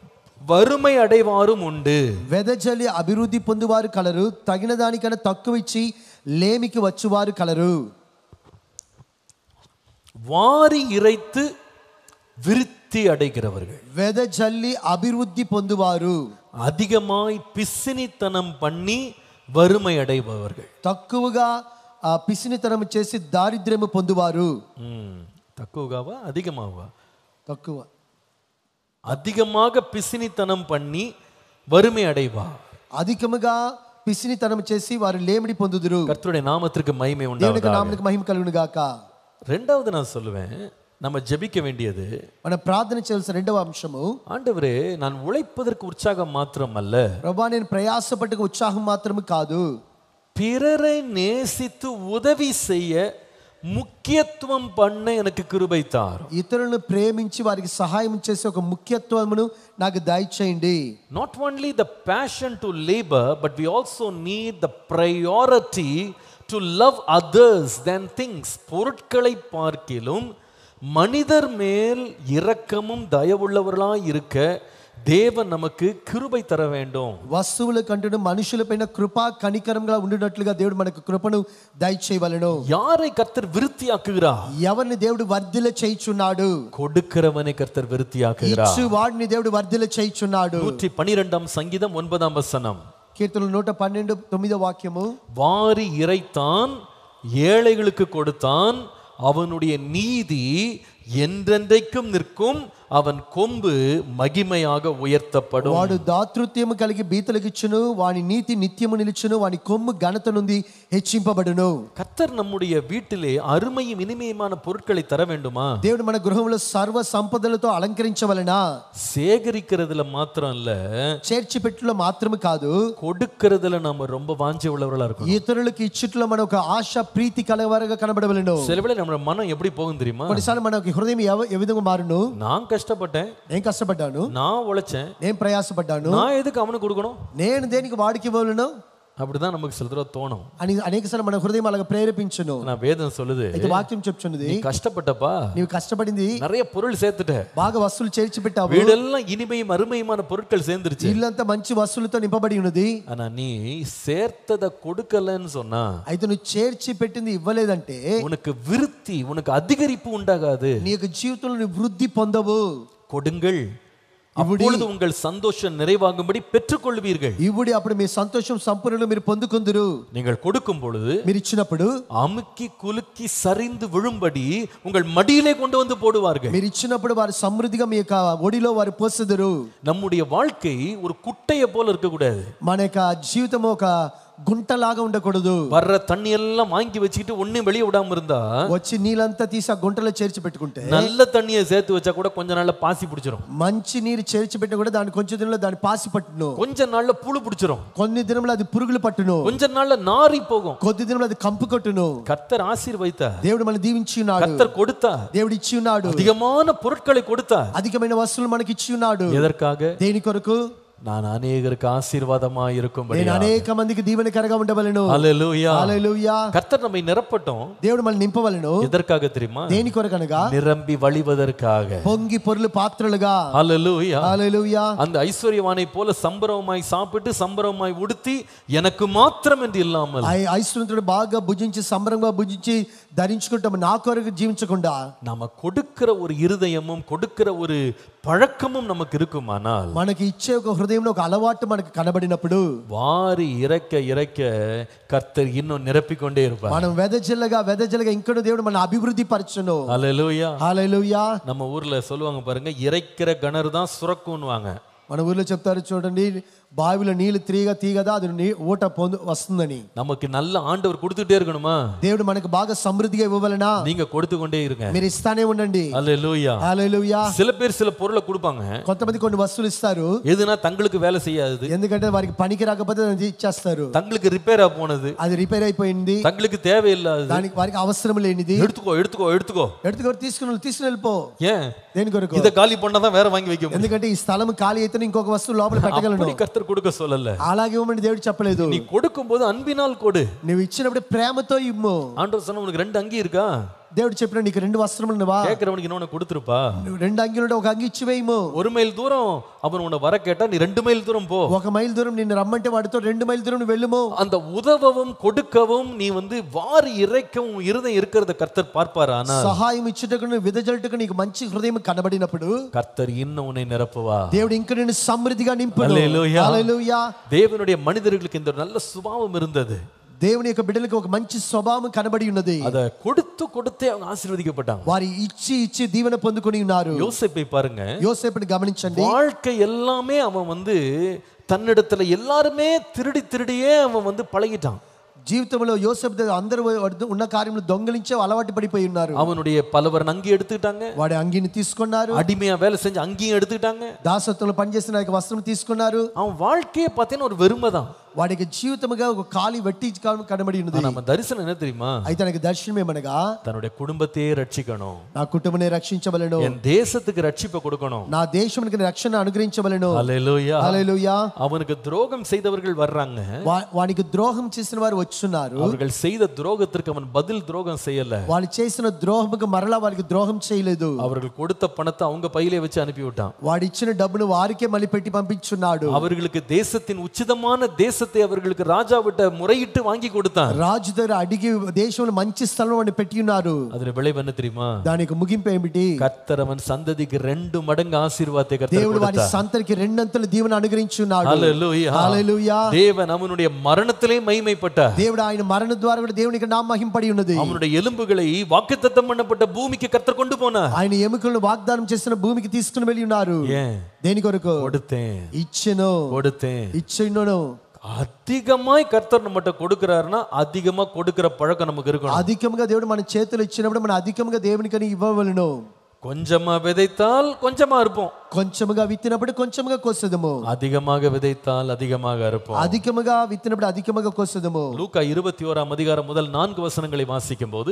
வறுமை அடைவாரும் உண்டு వెదజలి అభివృద్ధి పొందువారు కలరు తగిన దానికన్నా తక్కువ ఇచ్చి లేమికి వచ్చువారు కలరు வாரி இறைத்து விருத்தி அடைகிறவர்கள் వెదజల్లి అభివృద్ధి పొందువారు அதிகமாய் பிசினித்தனம் பண்ணி வறுமை அடைபவர்கள் తక్కువగా ఆ పిసినితనం చేసి దారిద్ర్యము పొందువారు ம், தக்குவகாவா அதிகமாவா తక్కువ அதிகமாக பிசினித்தனம் பண்ணி வறுமை அடைவா అధికముగా పిసినితనం చేసి వారు లేమిడి పొందుదురు கர்த்தருடைய நாமத்திற்கு மகிமை దేవునికి உண்டாவதாக నామనికి మహిమ కలుగును గాక ரெண்டாவது நான் சொல்லுவேன் நம்ம ஜெபிக்க வேண்டியது మనం ప్రార్థన చేయాల్సిన రెండవ అంశము ஆண்டவரே நான் உழைப்பதற்கு உற்சாகம் மாத்திரம் அல்ல ప్రభా నేను ప్రయాసపట్టుకు ఉత్సాహం మాత్రమే కాదు பிறரை நேசித்து உதவி செய்ய முக்கியத்துவம் பண்ண எனக்கு கிருபை தாரும் ఇతరులను ప్రేమించి వారికి సహాయం చేసే ఒక ముఖ్యత్వమును నాకు దయచేయండి not only the passion to labor but we also need the priority to love others than things பொருட்களை பார்க்கிலும் மனிதர் மேல் இரக்கமும் தயவுள்ளவர்களாய் இருக்க தேவன் நமக்கு கிருபை தர வேண்டும் వస్తువుల కంటే మనుషులపైన కృపా కనికరంగా ఉండినట్లుగా దేవుడు మనకు కృపను దయచేయవలను யாரை கர்த்தர் விருத்தியாக்குகிறார் ఎవరిని దేవుడు వర్ధిల చేయుచున్నాడు கொடுக்கிறவனை கர்த்தர் விருத்தியாக்குகிறார் ఇచ్చు వాడిని దేవుడు వర్ధిల చేయుచున్నాడు நூற்றி பனிரெண்டாம் சங்கீதம் ஒன்பதாம் வசனம் కీర్తనలు నూట పన్నెండు తొమ్మిదో వాక్యము வாரி இறைத்தான் ஏழைகளுக்கு கொடுத்தான் அவனுடைய நீதி என்றென்றைக்கும் நிற்கும் அவன் கொம்பு மகிமையாக உயர்த்தப்படும் వాడు దాతృత్యము కలిగి బీతలకు ఇచ్చును వాని నీతి నిత్యము నిలుచును వాని కొమ్ము ఘనత నుండి హెచ్చింపబడును கர்த்தர் நம்முடைய வீட்டிலே அருமையும் இனிமையுமான பொருட்களை தர வேண்டுமா దేవుడు మన గృహంలో సర్వ సంపదలతో అలంకరించవలనా சேகரிக்கிறதுல மாத்திரம் இல்ல చేర్చి పెట్టులో మాత్రమే కాదు கொடுக்கறதுல நம்ம ரொம்ப வாஞ்சை உள்ளவர்களா இருக்கணும் ఇతరులకు ఇచ్చుట్లో మన ఒక ఆశ ప్రీతి కలవరగా కనబడవలను சில வேளை நம்ம மனம் எப்படி போகும் தெரியுமா కొన్నిసార్లు మన ఒక హృదయం ఎవ- ఏ విధంగా మారును நான் కష్టப்பட்டேன் నేను కష్టపడ్డాను நான் உழைச்சேன் నేను ప్రయాసపడ్డాను நான் எதுக்கு அவனுக்கு கொடுக்கணும் నేను దేనికి వాడికి ఇవ్వలను அப்படிதான் நமக்கு சில தடவை தோணும் అని అనేకసార్లు మన హృదయం అలాగ ప్రేరేపించును நான் வேதம் சொல்லுது అయితే వాక్యం చెప్తున్నది நீ கஷ்டப்பட்டப்பா నీవు కష్టపడింది நிறைய பொருள் சேர்த்துட்ட బాగా వస్తువులు చేర్చి పెట్టావు வீடெல்லாம் இனிமையும் அருமையுமான பொருட்கள் சேர்ந்துருச்சு ఇల్లంతా మంచి వస్తువులతో నింపబడి ఉన్నది ஆனா நீ சேர்த்ததை கொடுக்கலன்னு சொன்னா అయితే నువ్వు చేర్చి పెట్టింది ఇవ్వలేదంటే உனக்கு விருத்தி உனக்கு அதிகரிப்பு உண்டாகாது నీ యొక్క జీవితంలో నువ్వు వృద్ధి పొందవు கொடுங்கள் அப்பொழுது உங்கள் சந்தோஷம் நிறைவாகும்படி பெற்றுக்கொள்வீர்கள் ఇవుడి అప్పుడు మీ సంతోషం సంపూర్ణంగా మీరు పొందుకుందురు நீங்கள் கொடுக்கும் பொழுது మీరు ఇచ్చినప్పుడు அமுக்கி குலுக்கி சரிந்து விழும்படி உங்கள் மடியிலே கொண்டு வந்து போடுவார்கள் మీరు ఇచ్చినప్పుడు వారు సమృద్ధిగా మీ యొక్క ఒడిలో వారు పోసెదరు நம்முடைய வாழ்க்கை ஒரு குட்டையை போல இருக்கக்கூடாது మన యొక్క జీవితం ఒక గుంటలాగా ఉండకూడదు வர்ற தண்ணி எல்லாம் வாங்கி வச்சுக்கிட்டு ஒண்ணும் வெளியே விடாம இருந்தா వచ్చి నీళ్ళంతా తీసి ఆ గుంటలో చేర్చి పెట్టుకుంటే நல்ல தண்ணியை சேர்த்து வச்சா கூட கொஞ்ச நாள்ல பாசி பிடிச்சிரும் మంచి నీరు చేర్చి పెట్టిన కూడా దాని కొంచెం దినంలో దాని పాసి పట్టును கொஞ்ச நாள்ல புழு பிடிச்சிரும் కొన్ని దినంలో అది పురుగులు పట్టును கொஞ்ச நாள்ல நாரி போகும் కొద్ది దినంలో అది కంపు కొట్టును கர்த்தர் ஆசீர்வைத்தார் దేవుడు మన దీవించి ఉన్నాడు கர்த்தர் கொடுத்தார் దేవుడు ఇచ్చి ఉన్నాడు அதிகமான பொருட்களை கொடுத்தார் అధికమైన వస్తువులు మనకి ఇచ్చి ఉన్నాడు எதற்காக దేని కొరకు நான் அநேகருக்கு ஆசீர்வாதமா இருக்கும்படி నేను అనేక మందికి దీవెనకరగా ఉండవలను அல்லேலூயா హల్లెలూయా கர்த்தர் நம்மை நிரப்பட்டும் దేవుడు మనల్ని నింపవలను எதற்காக தெரியுமா దేని కొరకనగా நிரம்பி வழிவதற்காக పొంగి పొరులు పాత్రలుగా அல்லேலூயா హల్లెలూయా அந்த ஐஸ்வர்யவானை போல சம்பரமாய் சாப்பிட்டு சம்பரமாய் உடுத்தி எனக்கு மாத்திரம் என்று இல்லாமல் ఐ- ఐశ్వర్యంతుడు బాగా భుజించి సంబరంగా భుజించి ధరించుకుంటాం నా కొరకు జీవించకుండా நாம கொடுக்கிற ஒரு இருதயமும் கொடுக்கிற ஒரு பழக்கமும் நமக்கு இருக்குமானால் మనకి ఇచ్చే ఒక హృదయంలో ఒక అలవాటు మనకు కనబడినప్పుడు வாரி இறைக்க இறைக்க கர்த்தர் இன்னும் நிரப்பிக்கொண்டே இருப்பார் మనం వెదజల్లగా వెదజల్లగా ఇంకనూ దేవుడు మన అభివృద్ధి పరచును அல்லேலூயா హల్లెలూయా நம்ம ஊர்ல சொல்லுவாங்க பாருங்க இறைக்கிற கிணறு தான் சுரக்குன்னுவாங்க మన ఊర్లో చెప్తారు చూడండి బావిలో నీళ్లు తీగ తీగదా అది నీ ఊట పొందు వస్తుందని நமக்கு நல்ல ஆண்டவர் கொடுத்துட்டே இருக்கணுமா దేవుడు మనకు బాగా సమృద్ధిగా ఇవ్వవలనా நீங்க கொடுத்து கொண்டே இருங்க మీరు ఇస్తానే ఉండండి அல்லேலூயா హల్లెలూయా சில பேர் சில பொருளை கொடுப்பாங்க కొంతమంది కొన్ని వస్తువులు ఇస్తారు எதுனா தங்களுக்கு வேலை செய்யாது ఎందుకంటే వారికి పనికి రాకపోతే అది ఇచ్చేస్తారు தங்களுக்கு ரிப்பேரா போனது అది రిపేర్ అయిపోయింది தங்களுக்கு தேவையில்லாதது దానికి వారికి అవసరం లేనిది எடுத்துக்கோ எடுத்துக்கோ எடுத்துக்கோ ఎడుతుకొని తీసుకుని తీసుకుని వెళ్ళిపో ஏன் దేని కొరకు இதை காலி பண்ணாதான் வேற வாங்கி வைக்க முடியும் ఎందుకంటే ఈ స్థలం ఖాళీ అయితే ఇంకొక వస్తువు లోపల పెట్టగలను அப்படி கர்த்தர் கொடுக்க சொல்லல అలాగే ఇవ్వమని దేవుడు చెప్పలేదు நீ கொடுக்கும் போது அன்பினால் கொடு నువ్వు ఇచ్చినప్పుడు ప్రేమతో ఇమ్ము ஆண்டவர் சொன்ன உனக்கு ரெண்டு அங்கி இருக்கா దేవుడు చెప్పిన నీకు రెండు వస్త్రములు నువ్వా கேட்கறவனுக்கு இன்னொன்னு கொடுத்துருப்பா నువ్వు రెండు అంగిలు ఒక అంగి ఇచ్చి వేయము ஒரு மைல் தூரம் அவன் உன்னை வர கேட்டா நீ ரெண்டு மைல் தூரம் போ ఒక మైల్ దూరం నిన్ను రమ్మంటే వాడితో రెండు మైల్ దూరం నువ్వు వెళ్ళుము அந்த உதவவும் கொடுக்கவும் நீ வந்து வாரி இறைக்கவும் இருதம் இருக்கிறத கர்த்தர் பார்ப்பார் ஆனா సహాయం ఇచ్చుటకు నువ్వు విదజల్టుకు నీకు మంచి హృదయం కనబడినప్పుడు கர்த்தர் இன்னும் உன்னை நிரப்புவா దేవుడు ఇంకా నిన్ను సమృద్ధిగా నింపును హల్లెలూయా. హల్లెలూయా. தேவனுடைய மனிதர்களுக்கு இந்த ஒரு நல்ல சுபாவம் இருந்தது దేవుని యొక్క బిడ్డలకు ఒక మంచి స్వభావం కనబడి ఉన్నది அதை கொடுத்து கொடுத்தே அவங்க ஆசீர்வதிக்கப்பட்டாங்க వారి ఇచ్చి ఇచ్చి దీవెన పొందుకొని ఉన్నారు யோசிப்பை பாருங்க యోసేపుని గమనించండి வாழ்க்கை எல்லாமே அவன் வந்து தன்னிடத்துல எல்லாருமே திருடி திருடியே அவன் வந்து பழகிட்டான் జీవితంలో యోసెఫ్ దగ్గర అందరూ వద్ద- ఉన్న కార్యములు దొంగలించే అలవాటు పడిపోయి ఉన్నారు அவனுடைய పలవరని అంగి எடுத்துக்கிட்டாங்க వాడి అంగిని తీసుకున్నారు அடிமையா வேலை செஞ்சு அங்கேயும் எடுத்துக்கிட்டாங்க దాసత్వంలో పనిచేసిన యొక్క వస్త్రం తీసుకున్నారు அவன் வாழ்க்கையே பார்த்தீங்கன்னா ஒரு வெறுமை தான் వాడికి జీవితముగా ఒక ఖాళీ వెట్టి కనబడి ఉన్నది நம்ம తరిసనం என்ன தெரியுமா అయితే నాకు దర్శనం ఏమనగా தன்னுடைய குடும்பத்தையே ரட்சிக்கணும் నా కుటుంబనే రక్షించవలను என் தேசத்துக்கு ரட்சிப்பை கொடுக்கணும் నా దేశమునికి రక్షణ అనుగ్రహించవలను அல்லேலூயா హల్లెలూయా அவனுக்கு துரோகம் செய்தவர்கள் வர்றாங்க వా- వానికి ద్రోహం చేసిన వారు వచ్చున్నారు அவர்கள் செய்த துரோகத்திற்கு அவன் பதில் துரோகம் செய்யல వాళ్ళు చేసిన ద్రోహముకు మరలా వారికి ద్రోహం చేయలేదు அவர்கள் கொடுத்த பணத்தை அவங்க பையிலே வச்சு அனுப்பி விட்டான் వాడు ఇచ్చిన డబ్బును వారికే మళ్ళీ పెట్టి పంపించున్నాడు அவர்களுக்கு தேசத்தின் உச்சிதமான தேசத்தை அவர்களுக்கு ராஜா விட்ட முறையிட்டு வாங்கி கொடுத்தான் రాజు దగ్గర అడిగి దేశంలో మంచి స్థలం వాడిని పెట్టి ఉన్నారు அதுல விளைவு என்ன தெரியுமா దానికి ముగింపు ఏమిటి கர்த்தர் அவன் சந்ததிக்கு ரெண்டு மடங்கு ஆசீர்வாதத்தை கர்த்தர் దేవుడు వారి கொடுத்தார் సంతరికి రెండంతలు దీవెన అనుగ్రహించున్నాడు ஹalleluya హల్లెలూయా தேவன் அவனுடைய மரணத்திலே மகிமைப்பட்டார் దేవుడు ఆయన మరణ ద్వారా కూడా దేవునికి నా మహింపడి ఉన్నది அவனுடைய எலும்புகளை வாக்குத்தத்தம் பண்ணப்பட்ட பூமிக்கு கர்த்தர் கொண்டு போனார் ఆయన ఎముకలను వాగ్దానం చేసిన భూమికి తీసుకుని వెళ్ళి ఉన్నారు ஏன் దేని కొరకు கொடுத்தேன் ఇచ్చెను கொடுத்தேன் ఇచ్చినను அதிகமாய் கர்த்தர் நம்மகிட்ட கொடுக்கிறாருன்னா அதிகமா கொடுக்கிற பழக்கம் நமக்கு இருக்கணும் అధికంగా దేవుడు మన చేతులు ఇచ్చినప్పుడు మనం అధికంగా దేవునికని ఇవ్వవలను கொஞ்சமா விதைத்தால் கொஞ்சமா இருப்போம் కొంచెముగా విత్తినప్పుడు కొంచెముగా కోసదము அதிகமாக விதைத்தால் அதிகமாக இருப்போம் అధికముగా విత్తినప్పుడు అధికముగా కోసదము லூக்கா இருபத்தி ஓராம் அதிகாரம் முதல் நான்கு வசனங்களை வாசிக்கும் போது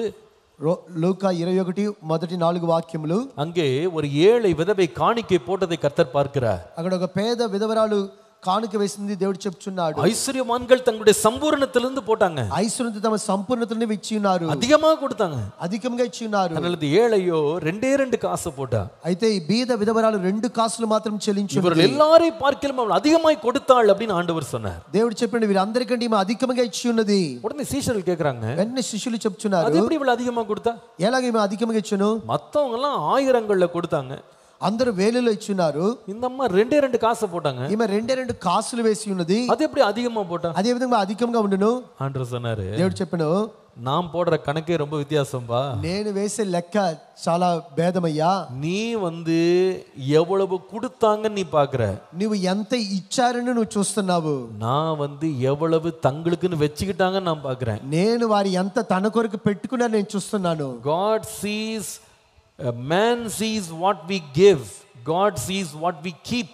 లూకా ఇరవై ఒకటి మొదటి నాలుగు వాక్యములు அங்கே ஒரு ஏழை விதவை காணிக்கை போட்டதை கர்த்தர் பார்க்கிறார் అక్కడ ఒక పేద విధవరాలు కానుక వేసింది దేవుడు చెప్తున్నాడు ஐஸ்வர்யவான்கள் தங்களுடைய சம்பூரணத்திலிருந்து போட்டாங்க ఐశ్వర్యంతో తమ సంపూర్ణతని ఇచ్చి ఉన్నారు அதிகமாக கொடுத்தாங்க అధికంగా ఇచ్చి ఉన్నారు அதனால இந்த ஏழையோ ரெண்டே ரெண்டு காசை போட்டா అయితే ఈ బీద విధవరాలు రెండు కాసులు మాత్రం చెల్లించు இவர்கள் எல்லாரையும் பார்க்கலாம் அவள் அதிகமாய் கொடுத்தாள் அப்படின்னு ఆండவர் சொன்னார் దేవుడు చెప్పండి వీరందరికంటే ఈమె అధికంగా ఇచ్చి ఉన్నది உடனே சீஷர்கள் கேக்குறாங்க వెంటనే శిష్యులు చెప్తున్నారు அது எப்படி இவ்வளவு அதிகமா கொடுத்தா ఎలాగ ఈమె అధికంగా ఇచ్చును மத்தவங்க எல்லாம் ஆயிரங்கள்ல கொடுத்தாங்க అందరూ వేలులో ఇచ్చున్నారు இந்த அம்மா ரெண்டே ரெண்டு காசை போட்டாங்க ఈమె రెండే రెండు కాసులు వేసి ఉన్నది அது எப்படி அதிகமா போட்டா అదే విధంగా అధికంగా ఉండును ஆண்டவர் சொன்னாரு దేవుడు చెప్పను நான் போடுற கணக்கே ரொம்ப வித்தியாசம்பா నేను వేసే లెక్క చాలా భేదమయ్యా நீ வந்து எவ்வளவு கொடுத்தாங்கன்னு நீ பாக்குற నువ్వు ఎంత ఇచ్చారని నువ్వు చూస్తున్నావు நான் வந்து எவ்வளவு தங்களுக்குன்னு வச்சுக்கிட்டாங்கன்னு நான் பாக்குறேன் నేను వారి ఎంత తన కొరకు పెట్టుకున్నా నేను చూస్తున్నాను God sees, a man sees what we give, God sees what we keep.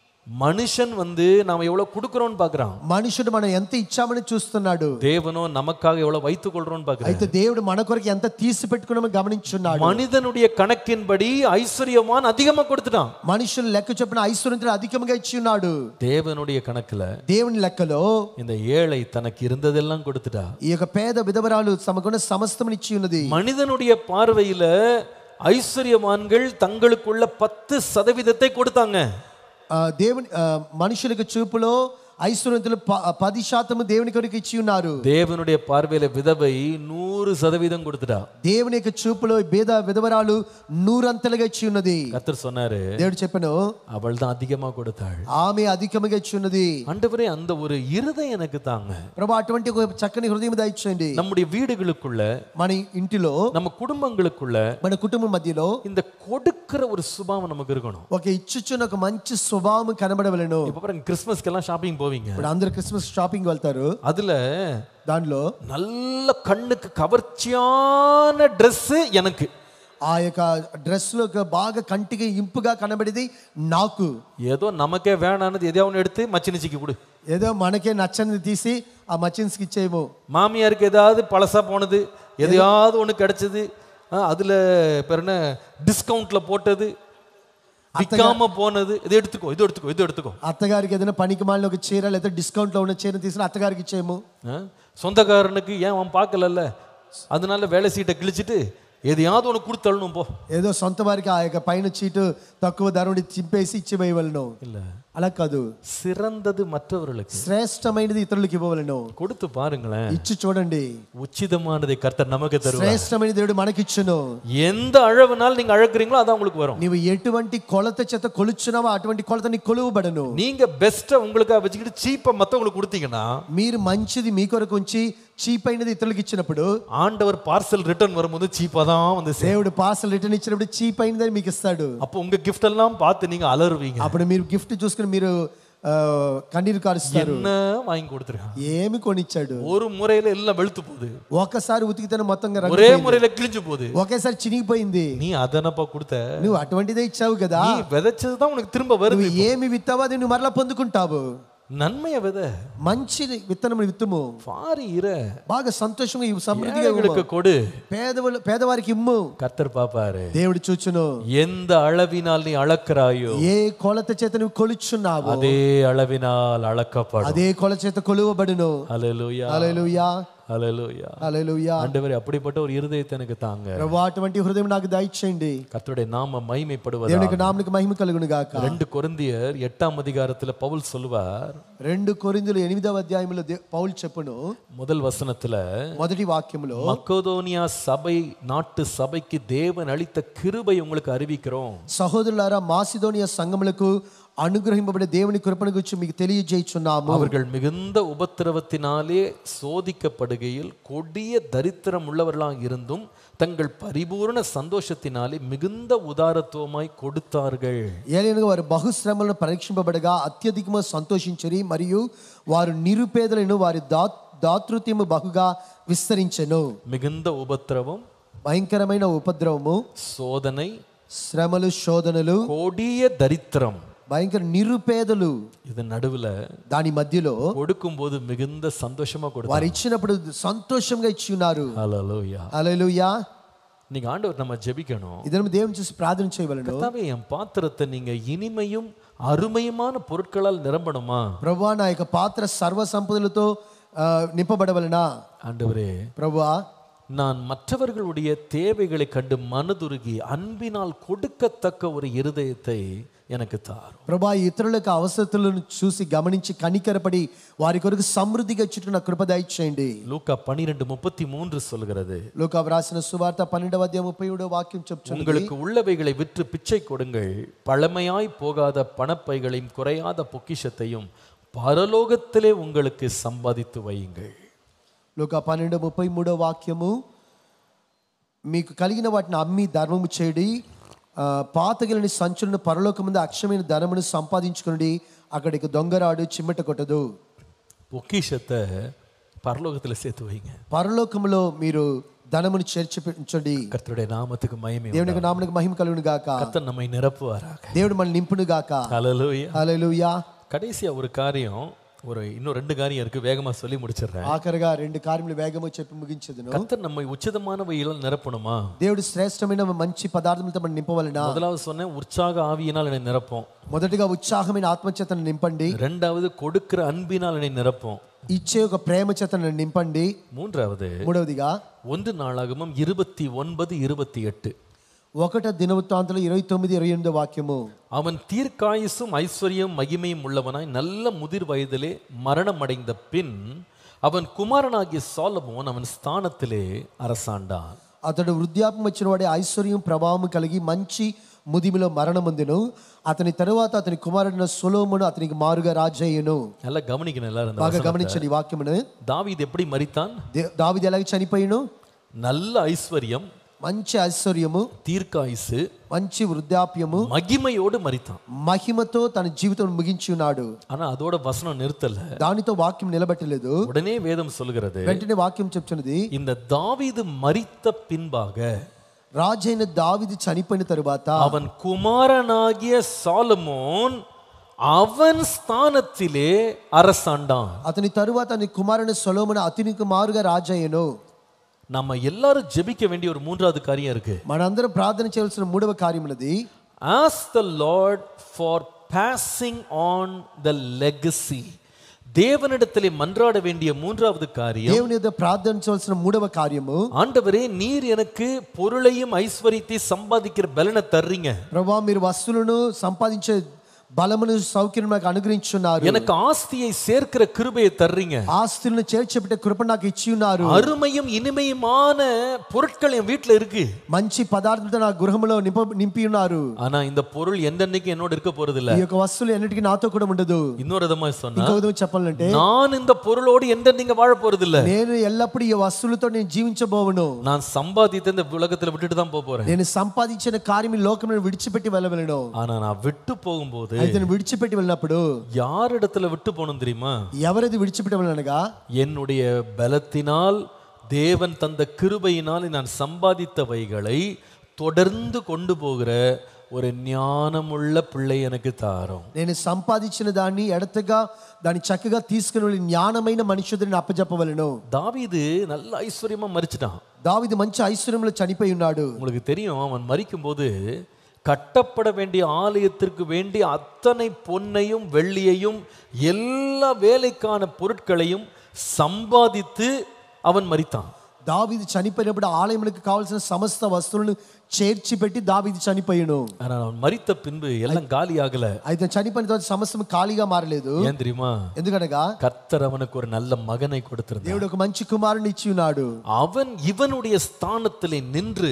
மனுஷன் வந்து நாம எவ்வளவு கொடுக்குறோம்னு பார்க்கறான் మనుషుడు మనం ఎంత ఇచ్చామని చూస్తున్నాడు தேவனோ நமக்காக எவ்வளவு வைத்துக் கொள்றோம்னு பார்க்கறான் అయితే దేవుడు మన కొరకు ఎంత తీసి పెట్టుకున్నామో గమనించున్నాడు மனிதனுடைய கணக்கின்படி ஐஸ்வர்யவான் அதிகமா கொடுத்துட்டான் మనుషులు లెక్క చెప్పిన ఐశ్వర్యంతో అధికంగా ఇచ్చి ఉన్నాడు தேவனுடைய கணக்குல దేవుని లెక్కలో இந்த ஏழை தனக்கு இருந்ததெல்லாம் கொடுத்துட்டா ఈ యొక్క పేద విధవరాలు తమకున్న సమస్తం ఇచ్చి ఉన్నది மனிதனுடைய பார்வையில ஐஸ்வர்யவான்கள் தங்களுக்குள்ள பத்து சதவீதத்தை கொடுத்தாங்க ఆ, దేవుని ఆ, మనుషులకు చూపులో ఐశ్వర్యంతులు ప- పది శాతము దేవుని కొరకు ఇచ్చి ఉన్నారు தேவனுடைய பார்வையில விதவை நூறு சதவீதம் கொடுத்துட்டா దేవుని యొక్క చూపులో బీద విధవరాలు నూరంతలుగా ఇచ్చి ఉన్నది கத்தர் சொன்னாரு దేవుడు చెప్పాను அவள் தான் அதிகமா கொடுத்தாள் ఆమె అధికముగా ఇచ్చి ఉన్నది ஆண்டவரே அந்த ஒரு இருதயம் எனக்கு தாங்க ప్రభు అటువంటి ఒక చక్కని హృదయం దయచేయండి நம்முடைய வீடுகளுக்குள்ள మన ఇంటిలో நம்ம குடும்பங்களுக்குள்ள మన కుటుంబం మధ్యలో இந்த கொடுக்கிற ஒரு சுபாவம் நமக்கு இருக்கணும் ఒక ఇచ్చుచున్న ఒక మంచి స్వభావం కనబడవలను இப்ப பாருங்க கிறிஸ்மஸ்க்கெல்லாம் ஷாப்பிங் போவீங்க ఇప్పుడు అందరు క్రిస్మస్ షాపింగ్ వెళ్తారు அதுல దానిలో நல்ல கண்ணுக்கு கவர்ச்சியான Dress எனக்கு ఆ యొక్క డ్రెస్ లో ఒక బాగా కంటికి ఇంపుగా కనబడేది నాకు ஏதோ நமக்கே வேணானது எதையாவது ஒன்று எடுத்து மச்சினிச்சிக்கு கொடு ఏదో మనకే నచ్చనిది తీసి ఆ మచిన్స్కి ఇచ్చేయము மாமியாருக்கு ஏதாவது பழசா போனது எதையாவது ஒன்று கிடைச்சது ஆ, அதுல பேர் என்ன டிஸ்கவுண்ட்ல போட்டது விற்காம போனது இது எடுத்துக்கோ இது எடுத்துக்கோ இது எடுத்துக்கோ అత్తగారికి ఏదైనా పనికి మాలిన ఒక చీర లేదా డిస్కౌంట్ లో ఉన్న చీర తీసుకుని అత్తగారికి ఇచ్చేయము ஆ? சொந்தக்காரனுக்கு ஏன் அவன் பார்க்கலல்ல அதனால வேலை சீட்டை கிழிச்சிட்டு எதையாவது ஒன்று கொடுத்தள்ளணும் போ ఏదో సొంత వారికి ఆ యొక్క పైన చీటు తక్కువ ధర ఉండి చింపేసి ఇచ్చివేయవలను இல்ல అలా కాదు சிறந்தது மற்றவர்களுக்கு శ్రేష్టమైనది ఇతరులకు ఇవ్వవలను கொடுத்து பாருங்களேன் ఇచ్చి చూడండి உச்சிதமானதை கர்த்தர் நமக்கு தருவார் శ్రేష్టమైన దేవుడు మనకిచ్చును எந்த அளவுனால் நீங்க அழகுறீங்களோ அதான் உங்களுக்கு வரும் నీవు ఎటువంటి కొలత చేత కొలుచున్నావో అటువంటి కొలత నీకు కొలువబడను நீங்க பெஸ்ட்டை உங்களுக்காக வச்சுக்கிட்டு சீப்பை மற்றவங்களுக்கு கொடுத்தீங்கன்னா మీరు మంచిది మీ కొరకు ఉంచి చీప్ అయినది ఇతరులకు ఇచ్చినప్పుడు ஆண்டவர் பார்சல் ரிட்டர்ன் வரும்போது சீப்பா தான் வந்து சேரும். దేవుడు పార్సల్ రిటర్న్ ఇచ్చినప్పుడు చీప్ అయినదని మీకు ఇస్తాడు அப்போ உங்க கிஃப்ட் எல்லாம் பார்த்து நீங்க அலறுவீங்க అప్పుడు మీరు గిఫ్ట్ చూసుకుని మీరు ఆ, కన్నీరు కారుస్తారు என்ன வாங்கி கொடுத்துருக்கான் ఏమి కొనిచ్చాడు ஒரு முறையில எல்லாம் வெளுத்து போகுது ఒకసారి ఉతికితేనే మొత్తంగా రంగు ஒரே ముறையில கிழிஞ்சு போகுது ఒకేసారి చినిగిపోయింది நீ அதனப்பா கொடுத்த నువ్వు అటువంటిదే ఇచ్చావు కదా நீ விதைச்சதுதான் உனக்கு திரும்ப வருது నువ్వు ఏమి విత్తావో అది నువ్వు మరలా పొందుకుంటావు நன்மைய வித మంచి విత్తనం విత్తుము பாரி இர బాగా సంతోషంగా ఇవ్వు, సమృద్ధిగా ఇవ్వు. ஏழைகளுக்கு கொடு పేదవాళ్ళు పేదవారికి ఇమ్ము கர்த்தர் பாப்பாரு దేవుడు చూచును எந்த அளவினால் நீ அளக்கிறாயோ ఏ కొలత చేత నువ్వు కొలుచున్నావు அதே அளவினால் அளக்கப்படும் అదే కొల చేత కొలువబడును ஹalleluya హల్లెలూయా ஹalleluya హల్లెలూయా ஆண்டவரே அப்படிப்பட்ட ஒரு இருதயத்தை எனக்கு தாங்க ప్రభు అటువంటి హృదయం నాకు దయచేయండి கர்த்தருடைய நாம மகிமைப்படுவதா దేవునికి నామనికి మహిమ కలుగును గాక ரெண்டு கொரிந்தியர் எட்டாம் அதிகாரத்துல பவுல் சொல்லுவார் రెండు కొరిందులు ఎనిమిదవ అధ్యాయంలో దే- పౌలు చెప్పును முதல் வசனத்துல మొదటి వాక్యములో மக்கோதோனியா சபை நாட்டு சபைக்கு தேவன் அளித்த கிருபை உங்களுக்கு அறிவிக்கிறோம் సహోదరులారా మాసిదోనియ సంఘములకు అనుగ్రహింపబడే దేవుని కృపను గురించి మీకు తెలియజేయుచున్నాము அவர்கள் மிகுந்த உபத்திரவத்தினாலே சோதிக்கப்படுகையில் கொடிய தரித்திரம் உள்ளவர்களாக இருந்தும் தங்கள் பரிபூர்ண சந்தோஷத்தினாலே மிகுந்த உதாரத்துவமாய் கொடுத்தார்கள் ఏలైనగా వారు బహుశ్రమలను పరీక్షింపబడగా అత్యధికము సంతోషించరి మరియు వారు నిరుపేదలను వారి దా దాతృత్యము బహుగా విస్తరించెను மிகுந்த உபத்திரவம் భయంకరమైన ఉపద్రవము சோதனை శ్రమలు శోధనలు கொடிய தரித்திரம் భయంకర నిరుపేదలు இது నడువుல దాని మధ్యలో கொடுக்கும்போது மிகுந்த சந்தோஷமா கொடுத்தார் వారు ఇచ్చినప్పుడు సంతోషంగా ఇచ్చి ఉన్నారు ஹalleluya అలలుయా நீங்க ஆண்டவர் நம்ம ஜெபிக்கணும் ఇద్దరు దేవుని చూసి ప్రార్థన చేయవలను கர்த்தாவே என் பாத்திரத்தை நீங்க இனிமையும் அருமையுமான பொருட்களால் நிரம்பணுமா ప్రభా నా యొక్క పాత్ర సర్వ సంపదలతో ఆ, నింపబడవలనా ஆண்டவரே ప్రభువా நான் மற்றவர்களுடைய தேவைகளை கண்டு மனதுருகி அன்பினால் கொடுக்கத்தக்க ஒரு இருதயத்தை எனக்கு தாரும் ప్రభా ఇతరులకు అవసరతలను చూసి గమనించి కనికరపడి వారి కొరకు సమృద్ధిగా చుట్టూ నా కృప దయచేయండి லூக்கா பனிரெண்டு முப்பத்தி மூன்று சொல்கிறது లోక వ్రాసిన సువార్త పన్నెండవ అధ్యాయం ముప్పై ఏడో వాక్యం చెప్తుంది உங்களுக்கு உள்ளவைகளை விற்று பிச்சை கொடுங்கள் பழமையாய் போகாத பணப்பைகளையும் குறையாத பொக்கிஷத்தையும் பரலோகத்திலே உங்களுக்கு சம்பாதித்து வையுங்கள் లోక పన్నెండు ముప్పై మూడో వాక్యము మీకు కలిగిన వాటిని అమ్మి ధర్మము చేయడి ఆ, పాతగిలని సంచులను పరలోకముందు అక్షమైన ధనమును సంపాదించుకుని అక్కడికి దొంగరాడు చిమ్మట కొట్టదు பொக்கிஷத்தை பரலோகத்தில் சேர்த்து வைங்க పరలోకములో మీరు ధనమును చేర్చి ఉంచండి கர்த்தருடைய நாமத்துக்கு மகிமை దేవునికి నామనికి మహిమ కలుగును గాక கர்த்தர் நம்மை நிரப்புவாராக దేవుడు మన నింపును గాక ஹalleluya హల్లెలూయా கடைசியா ஒரு காரியம் ஒரு இன்னும் ரெண்டு காரியம் இருக்கு வேகமா சொல்லி முடிச்சிடுறேன் ఆఖరిగా రెండు కార్యములు వేగము చెప్పి ముగించదును கர்த்தர் நம்மை உச்சிதமானவையினால் நிரப்பணுமா దేవుడు శ్రేష్టమైన మంచి పదార్థములతో మనం నింపవలన முதலாவது சொன்னேன் உற்சாக ஆவியினால் என்னை நிரப்போம் మొదటిగా ఉత్సాహమైన ఆత్మచేతను నింపండి ரெண்டாவது கொடுக்கிற அன்பினால் என்னை நிரப்போம் ఇచ్చే ఒక ప్రేమ చేతను నింపండి மூன்றாவது మూడవదిగా ஒன்று நாளாகமும் இருபத்தி ஒன்பது இருபத்தி எட்டு ఒకట దినవృత్తాంతులు ఇరవై తొమ్మిది ఇరవై ఎనిమిది వాక్యము அவன் தீர்க்காயுசும் ஐஸ்வர்யம் மகிமையும் உள்ளவனாய் நல்ல முதிர் வயதிலே மரணம் அடைந்த பின் அவன் குமாரனாகிய சாலமோன் அவன் ஸ்தானத்திலே அரசாண்டான் అతడు వృద్ధాపం వచ్చిన వాడే ఐశ్వర్యం ప్రభావం కలిగి మంచి ముదిమిలో మరణముందెను అతని తరువాత అతని కుమారుడిన సొలోమును అతనికి మారుగా రాజయ్యను நல்லா கவனிக்கணும் எல்லாரும் இந்த బాగా வசனத்தை. గమనించండి ఈ వాక్యమును தாவீது எப்படி மரித்தான் దే- దావీదు ఎలాగ చనిపోయిను நல்ல ஐஸ்வர்யம் మంచి ఐశ్వర్యము தீர்க்காயுசு మంచి వృద్ధాప్యము மகிமையோடு மரித்தான் మహిమతో తన జీవితం ముగించి ఉన్నాడు ஆனா அதோட வசனம் நிறுத்தல దానితో వాక్యం నిలబెట్టలేదు உடனே வேதம் சொல்கிறது వెంటనే వాక్యం చెప్తున్నది இந்த தாவீது மரித்த பின்பாக రాజైన దావిది చనిపోయిన తరువాత அவன் குமாரனாகிய சாலமோன் அவன் ஸ்தானத்திலே அரசாண்டான் అతని తరువాత అతని కుమారుని సొలోమును అతనికి మారుగా రాజయ్యను நம்ம எல்லாரும் ஜெபிக்க வேண்டிய ஒரு மூன்றாவது காரியம் இருக்கு మనందరం ప్రార్థన చేయవలసిన మూడవ కార్యములది ask the Lord for passing on the legacy தேவனிடத்திலே மன்றாட வேண்டிய மூன்றாவது காரியம் దేవుని యొక్క ప్రార్థించవలసిన మూడవ కార్యము ஆண்டவரே நீர் எனக்கு பொருளையும் ஐஸ்வர்யத்தை சம்பாதிக்கிற பலனை தர்றீங்க ప్రభా మీరు వస్తువులను సంపాదించే బలమును సౌఖ్యం నాకు అనుగ్రహించున్నారు எனக்கு ஆஸ்தியை சேர்க்கிற கிருபையை தர்றீங்க ఆస్తులను చేర్చిపెట్టే కృప నాకు ఇచ్చి ఉన్నారు அருமையும் இனிமையுமான பொருட்கள் என் வீட்டுல இருக்கு మంచి పదార్థంతో నా గృహంలో నింప నింపి ఉన్నారు ஆனா இந்த பொருள் எந்தன்னைக்கு என்னோட இருக்க போறது இல்ல ఈ యొక్క వస్తువులు ఎన్నిటికీ నాతో కూడా ఉండదు இன்னொரு விதமா சொன்னா ఇంకో విధంగా చెప్పాలంటే நான் இந்த பொருளோடு எந்த நீங்க வாழ போறது இல்ல నేను ఎల్లప్పుడూ ఈ వస్తువులతో నేను జీవించబోవను நான் சம்பாதித்த இந்த உலகத்துல விட்டுட்டு தான் போக போறேன் నేను సంపాదించిన కార్యం ఈ లోకంలో విడిచిపెట్టి వెళ్ళవలను ஆனா நான் விட்டு போகும்போது అయితే నువ్వు విడిచిపెట్టి వెళ్ళినప్పుడు யாரிடத்துல விட்டு போகணும் தெரியுமா ఎవరిది విడిచిపెట్టి వెళ్ళనగా என்னுடைய பலத்தினால் தேவன் தந்த கிருபையினால் நான் சம்பாதித்தவைகளை தொடர்ந்து கொண்டு போகிற ஒரு ஞானமுள்ள பிள்ளை எனக்கு தாரும் నేను సంపాదించిన దాన్ని ఎడతగా దాన్ని చక్కగా తీసుకుని వెళ్ళి జ్ఞానమైన మనుషుడిని అప్పజెప్పవలను தாவீது நல்ல ஐஸ்வர்யமா மறிச்சிட்டான் దావిది మంచి ఐశ్వర్యంలో చనిపోయి ఉన్నాడు உங்களுக்கு தெரியும் அவன் மறிக்கும்போது கட்டப்பட வேண்டிய ஆலயத்திற்கு வேண்டிய அத்தனை பொன்னையும் வெள்ளியையும் எல்லா வேலைக்கான பொருட்களையும் சம்பாதித்து அவன் மறித்தான் దావీది చనిపోయినప్పుడు ఆలయములకు కావాల్సిన సమస్త వస్తువులను చేర్చి పెట్టి దావీది చనిపోయాను ஆனால் அவன் மறித்த பின்பு எல்லாம் காலி ஆகல అయితే చనిపోయిన తర్వాత సమస్తం ఖాళీగా మారలేదు ஏன் தெரியுமா ఎందుకనగా கர்த்தர் அவனுக்கு ஒரு நல்ல மகனை கொடுத்திருந்தார் దేవుడు ఒక మంచి కుమారుని ఇచ్చి ఉన్నాడు அவன் இவனுடைய ஸ்தானத்திலே நின்று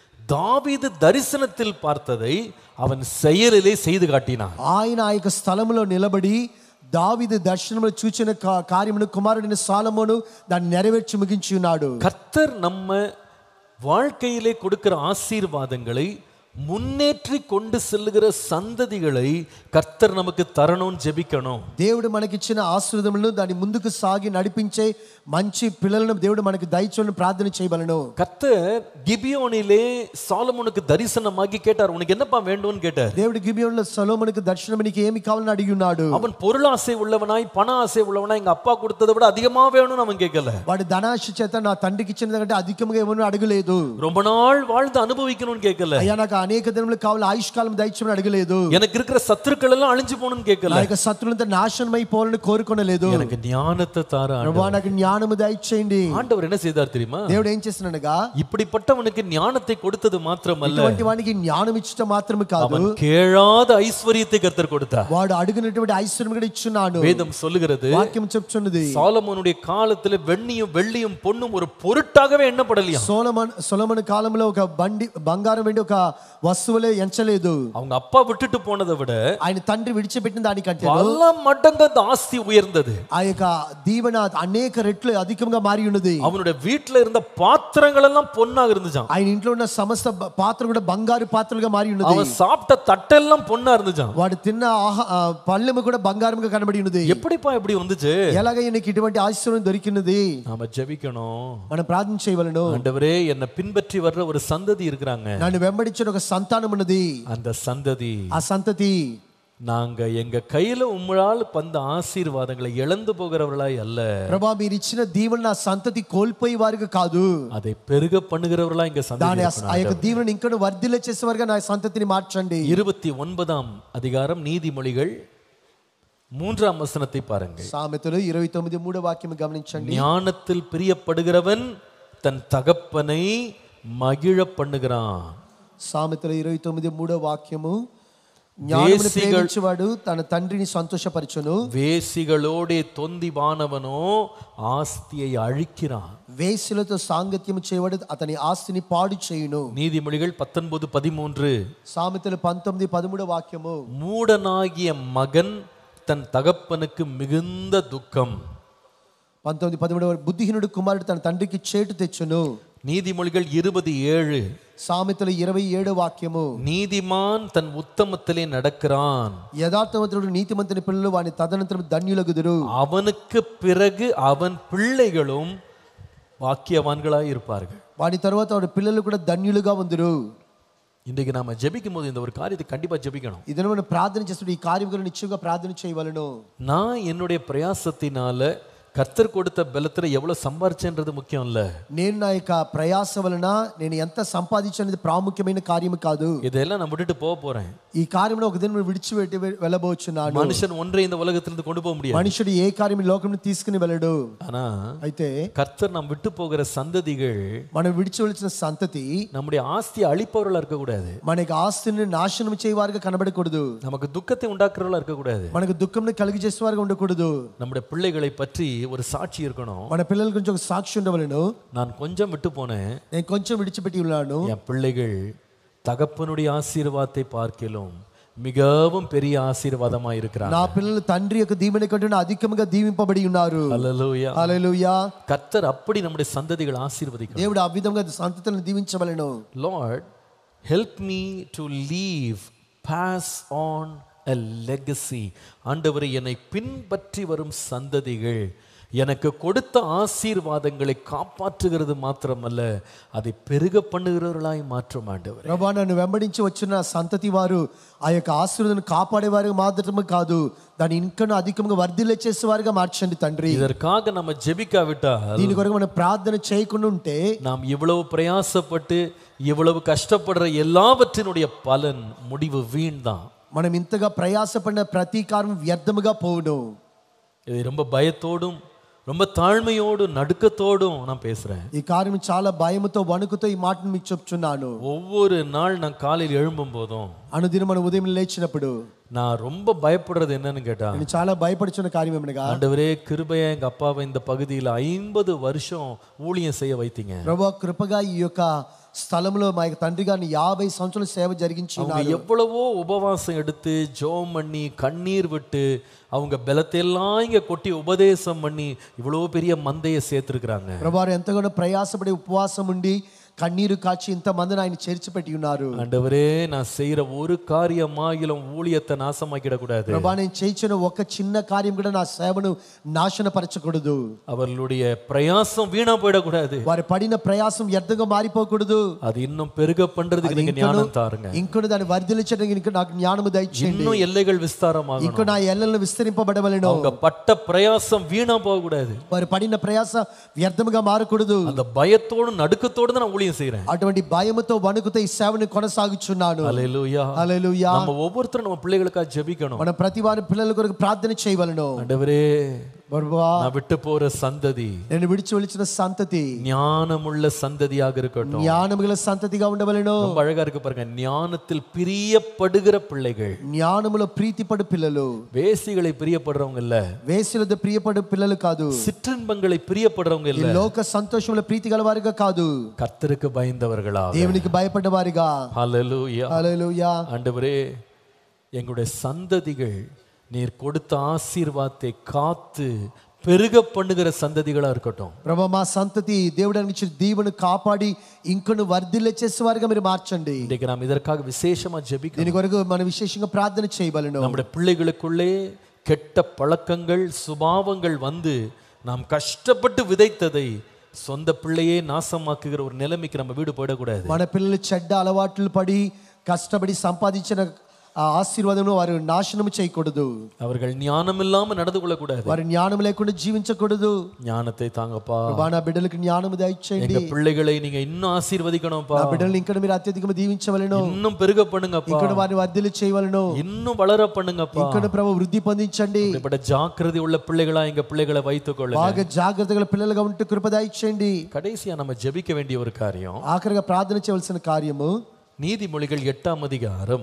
தாவீது தரிசனத்தில் பார்த்ததை அவன் செயலிலே செய்து காட்டினான் ఆయన ఆ యొక్క స్థలములో నిలబడి దావీదు దర్శనంలో చూచిన కా- కార్యమును కుమారుడైన సాలమోను దాన్ని నెరవేర్చి ముగించి ఉన్నాడు கர்த்தர் நம்ம வாழ்க்கையிலே கொடுக்கிற ஆசீர்வாதங்களை முன்னேற்றி கொண்டு செல்லுகிற சந்ததிகளை கர்த்தர் நமக்கு தரணும்னு ஜெபிக்கணும் దేవుడు మనకిచ్చిన ఆశీర్వదములను దాన్ని ముందుకు సాగి నడిపించే మంచి పిల్లలను దేవుడు మనకి దయచోని ప్రార్థన చేయబలను கர்த்தர் கிபியோனிலே சாலமோனுக்கு தரிசனமாகி கேட்டார் உனக்கு என்னப்பா வேண்டும்னு கேட்டார் దేవుడు గిబియోన్లో సొలొమోనుకు దర్శనం నీకు ఏమి కావాలని అడిగి ఉన్నాడు அவன் பொருளாசை உள்ளவனாய் பண ஆசை உள்ளவனாய் எங்க அப்பா கொடுத்ததை விட அதிகமா வேணும்னு அவன் கேட்கல వాడు ధనాశ చేత నా తండ్రికి ఇచ్చిన కంటే అధికంగా ఏమని అడగలేదు ரொம்ப நாள் வாழ்ந்து అனுభవిக்கணும்னு கேட்கல అయ్యా నాకు అనేక దినములు కావాలి ఆయుష్కాలం దయచమని అడగలేదు எனக்கு இருக்கிற సత్రుக்கள் ఎல்லாம் అழிஞ்சு పోகணும்னு నా கேட்கல యొక్క శత్రులంతా నాశనం అయిపోవాలని కోరుకోనలేదు எனக்கு ஞானத்தை தார ஆண்டவர். ప్రభా నాకు జ్ఞానము దయచేయండి ஆண்டவர் என்ன செய்தார் தெரியுமா దేవుడు ఏం చేస్తున్నాడుగా இப்படிப்பட்டவனுக்கு ஞானத்தை கொடுத்தது மாத்திரமல்ல ఇటువంటి వానికి జ్ఞానం ఇచ్చట మాత్రమే కాదు அவன் கேளாத ஐஸ்வர்யத்தை கர்த்தர் கொடுத்தார் వాడు అడుగునటువంటి ఐశ్వర్యం కూడా ఇచ్చున్నాడు வேதம் சொல்லுகிறது వాక్యం చెప్తున్నది சாலமோனுடைய காலத்துல வெண்ணியும் வெள்ளியும் பொன்னும் ஒரு பொருட்டாகவே எண்ணப்படலையா సోలమన్ సొలమన్ కాలంలో ఒక బండి బంగారం వెండి ఒక వస్తువులే ఎంచలేదు அவங்க அப்பா விட்டுட்டு போனதை விட ఆయన తండ్రి విడిచిపెట్టిన దానికంటే பல மடங்கு அந்த ஆஸ்தி உயர்ந்தது ఆ యొక్క దీవెన అనేక రెట్లు అధికంగా మారి ఉన్నది அவனுடைய வீட்டுல இருந்த பாத்திரங்கள் எல்லாம் பொன்னாக இருந்துச்சான் ఆయన ఇంట్లో ఉన్న సమస్త బ- పాత్ర కూడా బంగారు పాత్రలుగా మారి ఉన్నది அவன் சாப்பிட்ட தட்டெல்லாம் பொண்ணா இருந்துச்சான் వాడు తిన్న ఆహా ఆ, పళ్ళెము కూడా బంగారంగా కనబడి ఉన్నది எப்படிப்பா இப்படி வந்துச்சு ఎలాగ ఈయనకి ఇటువంటి ఆశ్చర్యం దొరికినది நாம ஜெபிக்கணும் మనం ప్రార్థన చేయవలను ஆண்டவரே என்னை பின்பற்றி வர்ற ஒரு சந்ததி இருக்கிறாங்க నన్ను వెంబడించిన ఒక సంతానం ఉన్నది அந்த சந்ததி ఆ సంతతి நாங்க எங்க கையில உம்மால் வந்த ஆசீர்வாதங்களை இழந்து போகிறவர்களாய் அல்ல ప్రభా మీరు ఇచ్చిన దీవెన నా సంతతి కోల్పోయే వారికి కాదు அதை பெருக பண்ணுகிறவர்களா இங்க దాని சந்ததி ఆ- ఆ యొక్క దీవెన ఇంకా వర్ధిల్ల చేసేవారుగా నా సంతతిని మార్చండి இருபத்தி ஒன்பதாம் அதிகாரம் நீதிமொழிகள் மூன்றாம் வசனத்தை பாருங்கள் సామెతలు ఇరవై తొమ్మిది మూడో వాక్యం గమనించండి ஞானத்தில் பிரியப்படுகிறவன் தன் தகப்பனை மகிழ பண்ணுகிறான் సామెతలు ఇరవై తొమ్మిది మూడో వాక్యము జ్ఞానమును వేసిగల్- ప్రేమించువాడు తన తండ్రిని సంతోషపరచును வேசிகளோடே தொந்திவானவனோ ஆஸ்தியை அழிக்கிறான் వేసులతో సాంగత్యము చేయవాడు అతని ఆస్తిని పాడు చేయును நீதிமொழிகள் பத்தொன்பது பதிமூன்று సామెతలు పంతొమ్మిది పదమూడో వాక్యము மூடனாகிய மகன் தன் தகப்பனுக்கு மிகுந்த துக்கம் పంతొమ్మిది పదమూడవ బుద్ధిహీనుడు కుమారుడు తన తండ్రికి చేటు తెచ్చును நீதிமொழிகள் இருபது ஏழு సామెతలు ఇరవై ఏడో వాక్యము நீதிமான் தன் உத்தமத்திலே நடக்கிறான் యథార్థవంతుడు నీతిమంతుని పిల్లలు వాని తదనంతరం ధన్యులగుదురు அவனுக்கு பிறகு அவன் பிள்ளைகளும் வாக்கியவான்களாய் இருப்பார்கள் వాని తర్వాత వాడి పిల్లలు కూడా ధన్యులుగా ఉందరు இன்றைக்கு நாம ஜெபிக்கும் போது இந்த ஒரு காரியத்தை கண்டிப்பா ஜெபிக்கணும் ఇదని మనం ప్రార్థన చేస్తుంటే ఈ కార్యం గురించి నిశ్చయంగా ప్రార్థన చేయవలను நான் என்னுடைய பிரயாசத்தினால கர்த்தர் கொடுத்த பலத்துல எவ்வளவு சம்பாரிச்சேன்றது முக்கியம் இல்ல నేను నా యొక్క ప్రయాస వలన నేను ఎంత సంపాదించినది ప్రాముఖ్యమైన కార్యం కాదు இதெல்லாம் நான் விட்டுட்டு పోக போறேன் ఈ కార్యంలో ఒక దినం విడిచిపెట్టి వెళ్ళబోచున్నాను மனுஷன் ஒன்றை இந்த உலகத்திலிருந்து கொண்டு போக முடியாது మనుషుడు ఏ కార్యం ఈ లోకం తీసుకుని వెళ్ళడు ஆனா అయితే கர்த்தர் நாம் விட்டு போகிற சந்ததிகள் మనం విడిచి వెళ్ళిన సంతతి நம்முடைய ஆஸ்தியை அழிப்பவர்களா இருக்கக்கூடாது మనకి ఆస్తిని నాశనం చేయవారుగా కనబడకూడదు நமக்கு துக்கத்தை உண்டாக்குறவர்களா இருக்கக்கூடாது మనకు దుఃఖంని కలిగి చేసేవారుగా ఉండకూడదు நம்முடைய பிள்ளைகளை பற்றி ஒரு சாட்சி இருக்கணும் మన పిల్లల గురించి ఒక సాక్షి ఉండవలను நான் கொஞ்சம் விட்டு போனேன் నేను కొంచెం విడిచిపెట్టి ఉన్నాను என் பிள்ளைகள் தகப்பனுடைய ஆசீர்வாதத்தை பார்க்கிலும் மிகவும் பெரிய ஆசீர்வாதமா இருக்கிறாங்க నా పిల్లలు తండ్రి యొక్క దీవెన కంటే అధికంగా దీవింపబడి ఉన్నారు அல்லேலூயா హల్లెలూయా கர்த்தர் அப்படி நம்முடைய சந்ததிகள் ஆசீர்வதிக்கணும் దేవుడు ఆ విధంగా సంతతులను దీవించవలను Lord help me to leave pass on a legacy ஆண்டவரை என்னை பின்பற்றி வரும் சந்ததிகள் எனக்கு கொடுத்த ஆசீர்வாதங்களை காப்பாற்றுகிறது மாத்திரமல்ல அதை பெருக பண்ணுகிறவர்களாய் மாற்றும் ஆண்டவர் ప్రభా నన్ను వెంబడించి వచ్చిన సంతతి వారు ఆ యొక్క ఆశీర్వాదాన్ని కాపాడేవారు మాత్రమే కాదు దాన్ని ఇంకా అధికంగా వర్ధిల్ల చేసేవారుగా మార్చండి తండ్రి இதற்காக நம்ம ஜெபிக்காவிட்டால் దీని కొరకు మనం ప్రార్థన చేయకుండా ఉంటే நாம் இவ்வளவு பிரயாசப்பட்டு இவ்வளவு கஷ்டப்படுற எல்லாவற்றினுடைய பலன் முடிவு வீண் தான் మనం ఇంతగా ప్రయాసపడిన ప్రతీకారం వ్యర్థముగా పోవును இதை ரொம்ப பயத்தோடும் ரொம்ப தாழ்மையோடும் நடுக்கத்தோடும் நான் பேசுறேன் ఈ కార్యం చాలా భయముతో వణుకుతో ఈ మాటను మీకు చెప్తున్నాను ஒவ்வொரு நாள் நான் காலையில் எழும்பும் போதும் అనుదినం మనం ఉదయం లేచినప్పుడు நான் ரொம்ப பயப்படுறது என்னன்னு கேட்டா నేను చాలా భయపడుచున్న కార్యం ఏమనగా ஆண்டவரே கிருபையா எங்க அப்பாவை இந்த பகுதியில் ஐம்பது வருஷம் ஊழியம் செய்ய வைத்தீங்க ప్రభు కృపగా ఈ యొక్క స్థలంలో మా యొక్క తండ్రి గారిని యాభై సంవత్సరాల సేవ జరిగించి அவங்க ఎவ்வளவో உபவாசம் எடுத்து ஜெபம் பண்ணி கண்ணீர் விட்டு அவங்க பலத்தையெல்லாம் இங்க கொட்டி உபதேசம் பண்ணி இவ்வளோ பெரிய மந்தையை சேர்த்துருக்குறாங்க ప్రభు ఎంతగానో ప్రయాసపడి ఉపవాసం ఉండి కన్నీరు కాచి ఇంతమందిని ఆయన చేర్చిపెట్టి ఉన్నారు ஆண்டவரே நான் செய்யற ஒரு காரியமாகிலும் ஊழியத்தை நாசமாக்கிடக்கூடாது ప్రభా నేను చేయించిన ఒక చిన్న కార్యం కూడా నా సేవను నాశనపరచకూడదు அவர்களுடைய பிரயாசம் வீணா போயிடக்கூடாது వారి పడిన ప్రయాసం వ్యర్థంగా మారిపోకూడదు அது இன்னும் பெருக பண்றதுக்கு நீங்க ஞானம் தாருங்க ఇంకొన దాన్ని వర్ధిలించడానికి ఇంకా నాకు జ్ఞానము దయచేయండి இன்னும் எல்லைகள் விஸ்தாரமாகணும் ఇంకో నా ఎల్లలను విస్తరింపబడవలను அவங்க பட்ட பிரயாசம் வீணா போகக்கூடாது వారి పడిన ప్రయాస వ్యర్థముగా మారకూడదు அந்த பயத்தோடு நடுக்கத்தோடு தான் நான் ஊழியம் செய்யறேன் అటువంటి భయముతో వణుకుతో ఈ సేవను కొనసాగుచున్నాను அல்லேலூயா హల్లెలూయా நம்ம ஒவ்வொருத்தரும் நம்ம பிள்ளைகளுக்காக ஜெபிக்கணும் మన ప్రతి వారి పిల్లల కొరకు ప్రార్థన చేయవలను ஆண்டவரே ప్రభువా நான் விட்டு போற சந்ததி నేను విడిచి వెలిచిన సంతతి ஞானமுள்ள சந்ததியாக இருக்கட்டும் జ్ఞానము గల సంతతిగా ఉండవలను ரொம்ப அழகா இருக்கு பாருங்க ஞானத்தில் பிரியப்படுகிற பிள்ளைகள் జ్ఞానములో ప్రీతిపడు పిల్లలు வேசிகளை பிரியப்படுறவங்க இல்ல వేసులతో ప్రియపడు పిల్లలు కాదు சிற்றின்பங்களை பிரியப்படுறவங்க ఈ இல்ல లోక సంతోషంలో ప్రీతి గల వారిగా కాదు கர்த்தருக்கு பயந்தவர்களா దేవునికి భయపడ్డ వారిగా ஹalleluya హల్లెలూయా ஆண்டவரே எங்களுடைய சந்ததிகள் நீர் கொடுத்த ஆசீர்வாதத்தை காத்து பெருக பண்ணுகிற சந்ததிகளா இருக்கட்டும் ప్రభా మా సంతతి దేవుడు ఇచ్చిన దీవును కాపాడి ఇంకొను వర్ధిల్ల చేసే వారిగా మీరు మార్చండి இன்றைக்கு நாம் இதற்காக விசேஷமா ஜெபிக்கணும் దీని కొరకు మనం విశేషంగా ప్రార్థన చేయవలను நம்முடைய பிள்ளைகளுக்குள்ளே கெட்ட பழக்கங்கள் சுபாவங்கள் வந்து நாம் கஷ்டப்பட்டு விதைத்ததை சொந்த பிள்ளையே நாசமாக்குகிற ஒரு நிலைமைக்கு நம்ம வீடு போயிடக்கூடாது మన పిల్లలు చెడ్డ అలవాట్లు పడి కష్టపడి సంపాదించిన ఆ ఆశీర్వాదమును వారు నాశనము చేయకూడదు அவர்கள் ஞானம் இல்லாம நடந்து கொள்ளக்கூடாது వారి జ్ఞానం లేకుండా జీవించకూడదు ஞானத்தை தாங்கப்பா ప్రభా నా బిడ్డలకు జ్ఞానము దయచేయండి எங்க பிள்ளைகளை நீங்க இன்னும் ஆசீர்வதிக்கணும்ப்பா నా బిడ్డల్ని ఇక్కడ మీరు అత్యధికంగా దీవించవలను இன்னும் பெருக பண்ணுங்கப்பா ఇక్కడ వారిని వర్ధిల్లు చేయవలను இன்னும் వளர பண்ணுங்கப்பா ఇక్కడ ప్రభు వృద్ధి పొందించండి இப்படிப்பட்ட ஜாக்கிரதை உள்ள பிள்ளைகளா எங்க பிள்ளைகளை வைத்துக் கொள்ளுங்க బాగా జాగ్రత్తగా పిల్లలుగా ఉంటే కృప దయచేయండి கடைசியா நம்ம ஜெபிக்க வேண்டிய ஒரு காரியம் ఆఖరిగా ప్రార్థన చేయవలసిన కార్యము நீதிமொழிகள் எட்டாம் அதிகாரம்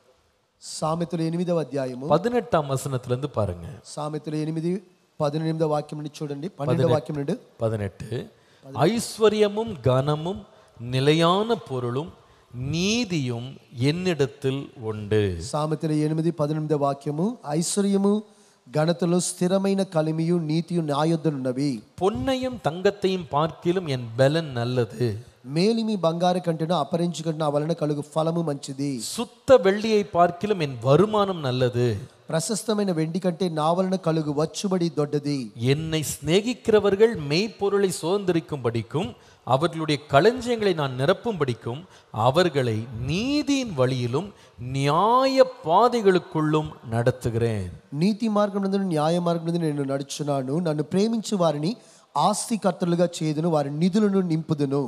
సామెతలు ఎనిమిదవ అధ్యాయము பதினெட்டாம் வசனத்துல இருந்து பாருங்க సామెతలు ఎనిమిది పద్దెనిమిదవ వాక్యం నుండి చూడండి పన్నెండవ వాక్యం నుండి பதினெட்டு ஐஸ்வர்யமும் கனமும் நிலையான பொருளும் நீதியும் என்னிடத்தில் உண்டு సామెతలు ఎనిమిది పద్దెనిమిదవ వాక్యము ఐశ్వర్యము ఘనతలో స్థిరమైన కలిమియు నీతియు న్యాయొద్దనున్నవి பொன்னையும் தங்கத்தையும் பார்க்கிலும் என் பலன் நல்லது మేలిమి బంగారు కంటేనో అపరించి కంటే నా వలన కలుగు ఫలము మంచిది சுத்த வெள்ளியை பார்க்கிலும் என் வருமானம் நல்லது ప్రశస్తమైన వెండి కంటే నా వలన కలుగు వచ్చుబడి దొడ్డది என்னை சிநேகிக்கிறவர்கள் மெய்ப்பொருளை சுதந்திரிக்கும்படிக்கும் அவர்களுடைய களஞ்சியங்களை நான் நிரப்பும்படிக்கும் அவர்களை நீதியின் வழியிலும் நியாய பாதைகளுக்குள்ளும் நடத்துகிறேன் నీతి మార్గం న్యాయ మార్గం నేను నడుచున్నాను నన్ను ప్రేమించు వారిని ఆస్తికర్తలుగా చేదును వారి నిధులను నింపుదును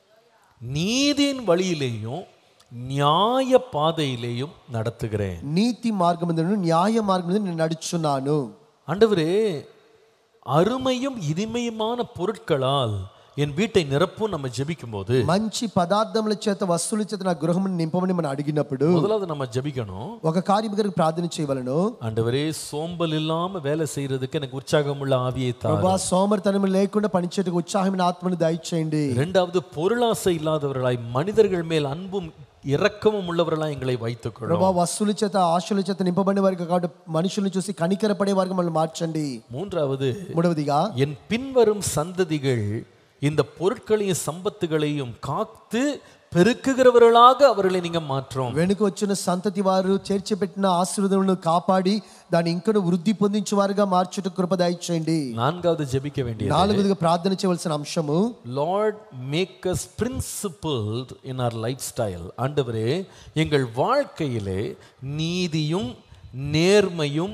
நீதியின் வழியிலேயும் நியாய பாதையிலேயும் நடத்துகிறேன் నీతి మార్గం న్యాయ మార్గం నేను నడుచున్నాను ஆண்டவரே அருமையும் இனிமையுமான பொருட்களால் என் வீட்டை நிரப்பும் நம்ம ஜெபிக்கும் போது మంచి పదార్థముల చేత వస్తువుల చేత నా గృహం నింపమని మనం అడిగినప్పుడు முதலாவது நம்ம ஜெபிக்கணும் ఒక కార్యం గారికి ప్రార్థన చేయవలను ஆண்டவரே சோம்பல் இல்லாம வேலை செய்யறதுக்கு எனக்கு உற்சாகமுள்ள ஆவியை தா ప్రభా సోమరితనం లేకుండా పనిచేయటకు ఉత్సాహమైన ఆత్మను దయచేయండి இரண்டாவது பொருளாசை இல்லாதவர்களாய் மனிதர்கள் மேல் அன்பும் இரக்கமும் உள்ளவர்களாய் எங்களை வைத்துக்கொள்ளும் ప్రభా వస్తువుల చేత ఆశల చేత నింపబడిన వారికి కాబట్టి మనుషులను చూసి కనికరపడే వారికి మమ్మల్ని మార్చండి மூன்றாவது మూడవదిగా என் பின்வரும் சந்ததிகள் இந்த பொருட்களையும் சம்பத்துகளையும் காத்து பெருக்குகிறவர்களாக அவர்களை நீங்க மாற்றும் వెనుక వచ్చిన సంతతి వారు చేర్చిపెట్టిన ఆశీర్వాదములను కాపాడి దాన్ని ఇంకను వృద్ధి పొందించేవారుగా మార్చుట కృప దయచేయండి நான்காவது ஜெபிக்க வேண்டியது నాలుగోదిగా ప్రార్థన చేయవలసిన అంశము Lord make us principled in our life style ஆண்டவரே எங்கள் வாழ்க்கையிலே நீதியும் நேர்மையும்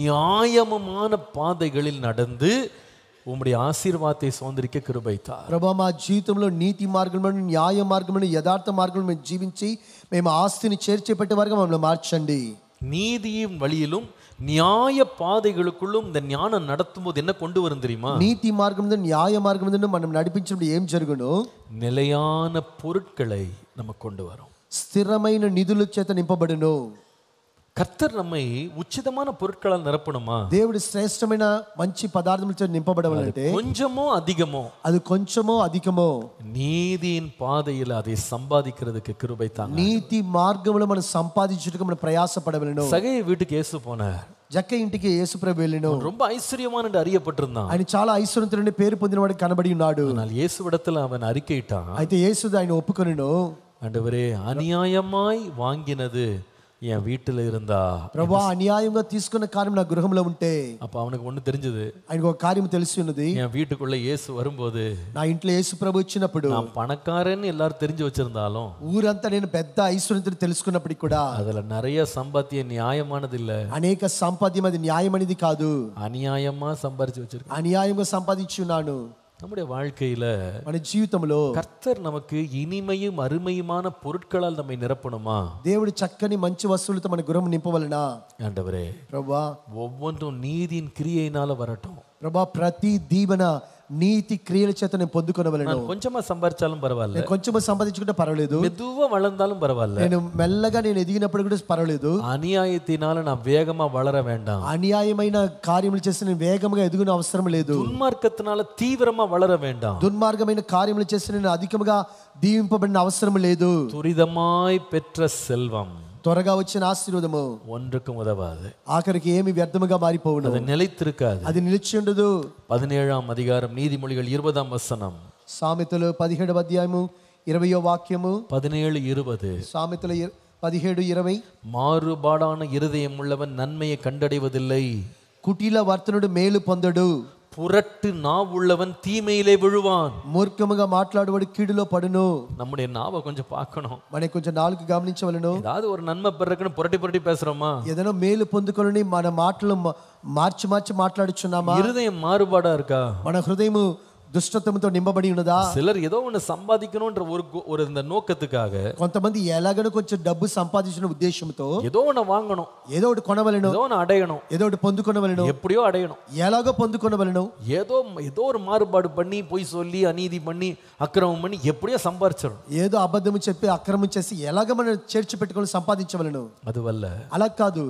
நியாயமுமான பாதைகளில் நடந்து உம்முடைய ஆசீர்வாதத்தை சுதந்திரிக்க கிருபைத்தார் ప్రభా మా జీవితంలో నీతి మార్గంలో న్యాయ మార్గంలో యథార్థ మార్గంలో మేము జీవించి మేము ఆస్తిని చేర్చేపెట్టే వారుగా మమ్మల్ని మార్చండి நீதியின் வழியிலும் நியாய பாதைகளுக்குள்ளும் இந்த ஞானம் நடத்தும் போது என்ன கொண்டு வரும் தெரியுமா నీతి మార్గం మీద న్యాయ మార్గం మీద మనం నడిపించినప్పుడు ఏం జరుగును நிலையான பொருட்களை நமக்கு கொண்டு வரும் స్థిరమైన నిధుల చేత నింపబడును கர்த்தர் நம்மை உச்சிதமான பொருட்களால் நிரப்பணுமா దేవుడి శ్రేష్టమైన మంచి పదార్థముల చేత నింపబడవాలంటే கொஞ்சமோ அதிகமோ అది కొంచెమో అధికమో நீதியின் பாதையில் அதை சம்பாதிக்கிறதுக்கு கிருபை தாங்க నీతి మార్గంలో మనం సంపాదించుటకు మనం ప్రయాసపడవలను சகைய வீட்டுக்கு இயேசு போனார் జక్క ఇంటికి యేసుప్రభు వెళ్ళిను அவன் ரொம்ப ஐஸ்வர்யமான என்று அறியப்பட்டிருந்தான் ఆయన చాలా ఐశ్వర్యంతుడని పేరు పొందినవాడు కనబడి ఉన్నాడు ஆனால் இயேசுவிடத்தில் அவன் அறிக்கையிட்டான் అయితే యేసు ఆయన ఒప్పుకొనిను ஆண்டவரே அநியாயமாய் வாங்கினது என் வீட்டில் இருந்தா ప్రభా అన్యాయంగా తీసుకున్న కార్యం నా గృహంలో ఉంటే அப்ப அவனுக்கு ஒண்ணு தெரிஞ்சது ఆయనకు ఒక కార్యం తెలిసి ఉన్నది என் வீட்டுக்குள்ள இயேசு வரும்போது నా ఇంట్లో యేసు ప్రభు వచ్చినప్పుడు நான் பணக்காரன்னு எல்லாரும் தெரிஞ்சு வச்சிருந்தாலும் ఊరంతా నేను పెద్ద ఐశ్వర్యంతుడు తెలుసుకున్నప్పటికీ కూడా அதுல நிறைய சம்பாத்தியம் நியாயமானது இல்ல అనేక సంపాద్యం అది న్యాయం అనేది కాదు அநியாயமா சம்பாரிச்சு வச்சிருக்கோம் అన్యాయంగా సంపాదించి ఉన్నాను நம்முடைய வாழ்க்கையில మన జీవితంలో கர்த்தர் நமக்கு இனிமையும் அருமையுமான பொருட்களால் நம்மை நிரப்பணுமா దేవుడు చక్కని మంచి వస్తువులతో మన గృహం నింపవలనా ஆண்டவரே ప్రభా ஒவ்வொன்றும் நீதியின் கிரியையினால வரட்டும் ప్రభా ప్రతి దీవెన నీతి క్రియల చేత నేను పొందుకొనవలను நான் கொஞ்சமா சம்பாரிச்சாலும் பரவாயில்ல నేను కొంచెం సంపాదించుకుంటే పర్వాలేదు மெதுவா வளர்ந்தாலும் பரவாயில்ல నేను మెల్లగా నేను ఎదిగినప్పుడు కూడా పర్వాలేదు அநியாயத்தினால நான் வேகமா வளர வேண்டாம் అన్యాయమైన కార్యములు చేసి నేను వేగంగా ఎదుగున అవసరం లేదు துன்மார்க்கத்தினால தீவிரமா வளர வேண்டாம் దుర్మార్గమైన కార్యములు చేసి నేను అధికముగా దీవింపబడిన అవసరం లేదు துரிதமாய் பெற்ற செல்வம் త్వరగా వచ్చిన ఆశీర్వాదము ஒன்றுக்கும் உதவாது ఆఖరికి ఏమి వ్యర్థముగా మారిపోవును அது நிலைத்திருக்காது అది నిలిచి ఉండదు பதினேழாம் அதிகாரம் நீதிமொழிகள் இருபதாம் வசனம் సామెతలు పదిహేడవ అధ్యాయము ఇరవయో వాక్యము பதினேழு இருபது సామెతలు ఇర- పదిహేడు ఇరవై மாறுபாடான இருதயம் உள்ளவன் நன்மையை கண்டடைவதில்லை కుటీల వర్తనుడు మేలు పొందడు புரட்டு நாவுள்ளவன் தீமையிலே விழுவான் మూర్ఖముగా మాట్లాడువాడు కీడులో పడును நம்முடைய நாவை கொஞ்சம் பார்க்கணும் మనకి కొంచెం నాలుగు గమనించవలను ஏதாவது ஒரு நன்மை பெறக்குன்னு புரட்டி புரட்டி பேசுறோமா ఏదైనా మేలు పొందుకొని మన మాటలు మ- మార్చి మార్చి మాట్లాడుచున్నామా இருதயம் மாறுபாடா இருக்கா మన హృదయము దుష్టత్వంతో నింపబడి ఉన్నదా சிலர் ஏதோ ஒண்ணு சம்பாதிக்கணும்ன்ற ஒரு கு- ஒரு இந்த நோக்கத்துக்காக కొంతమంది ఎలాగనో కొంచెం డబ్బు సంపాదించిన ఉద్దేశంతో ஏதோ ஒண்ணு வாங்கணும் ఏదో ఒకటి కొనవలను ஏதோ ஒண்ணு அடையணும் ఏదో ఒకటి పొందుకొనవలను எப்படியோ அடையணும் ఎలాగో పొందుకొనవలను ஏதோ ஏதோ ஒரு மாறுபாடு பண்ணி பொய் சொல்லி அநீதி பண்ணி அக்கிரமம் பண்ணி எப்படியோ சம்பாரிச்சிடும் ఏదో అబద్ధము చెప్పి అక్రమం చేసి ఎలాగ మనం చేర్చి పెట్టుకొని సంపాదించవలను அதுவல்ல అలా కాదు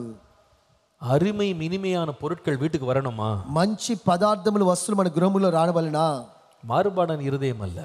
அருமை இனிமையான பொருட்கள் வீட்டுக்கு வரணுமா మంచి పదార్థములు వస్తువులు మన గృహములో రానవలనా மாறுபாடான இருதயம் அல்ல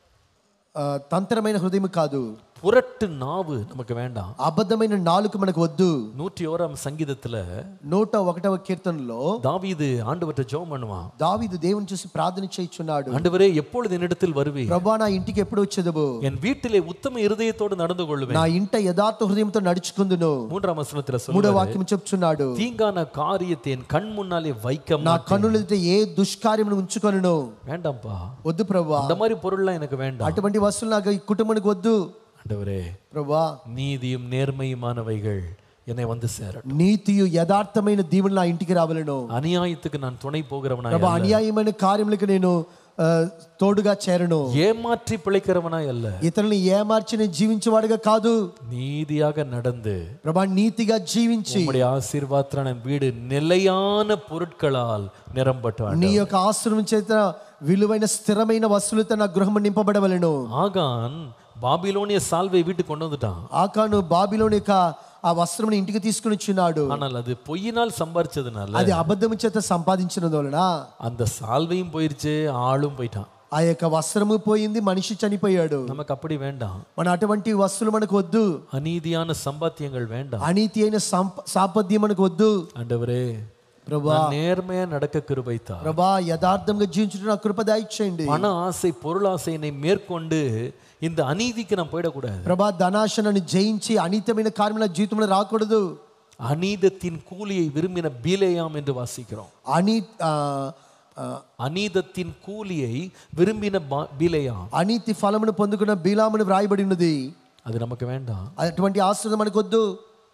ఆ, తంత్రమైన హృదయం కాదు புரட்டு நாவு நமக்கு வேண்டாம் అబద్ధమైన నాలుక మనకు వద్దు நூற்றி ஓராம் சங்கீதத்துல నూట ఒకటవ కీర్తనలో தாவீது ஆண்டவற்றை ஜெபம் பண்ணுவான் దావీదు దేవుని చూసి ప్రార్థన చేయించున్నాడు ஆண்டவரே எப்பொழுது என்னிடத்தில் வருவே ప్రభా నా ఇంటికి ఎప్పుడు వచ్చేదవు என் வீட்டிலே உத்தம இருதயத்தோடு நடந்து கொள்வேன் నా ఇంట యథార్థ హృదయంతో నడుచుకుందును மூன்றாம் வசனத்துல మూడో சொல்லுவாரு వాక్యం చెప్తున్నాడు தீங்கான காரியத்தை என் கண் முன்னாலே வைக்க నా மாட்டேன். కన్నుల ఎదుట ఏ దుష్కార్యమును ఉంచుకొనును வேண்டாம்ப்பா వద్దు ప్రభా அந்த மாதிரி பொருள்லாம் எனக்கு வேண்டாம் అటువంటి వస్తువులు నాకు ఈ కుటుంబానికి వద్దు ஆண்டவரே ప్రభా நீதியும் நேர்மையுமானவைகள் என்னை வந்து சேரட்டும் నీతియు యథార్థమైన దీవులు నా ఇంటికి రావలను அநியாயத்துக்கு நான் துணை போகிறவனாய் ప్రభా அல்ல. అన్యాయమైన కార్యములకు నేను ఆ, తోడుగా చేరను ஏமாற்றி பிழைக்கிறவனாய் அல்ல ఇతరులను ఏమార్చి నేను జీవించేవాడుగా కాదు நீதியாக நடந்து ప్రభా నీతిగా జీవించి உம்முடைய ஆசீர்வாதமான வீடு நிலையான பொருட்களால் நிரம்பட்டான் నీ యొక్క ఆశ్రమం చేత విలువైన స్థిరమైన వస్తువులతో నా గృహం నింపబడవలను ஆகான் பாபிலோனிய சால்வை வீட்டுக்கு கொண்டு வந்துட்டான் ఆకాను బాబిలోని యొక్క ఆ వస్త్రం ఇంటికి తీసుకుని వచ్చినాడు ஆனால் அது பொய்யினால் சம்பாரிச்சதுனால అది అబద్ధం చేత సంపాదించిన వలన அந்த சால்வையும் போயிருச்சு ஆளும் போயிட்டான் ఆ యొక్క వస్త్రము పోయింది మనిషి చనిపోయాడు நமக்கு அப்படி வேண்டாம் మన అటువంటి వస్తువులు మనకు వద్దు அநீதியான சம்பாத்தியங்கள் வேண்டாம் అనీతి అయిన సంప- సాపథ్యం మనకు వద్దు ஆண்டவரே ప్రభా நான் நேர்மையா நடக்க கிருபைத்தா ప్రభా యథార్థంగా జీవించుట నా కృప దయచేయండి பண ஆசை பொருளாசையினை மேற்கொண்டு இந்த அநீதிக்கு நான் போயிடக்கூடாது ప్రభా ధనాశనని జయించి అనితమైన కార్యం నా జీవితంలో రాకూడదు அநீதத்தின் கூலியை விரும்பின பீலேயாம் என்று வாசிக்கிறோம் అని ఆ, ఆ, அநீதத்தின் கூலியை விரும்பின பா- பீலேயாம் అనీతి ఫలమును పొందుకున్న బీలామును వ్రాయబడి ఉన్నది அது நமக்கு வேண்டாம் అటువంటి ఆశ్రదం మనకొద్దు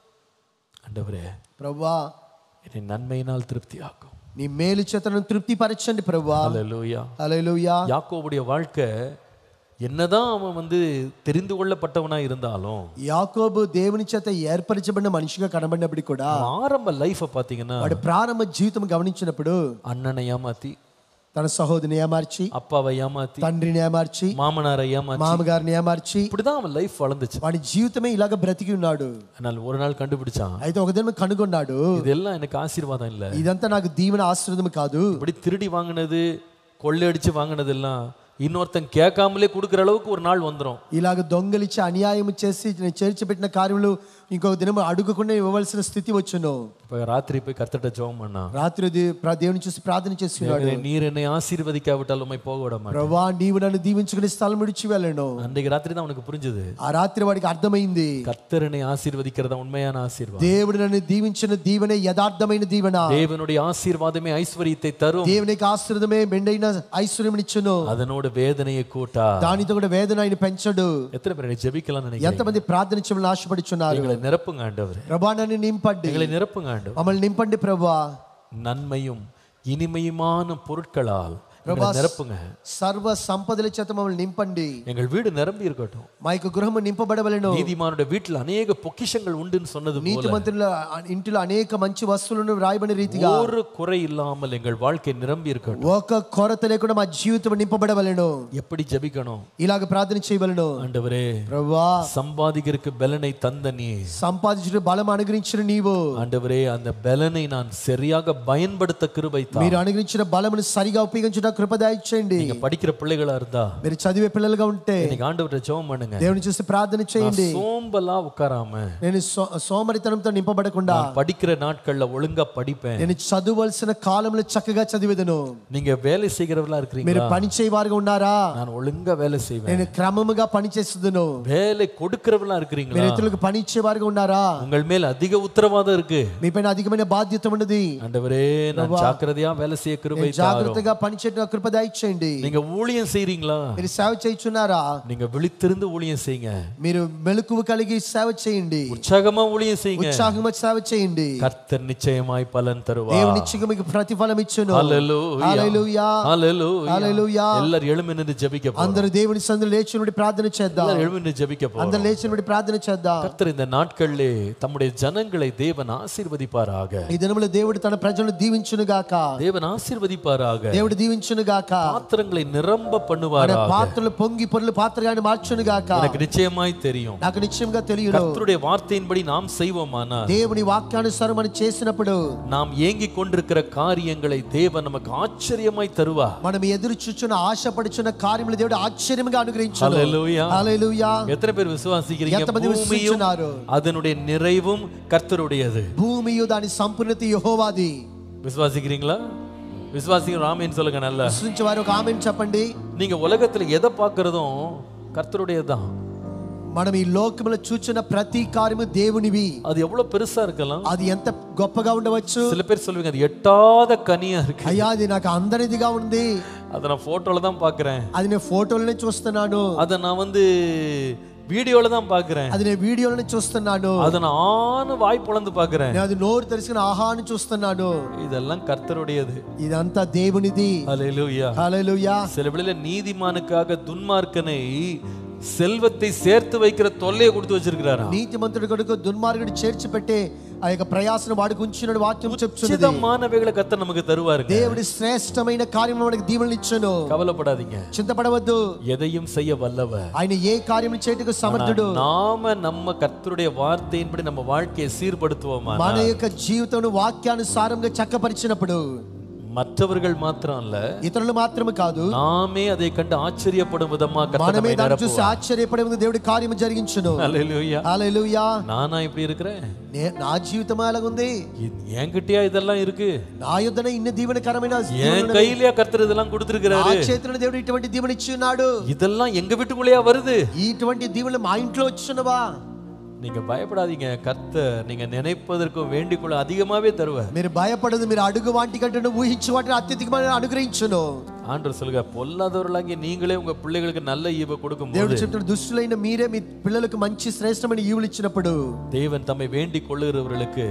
ஆண்டவரே ప్రభా என்னை நன்மையினால் திருப்தியாக்கும் నీ మేలు చేతను తృప్తి పరచండి ప్రభా அல்லேலூயா హల్లెలూయా யாக்கோபுடைய வாழ்க்கை என்னதான் அவன் வந்து தெரிந்து கொள்ளப்பட்டவனா இருந்தாலும் యాకోబు దేవుని చేత ఏర్పరచబడిన మనిషిగా కనబడినప్పుడు కూడా அவன் ஆரம்ப லைஃபை பார்த்தீங்கன்னா వాడి ప్రారంభ జీవితం గమనించినప్పుడు அண்ணனை ஏமாத்தி తన సహోదరిని ఏమార్చి அப்பாவை ஏமாத்தி తండ్రిని ఏమార్చి மாமனாரை ஏமாத்தி మామగారిని ఏమార్చి இப்படிதான் அவன் லைஃப் வளர்ந்துச்சு వాడి జీవితమే ఇలాగ బ్రతికి ఉన్నాడు ஆனால் ஒரு நாள் கண்டுபிடிச்சான் అయితే ఒక దినం కనుగొన్నాడు இதெல்லாம் எனக்கு ஆசீர்வாதம் இல்ல ఇదంతా నాకు దీవెన ఆశ్రదం కాదు இப்படி திருடி வாங்கினது கொள்ளையடிச்சு வாங்கினதெல்லாம் இன்னொருத்தன் கேட்காமலே கொடுக்குற அளவுக்கு ஒரு நாள் வந்துடும் ఇలాగ దొంగలిచ్చి అన్యాయం చేసి నేను చేర్చిపెట్టిన కార్యములు ఇంకొక దినం అడుగకుండా ఇవ్వవలసిన స్థితి వచ్చును இப்போ ராத்திரி போய் கர்த்தட்ட ஜெபம் பண்ணா రాత్రి ది- ప్ర- దేవుని చూసి ప్రార్థన చేస్తున్నాడు தேவனே, நீர் என்னை ஆசீர்வதிக்காவிட்டால் உம்மை போக விட மாட்டேன் ప్రభా నీవు నన్ను దీవించుకుని స్థలం విడిచి వెళ్ళను அன்றைக்கு ராத்திரி தான் அவனுக்கு புரிஞ்சது ఆ రాత్రి వాడికి అర్థమైంది கர்த்தர் என்னை ஆசீர்வதிக்கிறதா உண்மையான ஆசீர்வாதம் దేవుడు నన్ను దీవించిన దీవెనే యథార్థమైన దీవెన தேவனுடைய ஆசீர்வாதமே ஐஸ்வர்யத்தை தரும் దేవునికి ఆశ్రదమే మెండైన ఐశ్వర్యమిచ్చును அதனோட வேதனையை கூட்டா దానితో కూడా వేదన ఆయన పెంచడు எத்தனை பேர் என்னை ஜெபிக்கலாம் நினைக்கிறேன் ఎంతమంది ప్రార్థన చేయమని ఆశపడుచున్నారు எங்களை நிரப்புங்க ஆண்டவர் ప్రభా నన్ను నింపండి எங்களை நிரப்புங்க ஆண்டவர் మమ్మల్ని నింపండి ప్రభా நன்மையும் இனிமையுமான பொருட்களால் எங்களை நிரப்புங்க సర్వ సంపదల చేత మమ్మల్ని నింపండి எங்கள் வீடு நிரம்பி இருக்கட்டும் మా యొక్క గృహము నింపబడవలను நீதிமானுடைய வீட்டில் அநேக பொக்கிஷங்கள் உண்டுன்னு சொன்னது போல నీతిమంతుల ఇంటిలో అనేక మంచి వస్తువులను రాయబడిన రీతిగా ஒரு குறை இல்லாமல் எங்கள் வாழ்க்கை நிரம்பி இருக்கட்டும் ఒక కొరత లేకుండా మా జీవితం నింపబడవలను எப்படி ஜெபிக்கணும் ఇలాగ ప్రార్థన చేయవలను ஆண்டவரே ప్రభా சம்பாதிக்கிறதுக்கு பலனை தந்த நீ సంపాదించిన బలం అనుగ్రహించిన నీవు ஆண்டவரே அந்த பலனை நான் சரியாக பயன்படுத்த கிருபை தா. మీరు అనుగ్రహించిన బలమును సరిగా ఉపయోగించిన కృప దయచేయండి நீங்க படிக்கிற பிள்ளைகளா இருந்தா మీరు చదివే పిల్లలుగా ఉంటే இன்னைக்கு ஆண்டவர்கிட்ட ஜெபம் பண்ணுங்க దేవుని చూసి ప్రార్థన చేయండి சோம்பலா உட்காராம నేను సో- సోమరితనంతో నింపబడకుండా நான் படிக்கிற நாட்கள்ல ஒழுங்கா படிப்பேன் నేను చదువలసిన కాలంలో చక్కగా చదివేదను நீங்க வேலை செய்கிறவர்களா இருக்கிறீங்க మీరు పని చేయవారుగా ఉన్నారా நான் ஒழுங்கா வேலை செய்வேன் నేను క్రమముగా పని చేస్తుదును வேலை கொடுக்கிறவங்களா இருக்கிறீங்களா మీరు ఇతరులకు పని ఇచ్చేవారుగా ఉన్నారా உங்கள் மேல் அதிக உத்தரவாதம் இருக்கு మీపైన అధికమైన బాధ్యత ఉన్నది ஆண்டவரே நான் ஜாக்கிரதையா வேலை செய்ய கிருபை தாரும் జాగ్రత్తగా పని చేయడం కృప దయచేయండి நீங்க ஊழியம் செய்றீங்களா మీరు సేవ చేయుచున్నారా நீங்க விழித்திருந்து ஊழியம் செய்யுங்க మీరు మెలకువ కలిగి సేవ చేయండి உற்சாகமா ஊழியம் செய்யுங்க ఉత్సాహంగా సేవ చేయండి கர்த்தர் நிச்சயமாய் பலன் தருவார் దేవుని ఇచ్చిగా మీకు ప్రతిఫలం ఇచ్చును ஹalleluya హల్లెలూయా ஹalleluya హల్లెలూయా எல்லாரும் எழும்பி நின்று ஜெபிக்க போறோம் అందరూ దేవుని సందులో లేచి నుండి ప్రార్థన చేద్దాం எல்லாரும் எழும்பி நின்று ஜெபிக்க போறோம் అందరూ లేచి నుండి ప్రార్థన చేద్దాం கர்த்தர் இந்த நாட்களிலே தம்முடைய ஜனங்களை தேவன் ஆசீர்வதிப்பாராக ఈ దినములో దేవుడు తన ప్రజలను దీవించును గాక தேவன் ஆசீர்வதிப்பாராக దేవుడు దీవించును గాక பாத்திரங்களை நிரம்ப మన பண்ணுவாராக పాత్రలు పొంగి పొరలు పాత్రగాని మార్చును గాక எனக்கு நிச்சயமாய் தெரியும் నాకు నిశ్చయంగా తెలియను கர்த்தருடைய வார்த்தையின்படி நாம் செய்வோமானால் దేవుని వాక్యానుసారం మనం చేసినప్పుడు நாம் ஏங்கிக் கொண்டிருக்கிற காரியங்களை தேவன் நமக்கு ஆச்சரியமாய் தருவா మనం ఎదురు చూచున్న ఆశపడుచున్న కార్యములు దేవుడు ఆశ్చర్యంగా అనుగ్రహించును ஹalleluya హల్లెలూయా எத்தனை பேர் விசுவாசிக்கிறீங்க ఎంతమంది பூமியும் విశ్వసించున్నారు அதனுடைய நிறைவும் கர்த்தருடையது భూమియు దాని సంపూర్ణత యెహోవాది விசுவாசிக்கிறீங்களா விசுவாசிங்க ராமேன்னு சொல்லுங்க நல்லா విశ్వసించే వారు ఒక ఆమెను చెప్పండి நீங்க உலகத்துல எதை பார்க்கறதும் கர்த்தருடையதுதான் మనం ఈ లోకములో చూచున్న ప్రతి కార్యము దేవునివి அது எவ்வளவு பெருசா இருக்கலாம் అది ఎంత గొప్పగా ఉండవచ్చు சில பேர் சொல்லுவீங்க அது எட்டாத கனியா இருக்கு అయ్యా అది నాకు అందరిదిగా ఉంది அதை நான் போட்டோல தான் பாக்குறேன் అది నేను ఫోటోలనే చూస్తున్నాను அதை நான் வந்து வீடியோல தான் பாக்குறேன் అది నేను వీడియోలనే చూస్తున్నాను அதை நான் ஆணு வாய் பொளந்து பாக்குறேன் నేను అది నోరు తెరుచుకుని ఆహాను చూస్తున్నాను இதெல்லாம் கர்த்தருடையது ఇదంతా దేవునిది ஹalleluya హల్లెలూయా சில வேளையில நீதிமானுக்காக துன்மார்க்கனை செல்வத்தை சேர்த்து வைக்கிற தொல்லையை கொடுத்து வச்சிருக்கிறாராம் నీతిమంతుడి కొడుకు దుర్మార్గుడు చేర్చి పెట్టే ఆ యొక్క ప్రయాసను వాడికి ఉంచిన వాక్యం చెప్తున్నది உச்சிதமானவைகளை கர்த்தர் நமக்கு தருவாருங்க దేవుడి శ్రేష్టమైన కార్యం మనకి దీవెనలు ఇచ్చును கவலைப்படாதீங்க చింతపడవద్దు எதையும் செய்ய வல்லவர் ఆయన ఏ కార్యం చేయటకు సమర్థుడు நாம நம்ம கர்த்தருடைய வார்த்தையின்படி நம்ம வாழ்க்கையை சீர்படுத்துவோமா మన యొక్క జీవితం వాక్యానుసారంగా చక్కపరిచినప్పుడు மற்றவர்கள் மாத்திரம் அல்ல ఇతరులు మాత్రమే కాదు நாமே அதை கண்டு ஆச்சரியப்படும் விதமா கர்த்தர் మనమే நம்மை దాన్ని చూసి நிரப்புவார். ఆశ్చర్యపడే ముందు దేవుడి కార్యము జరిగించును அல்லேலூயா హల్లెలూయా நானா இப்படி இருக்கிறேன் నే- నా జీవితం ఎలాగుంది இது என்கிட்டயா இதெல்லாம் இருக்கு నా యుద్ధనే ఇన్ని దీవెనకరమైన என் கையிலயா కర్తర్ இதெல்லாம் నా கொடுத்திருக்கிறாரு చేతులను దేవుడు ఇటువంటి దీవెన ఇచ్చి ఉన్నాడు இதெல்லாம் எங்க வீட்டுக்குள்ளேயா வருது ఇటువంటి దీవెనలు మా ఇంట్లో వచ్చున్నవా நீங்க பயப்படாதீங்க கர்த்தர் நீங்க நினைப்பதற்கும் வேண்டிக்குள்ள அதிகமாவே தருவார் మీరు భయపడదు మీరు అడుగు వాటి కంటే ఊహించి వాటిని అత్యధికమైన అనుగ్రహించును ஆண்டவர் சொல்லுங்க பொல்லாதவர்களாகிய நீங்களே உங்க பிள்ளைகளுக்கு நல்ல ஈவை கொடுக்கும் దేవుడు చెప్తున్న దుష్టులైన మీరే మీ పిల్లలకు మంచి శ్రేష్టమైన ఈవులు ఇచ్చినప్పుడు தேவன் தம்மை வேண்டிக் கொள்ளுகிறவர்களுக்கு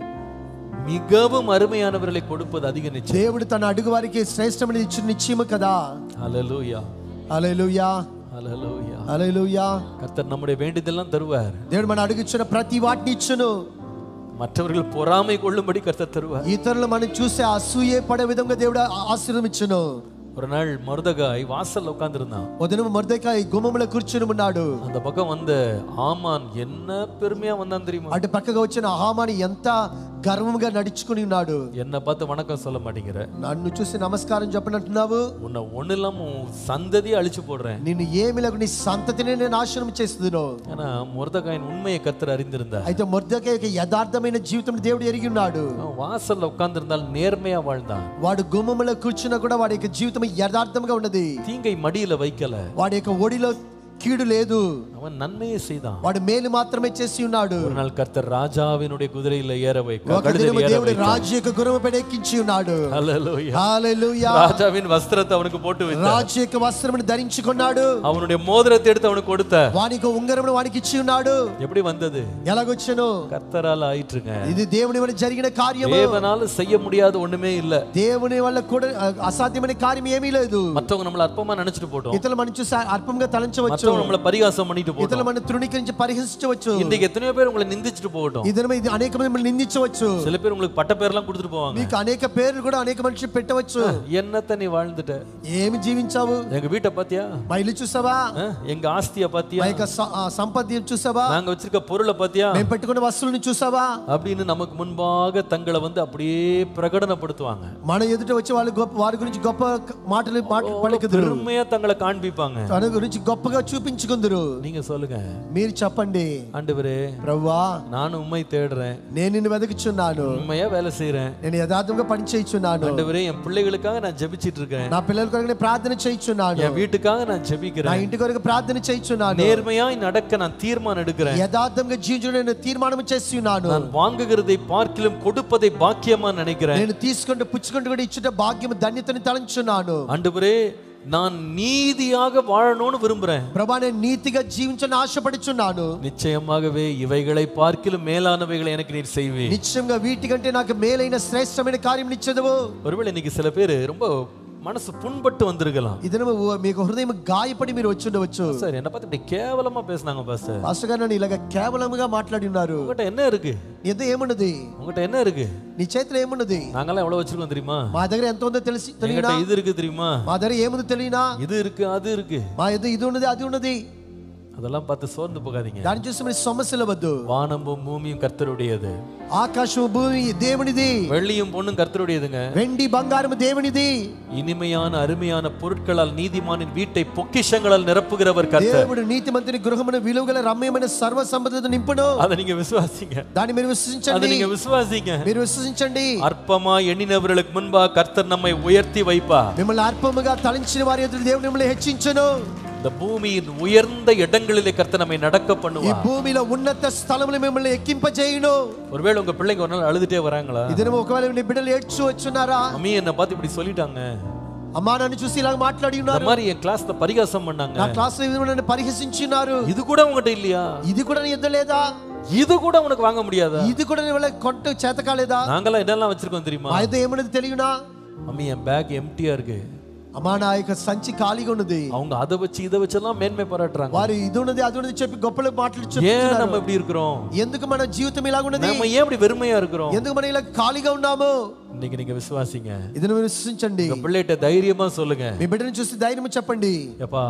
மிகவும் அருமையானவர்களை கொடுப்பது அதிக நிச்சயம் దేవుడు తన అడుగు వారికి శ్రేష్టమైన ఇచ్చిన నిశ్చయము కదా ஹalleluya అలెలుయా ஹalleluya అలెలుయా கர்த்தர் நம்முடைய வேண்டியதெல்லாம் தருவார் దేవుడు మన అడుగుచ్చిన ప్రతి వాటిని ఇచ్చును மற்றவர்கள் பொறாமை கொள்ளும்படி கர்த்தர் தருவார் ఇతరులు మనం చూసే అసూయే పడే విధంగా దేవుడు ఆశీర్వదించును ஒரு நாள் மருதகாய் வாசல்ல உட்கார்ந்திருந்தான் ఉదయం మొర్దెకాయ గుమ్మములో కూర్చుని ఉన్నాడు அந்த பக்கம் வந்த ஆமான் என்ன பெருமையா வந்தான் தெரியுமா అటు పక్కగా వచ్చిన అహామాని ఎంత గర్వంగా నడుచుకుని ఉన్నాడు என்ன பார்த்து வணக்கம் சொல்ல மாட்டேங்கிற నన్ను చూసి నమస్కారం చెప్పనంటున్నావు உன்னை ஒண்ணு இல்லாம உன் சந்ததியை அழிச்சு போடுறேன் నిన్ను ఏమి లేకు నీ సంతతిని నేను నాశనం చేస్తున్నాను ஆனா முருதகாயின் உண்மையை கர்த்தர் அறிந்திருந்தார் అయితే మొర్దెకాయ యొక్క యథార్థమైన జీవితం దేవుడు ఎరిగి ఉన్నాడు அவன் வாசல்ல உட்கார்ந்திருந்தால் நேர்மையா வாழ்ந்தான் వాడు గుమ్మములో కూర్చున్నా కూడా వాడి యొక్క జీవితం యథార్థంగా ఉన్నది தீங்கை மடியில வைக்கல వాడి యొక్క ఒడిలో కీడు లేదు அவன் நன்மையை செய்தான் వాడు మేలు మాత్రమే చేసి ఉన్నాడు ஒரு நாள் கர்த்தர் ராஜாவினுடைய குதிரையில ஏற வைக்க ఒక கழுதையில దినము ஏற దేవుడు வைக்க రాజు యొక్క గుర్రము పైన ఎక్కించి ఉన్నాడు ஹalleluya హల్లెలూయా ராஜாவின் வஸ்திரத்தை அவனுக்கு போட்டு வைத்தார் రాజు యొక్క వస్త్రమును ధరించుకున్నాడు அவனுடைய மோதிரத்தை எடுத்து அவனுக்கு கொடுத்தார் వానికి ఉంగరమును వానికి ఇచ్చి ఉన్నాడు எப்படி வந்தது ఎలాగొచ్చాను கர்த்தரால் ஆயிற்றுங்க ఇది దేవుని వల్ల జరిగిన కార్యము தேவனால செய்ய முடியாத ஒண்ணுமே இல்ல దేవుని వల్ల కూడా అ, అసాధ్యమైన కార్యం ఏమీ లేదు மத்தவங்க நம்மள அற்பமா நினைச்சிட்டு போட்டோம் ఇతరులు మనం చూసి అల్పంగా తలంచవచ్చు மத்தவங்க நம்மள பரிகாசம் பண்ணிட்டு போட்டோம் ఇతరులు మన తృణీకరించి పరిహసించవచ్చు இன்னைக்கு ఎத்தனையో பேர் உங்களை నిందించిட்டு போகட்டும் ఇతరులు ఇది అనేక మంది మిమ్మల్ని నిందించవచ్చు சில பேர் உங்களுக்கு பட்ட பேர்லாம் கொடுத்துட்டு போவாங்க మీకు అనేక పేర్లు కూడా అనేక మనిషి పెట్టవచ్చు என்னத்த நீ வாழ்ந்துட்ட ఏమి జీవించావు எங்க வீட்டை பாத்தியா మా ఇల్లు చూసావా ஆ? ఎங்க ఆస్తియ பாத்தியா మా యొక్క స- ఆ, సంపత్తి చూసావా நாங்க வச்சிருக்க பொருளை பாத்தியா మేము పెట్టుకున్న వస్తువులను చూసావా அப்படின்னு நமக்கு முன்பாக தங்களை வந்து அப்படியே பிரகடனப்படுத்துவாங்க మన ఎదుట వచ్చి వాళ్ళు గొప్ప వారి గురించి గొప్ప క- మాటలు మాట పలుకుదురు பெருமையா தங்களை காண்பிப்பாங்க తన గురించి గొప్పగా చూపించుకుందరు நீங்க சொல்லுங்க మీరు చెప్పండి ஆண்டவரே ప్రవ్వా நானும் உண்மை தேடுறேன் నేను నిన్ను వెతుకుచున్నాను உண்மையா வேலை செய்யறேன் నేను యథార్థంగా పని చేయించున్నాను ஆண்டவரே என் பிள்ளைகளுக்காக நான் ஜெபிச்சிட்டு இருக்கேன் నా పిల్లల కొరకు నేను ప్రార్థన చేయించున్నాను என் வீட்டுக்காக நான் నా ஜெபிக்கிறேன் ఇంటి కొరకు ప్రార్థన చేయించున్నాను நேர்மையாய் நடக்க நான் தீர்மானம் எடுக்கிறேன் యథార్థంగా జీవించడం నేను తీర్మానం చేసి ఉన్నాను நான் வாங்குகிறதை பார்க்கிலும் கொடுப்பதை பாக்கியமா நினைக்கிறேன் నేను తీసుకుంటూ పుచ్చుకుంటూ కూడా ఇచ్చుట భాగ్యం ధన్యతని తలంచున్నాను ஆண்டவரே நான் நீதியாக வாழணும்னு விரும்புறேன் ప్రభా నేను నీతిగా జీవించని ఆశపడుచున్నాను நிச்சயமாகவே இவைகளை பார்க்கிலும் மேலானவைகளை எனக்கு நீர் செய்வே నిశ్చయంగా వీటికంటే నాకు మేలైన శ్రేష్టమైన కార్యం ఇచ్చదవు ஒருவேளை இன்னைக்கு சில பேர் ரொம்ப மனசு புண்பட்டு வந்திருக்கலாம் ఇదనము మీకు హృదయం గాయపడి మీరు వచ్చి ఉండవచ్చు சார் என்ன பார்த்து இப்படி கேவலமா பேசுனாங்க பாஸ்டர் పాస్టర్ గారు నన్ను ఇలాగ కేవలంగా మాట్లాడి ఉన్నారు உங்ககிட்ட என்ன இருக்கு నీ ఎద్ద ఏమున్నది உங்ககிட்ட என்ன இருக்கு నీ చేతిలో ఏమున్నది நாங்கெல்லாம் எவ்வளவு வச்சிருக்கோம் தெரியுமா మా దగ్గర ఎంత ఉందో తెలిసి తెలియనా என்கிட்ட இது இருக்கு தெரியுமா మా దగ్గర ఏముందో తెలియనా இது இருக்கு அது இருக்கு మా ఎద్ద ఇది ఉన్నది అది ఉన్నది அதெல்லாம் பார்த்து சோர்ந்து போகாதீங்க దాన్ని చూసి మీరు సమస్యలు వద్దు வானமும் பூமியும் கர்த்தருடையது ఆకాశం భూమి దేవునిది வெள்ளியும் பொண்ணும் கர்த்தருடையதுங்க వెండి బంగారం దేవునిది இனிமையான அருமையான பொருட்களால் நீதிமானின் வீட்டை பொக்கிஷங்களால் நிரப்புகிறவர் கர்த்தர் దేవుడు నీతిమంతుని గృహమున విలువగల రమ్యమైన సర్వ సంపదతో నింపును அதை நீங்க விசுவாசிங்க దాన్ని మీరు அதை విశ్వసించండి நீங்க விசுவாசிங்க మీరు విశ్వసించండి அற்பமா எண்ணினவர்களுக்கு முன்பாக கர்த்தர் நம்மை உயர்த்தி வைப்பா మిమ్మల్ని అల్పముగా తలంచిన వారి ఎదురు దేవుడు మిమ్మల్ని హెచ్చించును இந்த பூமியின் உயர்ந்த இடங்களிலே கர்த்தர் நம்மை நடக்க ఈ பண்ணுவா భూమిలో ఉన్నత స్థలములు మిమ్మల్ని ఎక్కింపజేయును ஒருவேளை உங்க பிள்ளைங்க ஒரு நாள் அழுதுட்டே வராங்களா ఇదను ఒకవేళ నీ బిడ్డలు ఏడ్చు వచ్చున్నారా மம்மி என்னை பார்த்து இப்படி சொல்லிட்டாங்க అమ్మా నన్ను చూసి ఇలాగ మాట్లాడి இந்த ఉన్నారు மாதிரி என் கிளாஸ்ல பரிகாசம் பண்ணாங்க నా క్లాస్ లో ఇది నన్ను పరిహసించున్నారు இது கூட உங்ககிட்ட இல்லையா ఇది కూడా నీ ఎద్ద లేదా இது கூட உனக்கு வாங்க முடியாதா ఇది కూడా నీ వల్ల కొంట చేత కాలేదా நாங்கெல்லாம் என்னெல்லாம் வச்சிருக்கோம் தெரியுமா మా అయితే ఏమన్నది తెలియనా மம்மி என் பேக் எம்டியா இருக்கு అమ్మా నా యొక్క సంచి ఖాళీగా ఉన్నది அவங்க அதை வச்சு இதை வச்செல்லாம் மேன்மை பாராட்டுறாங்க వారు ఇది ఉన్నది అది ఉన్నది చెప్పి గొప్పలు మాటలు ஏன் చెప్తున్నారు நம்ம இப்படி இருக்கிறோம் ఎందుకు మన జీవితం ఇలాగ ఉన్నది நம்ம ஏன் இப்படி வெறுமையா இருக்கிறோம் ఎందుకు మనం ఇలా ఖాళీగా ఉన్నాము இன்னைக்கு நீங்க விசுவாசிங்க ఇది మీరు విశ్వసించండి உங்க பிள்ளைகிட்ட தைரியமா சொல்லுங்க మీ బిడ్డను చూసి ధైర్యం చెప్పండి எப்பா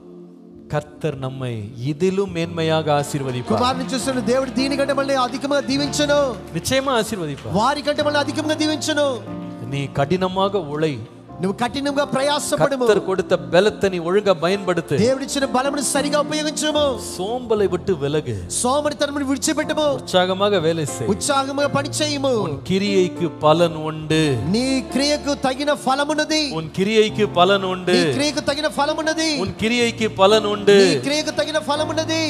கர்த்தர் நம்மை இதிலும் மேன்மையாக ஆசீர்வதிப்பார் కుమారుని చూస్తున్న దేవుడు దీనికంటే మళ్ళీ అధికంగా దీవించను நிச்சயமா ஆசீர்வதிப்பார் వారికంటే మళ్ళీ అధికంగా దీవించను நீ కఠినமாக உழை నువ్వు కఠినంగా ప్రయాసపడము கர்த்தர் கொடுத்த பலத்தை நீ ஒழுங்கா பயன்படுத்து దేవుడిచ్చిన బలమును సరిగా ఉపయోగించము சோம்பலை விட்டு விலகு సోమరితనమును విడిచిపెట్టము உற்சாகமாக வேலை செய் ఉత్సాహముగా పని చేయము உன் கிரியைக்கு பலன் உண்டு నీ క్రియకు తగిన ఫలమున్నది உன் கிரியைக்கு பலன் உண்டு నీ క్రియకు తగిన ఫలమున్నది உன் கிரியைக்கு பலன் உண்டு నీ క్రియకు తగిన ఫలమున్నది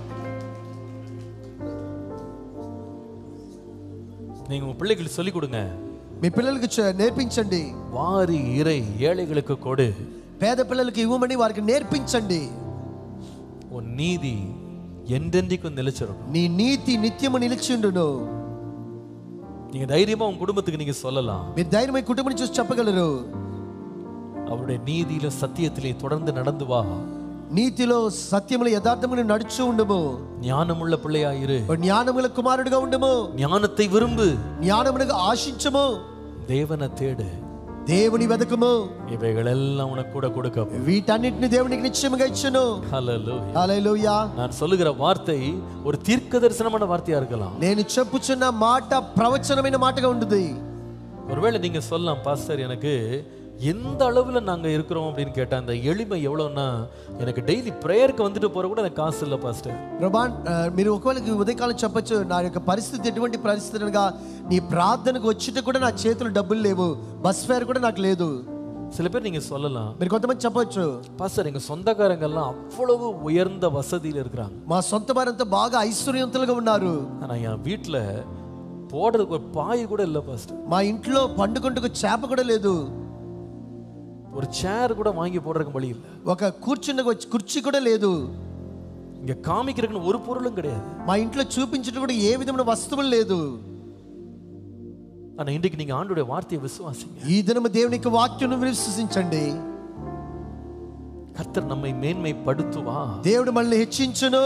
நீங்க உங்க பிள்ளைகளுக்கு சொல்லிக் கொடுங்க మీ పిల్లలకు చ- నేర్పించండి வாரி இறை ஏழைகளுக்கு கொடு పేద పిల్లలకి ఇవ్వమని వారికి నేర్పించండి உன் நீதி என்றென்றைக்கும் நிலைச்சிருக்கும் నీ నీతి నిత్యము నిలిచిండును நீங்க தைரியமா உங்க குடும்பத்துக்கு நீங்க சொல்லலாம் మీరు ధైర్యమై కుటుంబం చూసి చెప్పగలరు அவருடைய நீதியிலும் சத்தியத்திலையும் தொடர்ந்து நடந்து வா నీతిలో సత్యములు యథార్థములు నడుచు ఉండము ஞானமுள்ள பிள்ளையாயிரு జ్ఞానముల కుమారుడుగా ఉండము ஞானத்தை விரும்பு జ్ఞానమునకు ఆశించము தேவனை தேடு దేవుని వెదకము இவைகளெல்லாம் உனக்கு கூட கொடுக்க వీటన్నిటిని దేవునికి నిశ్చయముగా ఇచ్చును ஹalleluya హల్లెలూయా நான் சொல்லுகிற வார்த்தை ஒரு தீர்க்க தரிசனமான வார்த்தையா இருக்கலாம் నేను చెప్పుచున్న మాట ప్రవచనమైన మాటగా ఉంటుంది ஒருவேளை நீங்க சொல்லலாம் பாஸ்டர் எனக்கு எந்த அளவுல நாங்க இருக்கிறோம் அப்படின்னு கேட்டா அந்த எளிமை எவ்வளவுன்னா எனக்கு டெய்லி ப்ரேயருக்கு வந்துட்டு போற கூட எனக்கு காசு இல்லை పాస్టర్ ప్రభా ఆ, మీరు ఒకవేళ ఈ ఉదయకాలం చెప్పొచ్చు నా యొక్క పరిస్థితి ఎటువంటి పరిస్థితి అనగా నీ ప్రార్థనకు వచ్చిట కూడా నా చేతులు డబ్బులు లేవు బస్ ఫేర్ కూడా నాకు లేదు சில பேர் நீங்க சொல்லலாம் మీరు కొంతమంది చెప్పొచ్చు பாஸ்டர் எங்க சொந்தக்காரங்கெல்லாம் அவ்வளவு உயர்ந்த வசதியில இருக்கிறாங்க మా సొంత వారంతా బాగా ఐశ్వర్యవంతులుగా ఉన్నారు ஆனா என் வீட்டுல போடுறதுக்கு ஒரு பாய் கூட இல்லை பாஸ்டர் మా ఇంట్లో పండుకుంటుకు చేప కూడా లేదు ஒரு சேர் கூட வாங்கி போடுறதுக்கு வழி இல்லை ఒక కూర్చున్న కుర్చీ కూడా లేదు இங்க காமிக்கிறதுக்குன்னு ஒரு பொருளும் கிடையாது మా ఇంట్లో చూపించడం కూడా ఏ విధమైన వస్తువులు లేదు ஆனா இன்றைக்கு நீங்க ஆண்டுடைய வார்த்தையை விசுவாசிங்க ఈ దినము దేవునికి వాక్యం విశ్వసించండి கர்த்தர் நம்மை மேன்மைப்படுத்துவா దేవుడు మనల్ని హెచ్చించును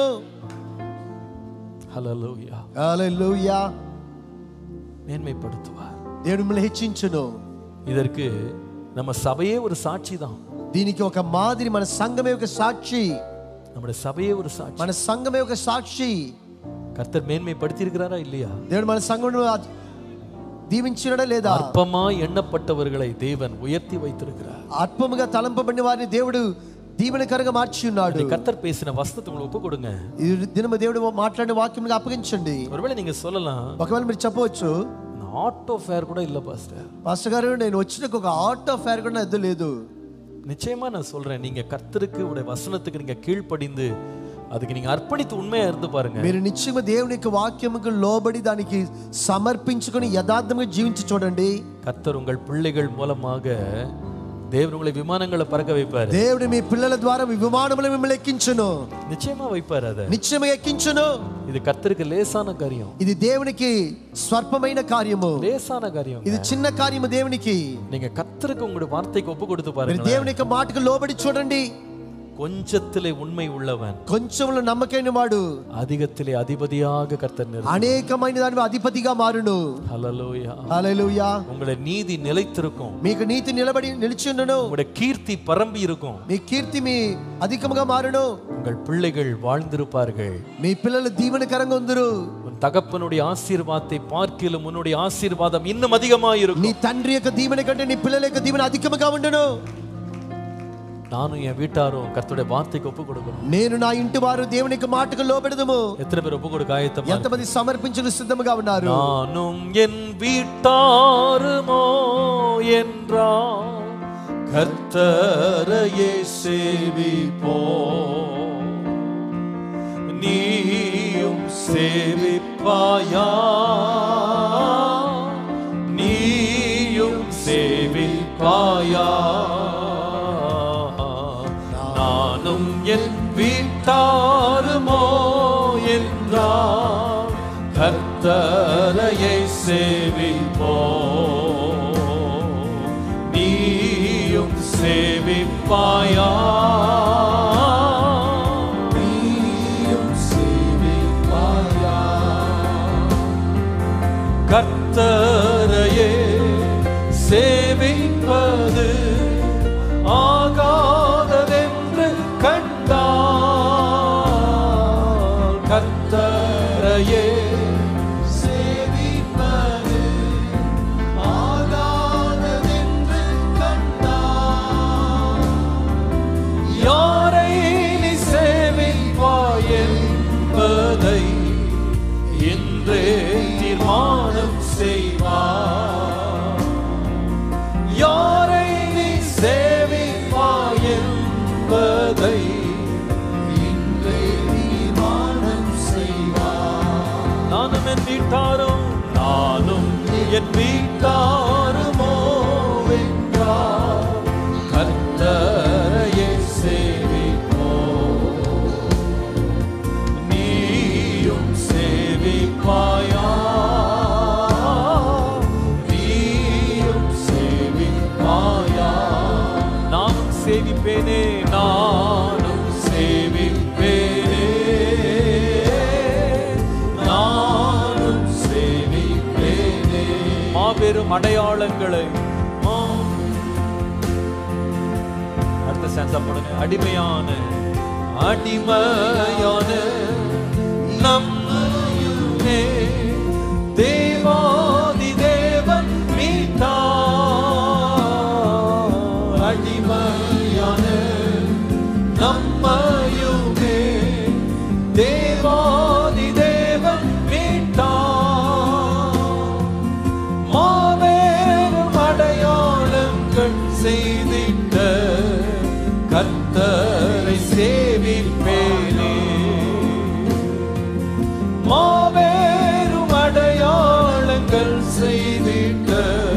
ஹalleluya హల్లెలూయా மேன்மைப்படுத்துவார் దేవుడు మిమ్మల్ని హెచ్చించును இதற்கு நம்ம சபையே ஒரு சாட்சி தான் దీనికి ఒక మాదిరి మన సంఘమే ఒక సాక్షి நம்முடைய சபையே ஒரு சாட்சி మన సంఘమే ఒక సాక్షి கர்த்தர் மேன்மைப்படுத்தி இருக்கிறாரா இல்லையா దేవుడు మన సంఘం దీవించినడా లేదా அற்பமா எண்ணப்பட்டவர்களை தேவன் உயர்த்தி வைத்திருக்கிறார் ఆత్మముగా తలంపబడిన వారిని దేవుడు దీవెనకరంగా మార్చి ఉన్నాడు இன்னைக்கு கர்த்தர் பேசின வசனத்தை உங்களுக்கு ஒப்பு கொடுங்க ఈ దినము దేవుడు మాట్లాడిన వాక్యముగా అప్పగించండి ஒருவேளை நீங்க சொல்லலாம் ఒకవేళ మీరు చెప్పవచ్చు "நான் ஆட்டோ ஃபேர் கூட இல்ல பாஸ்டர் పాస్టర్ గారు నేను వచ్చిన ఒక ఆటో ఫేర్ కూడా ఎద్దు లేదు நிச்சயமா நான் சொல்றேன் நீங்க கர்த்தருக்கு உடைய வசனத்துக்கு நீங்க கீழ்ப்படிந்து அதுக்கு நீங்க அர்ப்பணித்து உண்மையா இருந்து பாருங்க మీరు నిత్యము దేవుని యొక్క వాక్యముకు లోబడి దానికి సమర్పించుకొని యథార్థంగా జీవించి చూడండి கர்த்தர் உங்கள் பிள்ளைகள் மூலமாக தேவன் உங்களை விமானங்களை பறக்க வைப்பாரு దేవుడు మీ పిల్లల ద్వారా మీ విమానములు మిమ్మల్ని ఎక్కించును நிச்சயமா வைப்பாரு அதை నిత్యముగా ఎక్కించును இது கர்த்தருக்கு லேசான காரியம் ఇది దేవునికి స్వర్పమైన కార్యము லேசான காரியம் ఇది చిన్న కార్యము దేవునికి நீங்க கர்த்தருக்கு உங்களுடைய வார்த்தைக்கு ஒப்பு கொடுத்து మీరు பாருங்க దేవుని యొక్క మాటకు లోబడి చూడండి கொஞ்சத்திலே உண்மை உள்ளவன் కొంచెంలో నమ్మకైన వాడు அதிகத்திலே அதிபதியாக கர்த்தர் நிறுத்த అనేకమైన దాని అధిపతిగా మారును ஹalleluya హల్లెలూయా உங்களுடைய நீதி நிலைத்திருக்கும் మీకు నీతి నిలబడి నిలిచిండును உங்களுடைய கீர்த்தி பரம்பி இருக்கும் మీ కీర్తి మీ అధికముగా మారును உங்கள் பிள்ளைகள் வாழ்ந்திருப்பார்கள் మీ పిల్లలు దీవెనకరంగా ఉందరు உன் தகப்பனுடைய ஆசீர்வாதத்தை பார்க்கிலும் உன்னுடைய ஆசீர்வாதம் இன்னும் அதிகமாயிருக்கும் నీ తండ్రి యొక్క దీవెన కంటే నీ పిల్లల యొక్క దీవెన అధికముగా ఉండును நானும் என் வீட்டாரும் கர்த்தருடைய வார்த்தைக்கு ஒப்பு கொடுக்கணும் నేను నా ఇంటి వారు దేవుని యొక్క మాటకు లోబెడదము எத்தனை பேர் ஒப்பு கொடுக்க ஆயத்தமா ఎంతమంది సమర్పించలు సిద్ధముగా ఉన్నారు நானும் என் வீட்டாருமோ என்றா கர்த்தரையே சேவிப்போ நீயும் சேவிப்பாயா நீயும் சேவிப்பாயா நானும் என் வீட்டாருமோ என்றார் கர்த்தரையை சேவிப்போ நீயும் சேவிப்பாயா நீயும் சேவிப்பாயா கர்த்தரையே சேவிப்பது ஆகாததென்று கண்டால் கர்த்தரையே சேவிப்பது ஆகாததென்று என்றே தீர்மானம் செய்வார் யாரை நீ சேவிப்பாய் என்பதை இன்றே தீர்மானம் செய்வார் நானும் என் வீட்டாரும் நானும் என் வீட்டாருமோ வென்றார் கர்த்தரையே சேவிப்போம் நீயும் சேவிப்பாயா நீயும் சேவிப்பாயா நானும் சேவிப்பேனே நானும் சேவிப்பேனே நானும் சேவிப்பேனே மாபெரும் அடையாளங்களை மா- அடுத்த சான்ஸா போடுங்க அடிமையான அடிமையான நம்மையுமே தேவாதி தேவன் மீட்டார் அடிமையான நம்மையுமே தேவாதி தேவன் மீட்டார் மாபெரும் அடையாளங்கள் செய்திட்ட கர்த்தரை சேவிப்பேனே மாபெரும் அடையாளங்கள் செய்திட்ட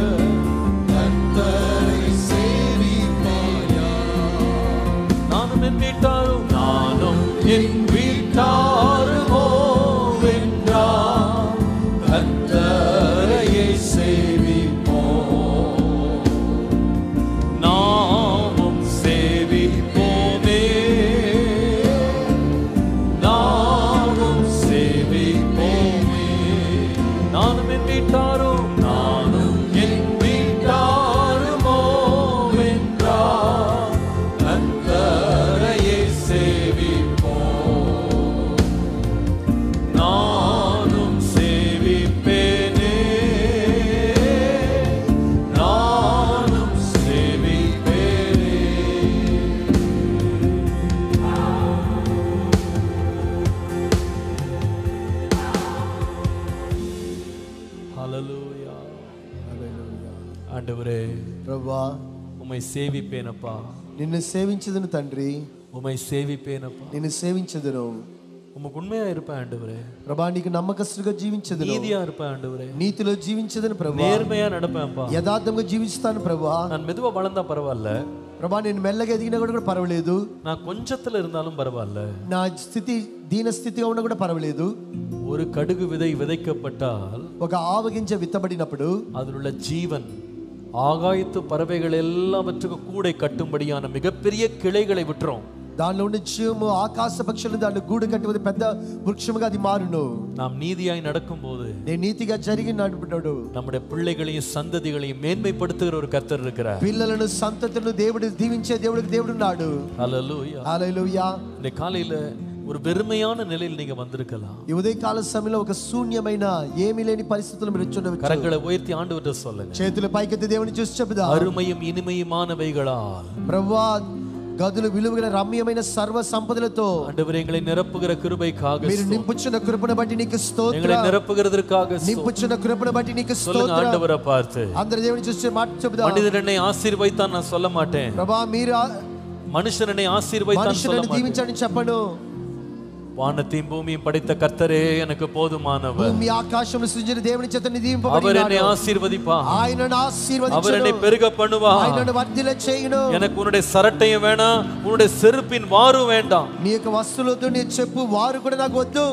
கர்த்தரை சேவிப்பாயா நானும் என் வீட்டாரும் நானும் என் வீட்டாருமோ வென்றார் கர்த்தரையை சேவிப்போம் நாமும் சேவிப்போமே நாமும் சேவிப்போமே நானும் என் வீட்டாரும் நானும் என் வீட்டாருமோ வென்றார் கர்த்தரையை சேவிப்போம் நானும் சேவிப்பேனே நானும் சேவிப்பேனே ஹalleluya ஆண்டவரே ప్రభా உம்மை சேவிப்பேனப்பா నిన్ను సేవించదును తండ్రి உம்மை சேவிப்பேனப்பா నిన్ను సేవించదును உமக்கு உண்மையா இருப்பேன் ஆண்டவரே ప్రభా నీకు నమ్మకస్తుగా జీవించదును நீதியா இருப்பேன் ஆண்டவரே నీతిలో జీవించదును ప్రభా நேர்மையா நடப்பேன்ப்பா యథార్థంగా జీవిస్తాను ప్రభా நான் மெதுவா வளர்ந்தா பரவாயில்ல ప్రభా నేను మెల్లగా ఎదిగినా కూడా కూడా పర్వాలేదు நான் கொஞ்சத்துல இருந்தாலும் பரவாயில்ல నా స్థితి దీన స్థితిగా ఉన్నా కూడా పర్వాలేదు ஒரு கடுகு விதை விதைக்கப்பட்டால் ఒక ఆవగింజ విత్తబడినప్పుడు அதில் உள்ள ஜீவன் ஆகாயத்து பறவைகள் எல்லாவற்றுக்கும் கூடை கட்டும்படியான மிகப்பெரிய கிளைகளை விட்டுரும் దానిలో ఉన్న జీవము ఆకాశ పక్షులు దాన్ని గూడు కట్టుவது పెద్ద వృక్షముగా అది మారును நாம் நீதியாய் நடக்கும்போது నేను నీతిగా జరిగి నడుపుతాడు நம்முடைய பிள்ளைகளையும் சந்ததிகளையும் மேன்மைப்படுத்துகிற ஒரு கர்த்தர் இருக்கிறார் పిల్లలను సంతతులను దేవుడు దీవించే దేవుడికి దేవుడు ఉన్నాడు ஹalleluya హల్లెలూయా இந்த కాலையில ஒரு வெறுமையான நிலையில் நீங்க வந்திருக்கலாம் ఈ ఉదయకాల సమయంలో ఒక శూన్యమైన ఏమీ లేని పరిస్థితులు మీరు వచ్చుండవచ్చు கரங்களை உயர்த்தி ஆண்டு சொல்லுங்க చేతులు పైకెత్తి దేవుని చూసి చెబుదా அருமையும் இனிமையுமானவைகளால் ప్రవ్వా గదులు విలువగల రమ్యమైన సర్వ సంపదలతో ஆண்டவர் எங்களை நிரப்புகிற கிருபைக்காக మీరు నింపుచున్న కృపను బట్టి నీకు స్తోత్ర எங்களை நிரப்புகிறதற்காக ஸ்தோத்திரம். నింపుచున్న కృపను బట్టి నీకు சொல்லுங்க స్తోత్ర ஆண்டவரை பார்த்து అందరు దేవుని చూసి మాట చెబుదా மனிதர் என்னை ஆசீர்வைத்தான் நான் சொல்ல மாட்டேன் ప్రభా మీరు ఆ- மனுஷன் என்னை ஆசீர்வைத்தான் சொல்ல మనుషులను மாட்டேன் దీవించండి చెప్పను வானத்தையும் பூமியும் படைத்த கர்த்தரே எனக்கு போதுமானவர் భూమి ఆకాశం సృజించిన దేవుని చేత அவர் దీవింపబడి என்னை ஆசீர்வதிப்பா ఆయనను அவர் ఆశీర్వదించును என்னை பெருக பண்ணுவா ఆయనను వర్ధిల చేయును எனக்கு உன்னுடைய சரட்டையும் வேணாம் உன்னுடைய செருப்பின் வாரும் வேண்டாம் నీ యొక్క వస్తువులతో నీ చెప్పు వారు కూడా నాకు వద్దు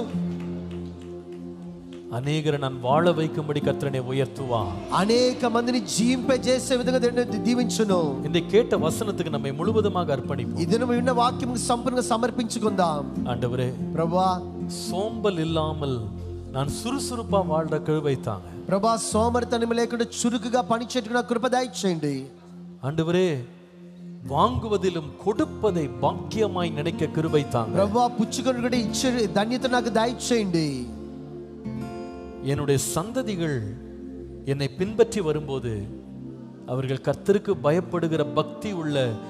அநேகரை நான் வாழ வைக்கும்படி கர்த்தரனை உயர்த்துவா అనేక మందిని జీవింపజేసే విధంగా దేవుడు దీవించును இந்த கேட்ட வசனத்துக்கு நம்மை முழுவதுமாக அர்ப்பணிப்போம் ఈ దినం విన్న వాక్యం సంపూర్ణంగా సమర్పించుకుందాం ஆண்டவரே ప్రభా சோம்பல் இல்லாமல் நான் சுறுசுறுப்பா வாழ்ற கிருபை தாங்க ప్రభా సోమరితనం లేకుండా చురుకుగా పని చేట్టుకున్న కృప దయచేయండి ஆண்டவரே வாங்குவதிலும் கொடுப்பதை பாக்கியமாய் நினைக்க கிருபை தாங்க ప్రభా పుచ్చుకొని కూడా ఇచ్చే ధన్యత నాకు దయచేయండి என்னுடைய சந்ததிகள் என்னை பின்பற்றி வரும்போது அவர்கள் கர்த்தருக்கு பயப்படுகிற பக்தி உள்ள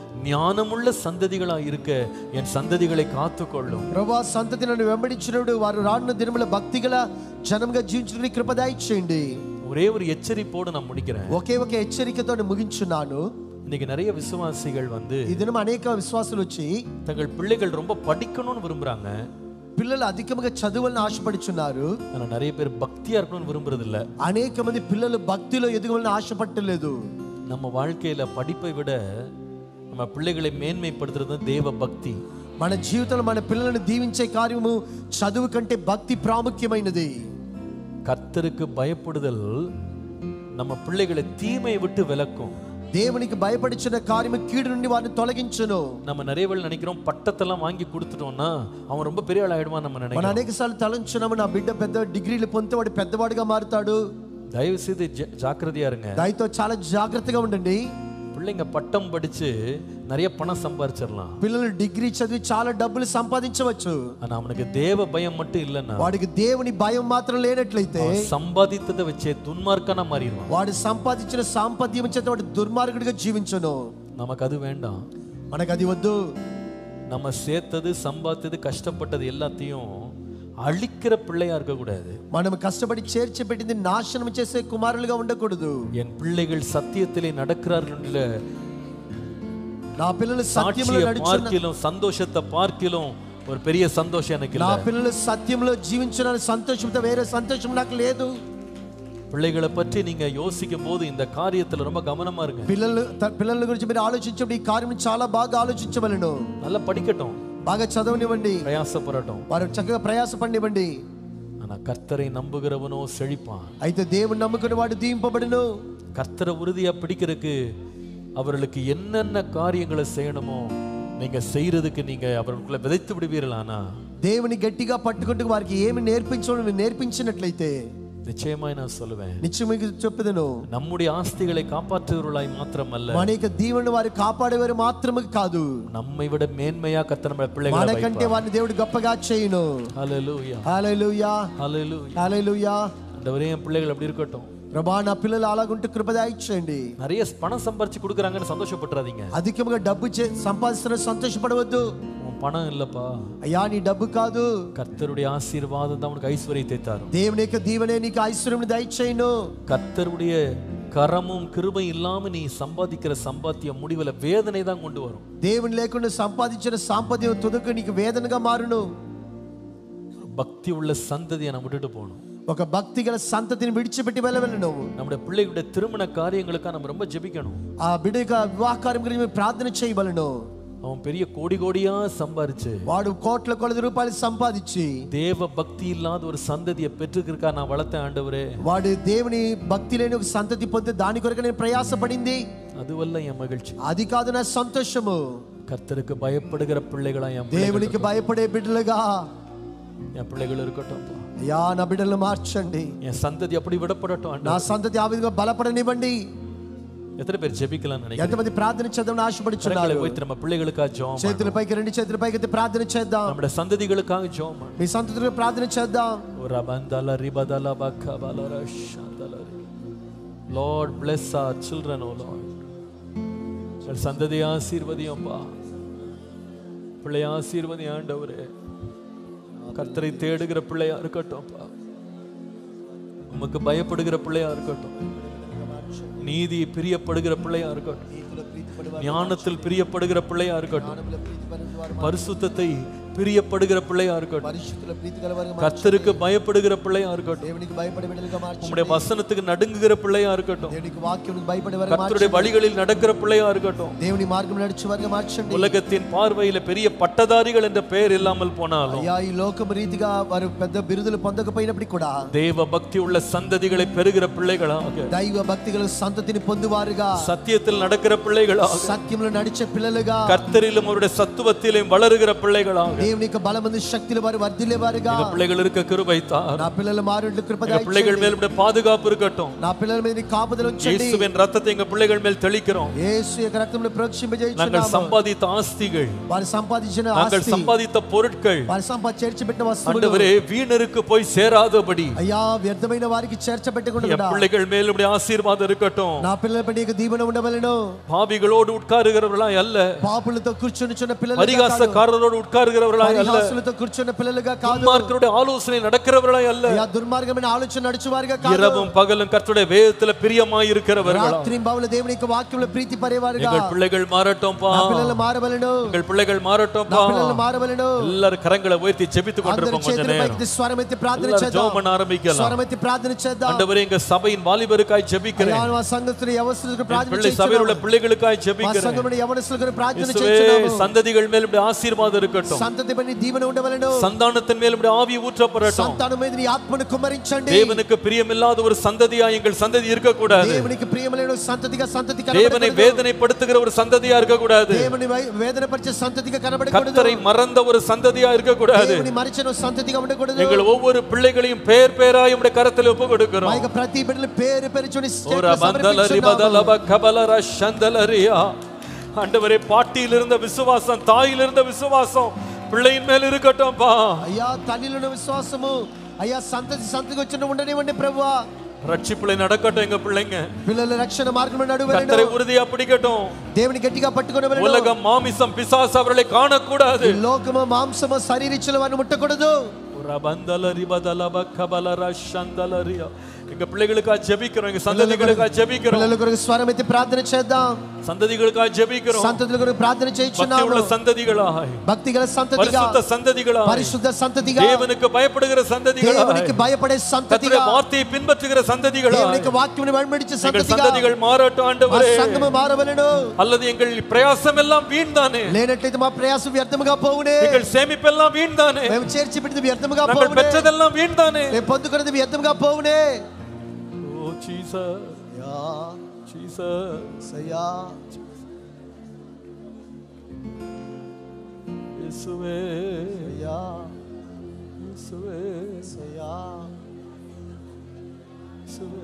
ஞானமுள்ள சந்ததிகளா இருக்க என் சந்ததிகளை காத்துக்கொள்ளும் ప్రభా సంతతి నన్ను వెంబడించినప్పుడు వారు రానున్న దినముల భక్తిగల జనంగా జీవించడానికి కృప దయచేయండి ஒரே ஒரு எச்சரிப்போடு நான் முடிக்கிறேன் ఒకే ఒక హెచ్చరికతో నేను ముగించున్నాను இன்னைக்கு நிறைய விசுவாசிகள் வந்து ఈ దినం అనేక విశ్వాసులు వచ్చి தங்கள் பிள்ளைகள் ரொம்ப படிக்கணும்னு விரும்புறாங்க పిల్లలు అధికముగా చదువులను ఆశపడుచున్నారు ஆனா நிறைய பேர் பக்தியா இருக்கணும்னு விரும்புறது இல்ல అనేక మంది పిల్లలు భక్తిలో ఎదగవాలని ఆశపట్టలేదు நம்ம வாழ்க்கையில படிப்பை விட நம்ம பிள்ளைகளை மேன்மைப்படுத்துறது தேவ பக்தி మన జీవితంలో మన పిల్లలను దీవించే కార్యము చదువు కంటే భక్తి ప్రాముఖ్యమైనది கர்த்தருக்கு பயப்படுதல் நம்ம பிள்ளைகளை தீமையை விட்டு விலக்கும் దేవునికి భయపడిచిన కార్యము కీడు నుండి వారిని తొలగించును நம்ம நிறைய பேர் நினைக்கிறோம் பட்டத்தெல்லாம் வாங்கி கொடுத்துட்டோம்னா அவன் ரொம்ப பெரிய ஆள் ஆயிடுவான் நம்ம మన நினைக்கிறோம் అనేక సార్లు తలంచున్నాము నా బిడ్డ పెద్ద డిగ్రీలు పొందితే వాడు పెద్దవాడిగా మారుతాడు தயவு செய்து ஜ- ஜாக்கிரதையா இருங்க దానితో చాలా జాగ్రత్తగా ఉండండి பிள்ளைங்க பட்டம் படிச்சு நிறைய பணம் சம்பாரிச்சிடலாம் పిల్లలు డిగ్రీ చదివి చాలా డబ్బులు సంపాదించవచ్చు ஆனா அவனுக்கு தேவ பயம் மட்டும் இல்லைன்னா వాడికి దేవుని భయం మాత్రం లేనట్లయితే அவன் சம்பாதித்ததை வச்சே துன்மார்க்கனா மாறிடுவான் వాడు సంపాదించిన సాంపద్యం చేత వాడు దుర్మార్గుడిగా జీవించను நமக்கு அது வேண்டாம் మనకు అది వద్దు நம்ம சேர்த்தது சம்பாதித்தது கஷ்டப்பட்டது எல்லாத்தையும் அழிக்கிற பிள்ளையா இருக்கக்கூடாது మనం కష్టపడి చేర్చి పెట్టింది నాశనం చేసే కుమారులుగా ఉండకూడదు என் பிள்ளைகள் சத்தியத்திலே நடக்கிறார்கள் என்ற నా పిల్లలు సత్యంలో சாட்சியை నడుచున్న பார்க்கிலும் சந்தோஷத்தை பார்க்கிலும் ஒரு பெரிய சந்தோஷம் எனக்கு నా இல்லை పిల్లలు సత్యంలో జీవించిన సంతోషంతో వేరే సంతోషం నాకు లేదు பிள்ளைகளை பற்றி நீங்க யோசிக்கும் போது இந்த காரியத்துல ரொம்ப கவனமா இருங்க పిల్లలు త- పిల్లల గురించి మీరు ఆలోచించండి ఈ కార్యం చాలా బాగా ఆలోచించవలను நல்லா படிக்கட்டும் బాగా చదవనివ్వండి பிரயாசப்படட்டும் వారు చక్కగా ప్రయాసపడివ్వండి ஆனா கர்த்தரை நம்புகிறவனோ செழிப்பான் అయితే దేవుని నమ్ముకుని వాడు దీంపబడును கர்த்தரை உறுதியா பிடிக்கிறதுக்கு அவர்களுக்கு என்னென்ன காரியங்களை செய்யணுமோ நீங்க செய்யறதுக்கு நீங்க அவர்களுக்குள்ள விதைத்து விடுவீர்கள் ஆனா దేవుని గట్టిగా పట్టుకుంటూ వారికి ఏమి నేర్పించడం నువ్వు నేర్పించినట్లయితే நிச்சயமாய் நான் சொல்லுவேன் నిత్యం మీకు చెప్పుదను நம்முடைய ஆஸ்திகளை காப்பாற்றுவர்களாய் மாத்திரமல்ல మన యొక్క దీవెన వారు కాపాడేవారు మాత్రమే కాదు நம்மை விட மேன்மையா கத்த நம்ம பிள்ளைகளை మనకంటే వారిని దేవుడు గొప్పగా చేయును ஹalleluya హల్లెలూయా ஹalleluya హల్లెలూయా ஆண்டவரே என் பிள்ளைகள் அப்படி இருக்கட்டும் ప్రభా నా పిల్లలు అలాగుంటే కృపదాయిచ్చేయండి நிறைய பணம் சம்பாரிச்சு கொடுக்குறாங்கன்னு சந்தோஷப்பட்டுறாதீங்க అధికంగా డబ్బు చే- సంపాదిస్తున్న సంతోషపడవద్దు உன் பணம் இல்லப்பா అయ్యా నీ డబ్బు కాదు கர்த்தருடைய ஆசீர்வாதம் தான் உனக்கு ஐஸ்வர்யத்தை தரும் దేవుని యొక్క దీవెనే నీకు ఐశ్వర్యం దయచేయను கர்த்தருடைய கரமும் கிருபையும் இல்லாம நீ சம்பாதிக்கிற சம்பாத்தியம் முடிவுல வேதனை தான் கொண்டு வரும் దేవుని లేకుండా సంపాదించిన సాంపద్యం తుదకు నీకు వేదనగా మారును பக்தி உள்ள சந்ததியை நான் விட்டுட்டு போகணும் ఒక భక్తి గల సంతతిని విడిచిపెట్టి వెళ్ళవలను నువ్వు நம்முடைய பிள்ளைகளுடைய திருமண காரியங்களுக்காக நம்ம ரொம்ப ஜெபிக்கணும் ఆ బిడ్డ యొక్క వివాహ కార్యం గురించి మీరు ప్రార్థన చేయవలను அவன் பெரிய கோடி கோடியா சம்பாரிச்சு వాడు కోట్ల కొలది రూపాయలు సంపాదించి தேவ பக்தி இல்லாத ஒரு சந்ததியை பெற்றுக்கிறக்கா நான் வளர்த்தேன் ஆண்டவரே వాడు దేవుని భక్తి లేని ఒక సంతతి పొంది దాని కొరకు నేను ప్రయాసపడింది அதுவல்ல என் மகிழ்ச்சி అది కాదు నా సంతోషము கர்த்தருக்கு பயப்படுகிற பிள்ளைகளா என் பிள்ளை- దేవునికి భయపడే బిడ్డలుగా என் பிள்ளைகள் இருக்கட்டும் అయ్యా నా బిడ్డలను మార్చండి என் சந்ததி அப்படி விடப்படட்டும் నా ஆண்டவரே. సంతతి ఆ విధంగా బలపడనివ్వండి எத்தனை பேர் ஜெபிக்கலாம்னு நினைக்கிறேன் ఎంతమంది ప్రార్థన చేద్దామని ఆశపడుచున్నారు போய் நம்ம பிள்ளைகளுக்காக ஜெபம் பண்ணணும். చేతుల పైకి రెండు చేతుల పైకి ఎత్తి ప్రార్థన చేద్దాం நம்முடைய சந்ததிகளுக்காக ஜெபம் பண்ணணும். మీ సంతతులకు ప్రార్థన చేద్దాం ஒரு அபந்தல ரிபதல பக்கபலர ஷந்தல ரி. Lord bless our children oh Lord எங்கள் சந்ததியை ஆசீர்வதியம்பா பிள்ளை ஆசீர்வதி ஆண்டவரே கர்த்தரை தேடுகிற பிள்ளையா இருக்கட்டும்ப்பா உமக்கு பயப்படுகிற பிள்ளையா இருக்கட்டும் நீதி பிரியப்படுகிற பிள்ளையா இருக்கட்டும் ஞானத்தில் பிரியப்படுகிற பிள்ளையா இருக்கட்டும் பரிசுத்தத்தை பிரியப்படுகிற பிள்ளையா இருக்கட்டும் పరిశుద్ధుల ప్రీతి గలవారుగా మార్చండి. கர்த்தருக்கு பயப்படுகிற பிள்ளையா இருக்கட்டும் దేవునికి భయపడే బిడ్డలుగా మార్చండి உம்முடைய வசனத்துக்கு நடுங்குகிற பிள்ளையா இருக்கட்டும் దేవునికి వాక్యం భయపడే వారుగా கர்த்தருடைய మార్చండి வழிகளில் நடக்கிற பிள்ளையா இருக்கட்டும் దేవుని మార్గం నడిచే వారుగా మార్చండి உலகத்தின் பார்வையில பெரிய பட்டதாரிகள் என்ற பெயர் இல்லாமல் போனாலும் అయ్యా ఈ లోకం రీతిగా వారు పెద్ద బిరుదులు పొందకపోయినప్పటికీ కూడా தேவ பக்தி உள்ள சந்ததிகளை பெறுகிற பிள்ளைகளாக దైవ భక్తి గల సంతతిని పొందువారుగా சத்தியத்தில் நடக்கிற பிள்ளைகளாக సత్యంలో నడిచే పిల్లలుగా கர்த்தரிலும் அவருடைய சத்துவத்திலும் வளருகிற பிள்ளைகளாக దేవుని యొక్క బలమంది శక్తులు వారు వర్ధిల్లేవారుగా எங்க பிள்ளைகள் இருக்க கிருபை தார் నా పిల్లల మారుడు కృప எங்க பிள்ளைகள் மேல் உடைய பாதுகாப்பு இருக்கட்டும் నా పిల్లల మీద నీ కాపుదలు ఉంచండి இயேசுவின் ரத்தத்தை எங்க பிள்ளைகள் மேல் தெளிக்கிறோம் యేసు యొక్క రక్తంలో நாங்கள் ప్రోక్షింపజేయుచున్నాము சம்பாதித்த ஆஸ்திகள் వారు సంపాదించిన நாங்கள் ఆస్తి சம்பாதித்த பொருட்கள் వారి సంపా చేర్చిపెట్టిన వస్తువులు ஆண்டவரே வீணருக்கு போய் சேராதபடி అయ్యా వ్యర్థమైన వారికి என் చేర్చబెట్టకుండా பிள்ளைகள் மேல் உடைய ஆசீர்வாதம் இருக்கட்டும் నా పిల్లలపై నీకు దీవెన ఉండవలను பாவிகளோடு உட்காருகிறவர்களாய் அல்ல పాపులతో కూర్చొని పిల్లలు பரிகாசக்காரரோடு உட்காருகிறவர்களாய் அல்ல పరిహాసులతో కూర్చున్న పిల్లలుగా కాదు துன்மார்க்கருடைய ஆலோசனை நடக்கிறவர்களாய் அல்ல అయ్యా దుర్మార్గమైన ఆలోచన నడుచువారుగా కాదు இரவும் பகலும் கர்த்தருடைய வேதத்துல பிரியமாய் இருக்கிறவர்களா రాత్రి బావుల దేవుని యొక్క వాక్యంలో ప్రీతి పరేవారుగా எங்கள் பிள்ளைகள் மாறட்டும்பா నా పిల్లలు మారవలను எங்கள் பிள்ளைகள் నా மாறட்டும்பா పిల్లలు మారవలను எல்லாரும் கரங்களை உயர்த்தி ஜெபித்துக் అందరి கொண்டிருப்போம் கொஞ்ச చేతుల நேரம் పైకి స్వరమెత్తి ప్రార్థన எல்லாரும் చేద్దాం ஜெபம் பண்ண ஆரம்பிக்கலாம் స్వరమెత్తి ప్రార్థన చేద్దాం ஆண்டவரே எங்க சபையின் வாலிபருக்காய் ஜெபிக்கிறேன் అయ్యా మా సంఘస్థులు యవనస్తులకు என் ప్రార్థన பிள்ளை சபையில் உள்ள చేస్తున్నాము பிள்ளைகளுக்காய் మా ஜெபிக்கிறேன் సంఘంలో యవనస్తులకు ప్రార్థన இயேசுவே, చేస్తున్నాము சந்ததிகள் மேல் இப்படி ஆசீர்வாதம் இருக்கட்டும் సంతతి పని దీవెన ఉండవలను சந்தானத்தின் மேல் இப்படி ஆவி ஊற்றப்படட்டும் సంతానం మీద నీ ఆత్మను కుమ్మరించండి தேவனுக்கு பிரியமில்லாத ஒரு சந்ததியா எங்கள் சந்ததி இருக்கக்கூடாது దేవునికి ప్రియమైన సంతతిగా సంతతి தேவனை కనబడకూడదు வேதனைப்படுத்துகிற ஒரு சந்ததியா இருக்கக்கூடாது దేవుని వై- వేదనపరిచే సంతతిగా కనబడకూడదు கர்த்தரை மறந்த ஒரு சந்ததியா இருக்கக்கூடாது దేవుని మరిచిన సంతతిగా ఉండకూడదు எங்கள் ஒவ்வொரு பிள்ளைகளையும் பெயர் பெயராய் உடைய கரத்தில் ஒப்பு మా கொடுக்கிறோம் యొక్క ప్రతి బిడ్డలు పేరు పెరుచుని ஓரா பந்தலரி பதலப கபலர சந்தலரியா ஆண்டவரே பாட்டியில் இருந்த விசுவாசம் தாயில் இருந்த விசுவாசம் பிள்ளையின் மேல் இருக்கட்டும்பா అయ్యా తల్లిలో విశ్వాసము అయ్యా సంతతి సంతతికి వచ్చిన ఉండనివ్వండి ప్రభువా ரட்சிப்புலை நடக்கட்டும் எங்க பிள்ளைங்க పిల్లల రక్షణ మార్గంలో నడువలను கர்த்தரை உறுதியா பிடிக்கட்டும் దేవుని గట్టిగా పట్టుకుని உலகம் மாமிசம் பிசாசு அவர்களை காணக்கூடாது లోకము మాంసము శరీరిచ్చుల వారిని ముట్టకూడదు ஓரா பந்தலரி பதலப கபலர சந்தலரியா எங்க பிள்ளைகளுக்காக ஜெபிக்கிறோம் எங்க சந்ததிகளுக்காக ஜெபிக்கிறோம் పిల్లల కొరకు స్వరం ఎత్తి ప్రార్థన చేద్దాం சந்ததிகளுக்காக ஜெபிக்கிறோம் సంతతుల కొరకు ప్రార్థన பக்தி చేయించున్నాము உள்ள சந்ததிகளாய் భక్తి గల సంతతిగా பரிசுத்த சந்ததிகளாய் పరిశుద్ధ సంతతిగా தேவனுக்கு பயப்படுகிற சந்ததிகளாய் దేవునికి భయపడే సంతతిగా கர்த்தருடைய வார்த்தையை பின்பற்றுகிற சந்ததிகளாய் దేవునికి వాక్యముని వెంబడించే எங்கள் సంతతిగా சந்ததிகள் மாறட்டும் ఆ ஆண்டவரே సంఘము మారవలను அல்லது எங்கள் பிரயாசம் எல்லாம் வீண்தானே లేనట్లయితే మా ప్రయాసం వ్యర్థముగా పోవునే எங்கள் சேமிப்பெல்லாம் வீண்தானே మేము చేర్చి పెట్టింది వ్యర్థముగా நாங்கள் పోవునే பெற்றதெல்லாம் வீண்தானே మేము పొందుకున్నది వ్యర్థముగా పోవునే ஓ ஜீசஸ் యా ஜீசஸ் సయ్యా இயேசுவே యా இயேசுவே సయ్యా இயேசுவே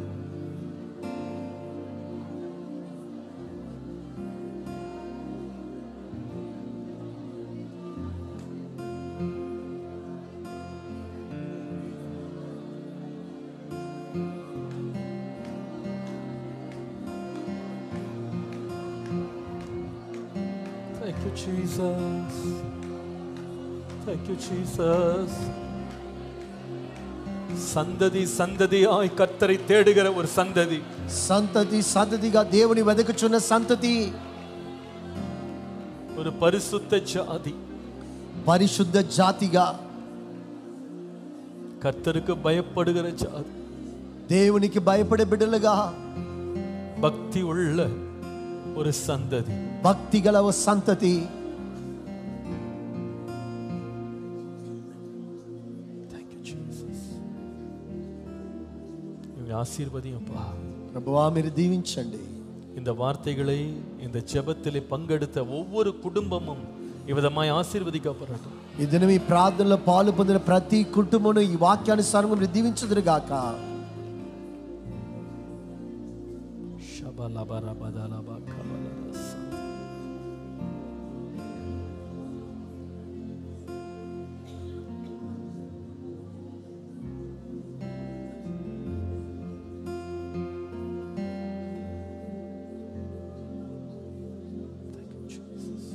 Thank you, Jesus. Thank you, Jesus. சந்ததி சந்ததியாய் கர்த்தரை தேடுகிற ஒரு சந்ததி సంతతి సంతతిగా దేవుని వెదకుచున్న సంతతి ஒரு பரிசுத்த ஜாதி పరిశుద్ధ జాతిగా கர்த்தருக்கு பயப்படுகிற ஜாதி దేవునికి భయపడే బిడ్డలుగా பக்தி உள்ள ஒரு சந்ததி భక్తి గల ఓ సంతతి Thank you, Jesus. இவங்க ஆசீர்வதியப்பா ప్రభువా మీరు దీవించండి இந்த வார்த்தைகளை இந்த ஜெபத்திலே பங்கெடுத்த ஒவ்வொரு குடும்பமும் இவ்விதமாய் ஆசீர்வதிக்கப்படட்டும் ఈ దినం ఈ ప్రార్థనలో పాలు పొందిన ప్రతి కుటుంబం ఈ వాక్యానుసారం మీరు దీవించుదురు గాక ஷபலபரபதலபகபலரச. Thank you, Jesus.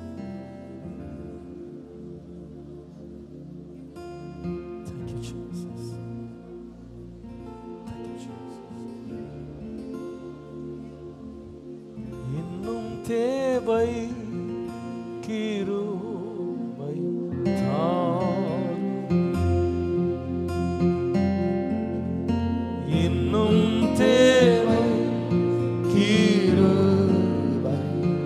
Thank you, Jesus. Thank you, Jesus. இன்னும் தேவை கிருபை தாரும். இன்னும் தேவை கிருபை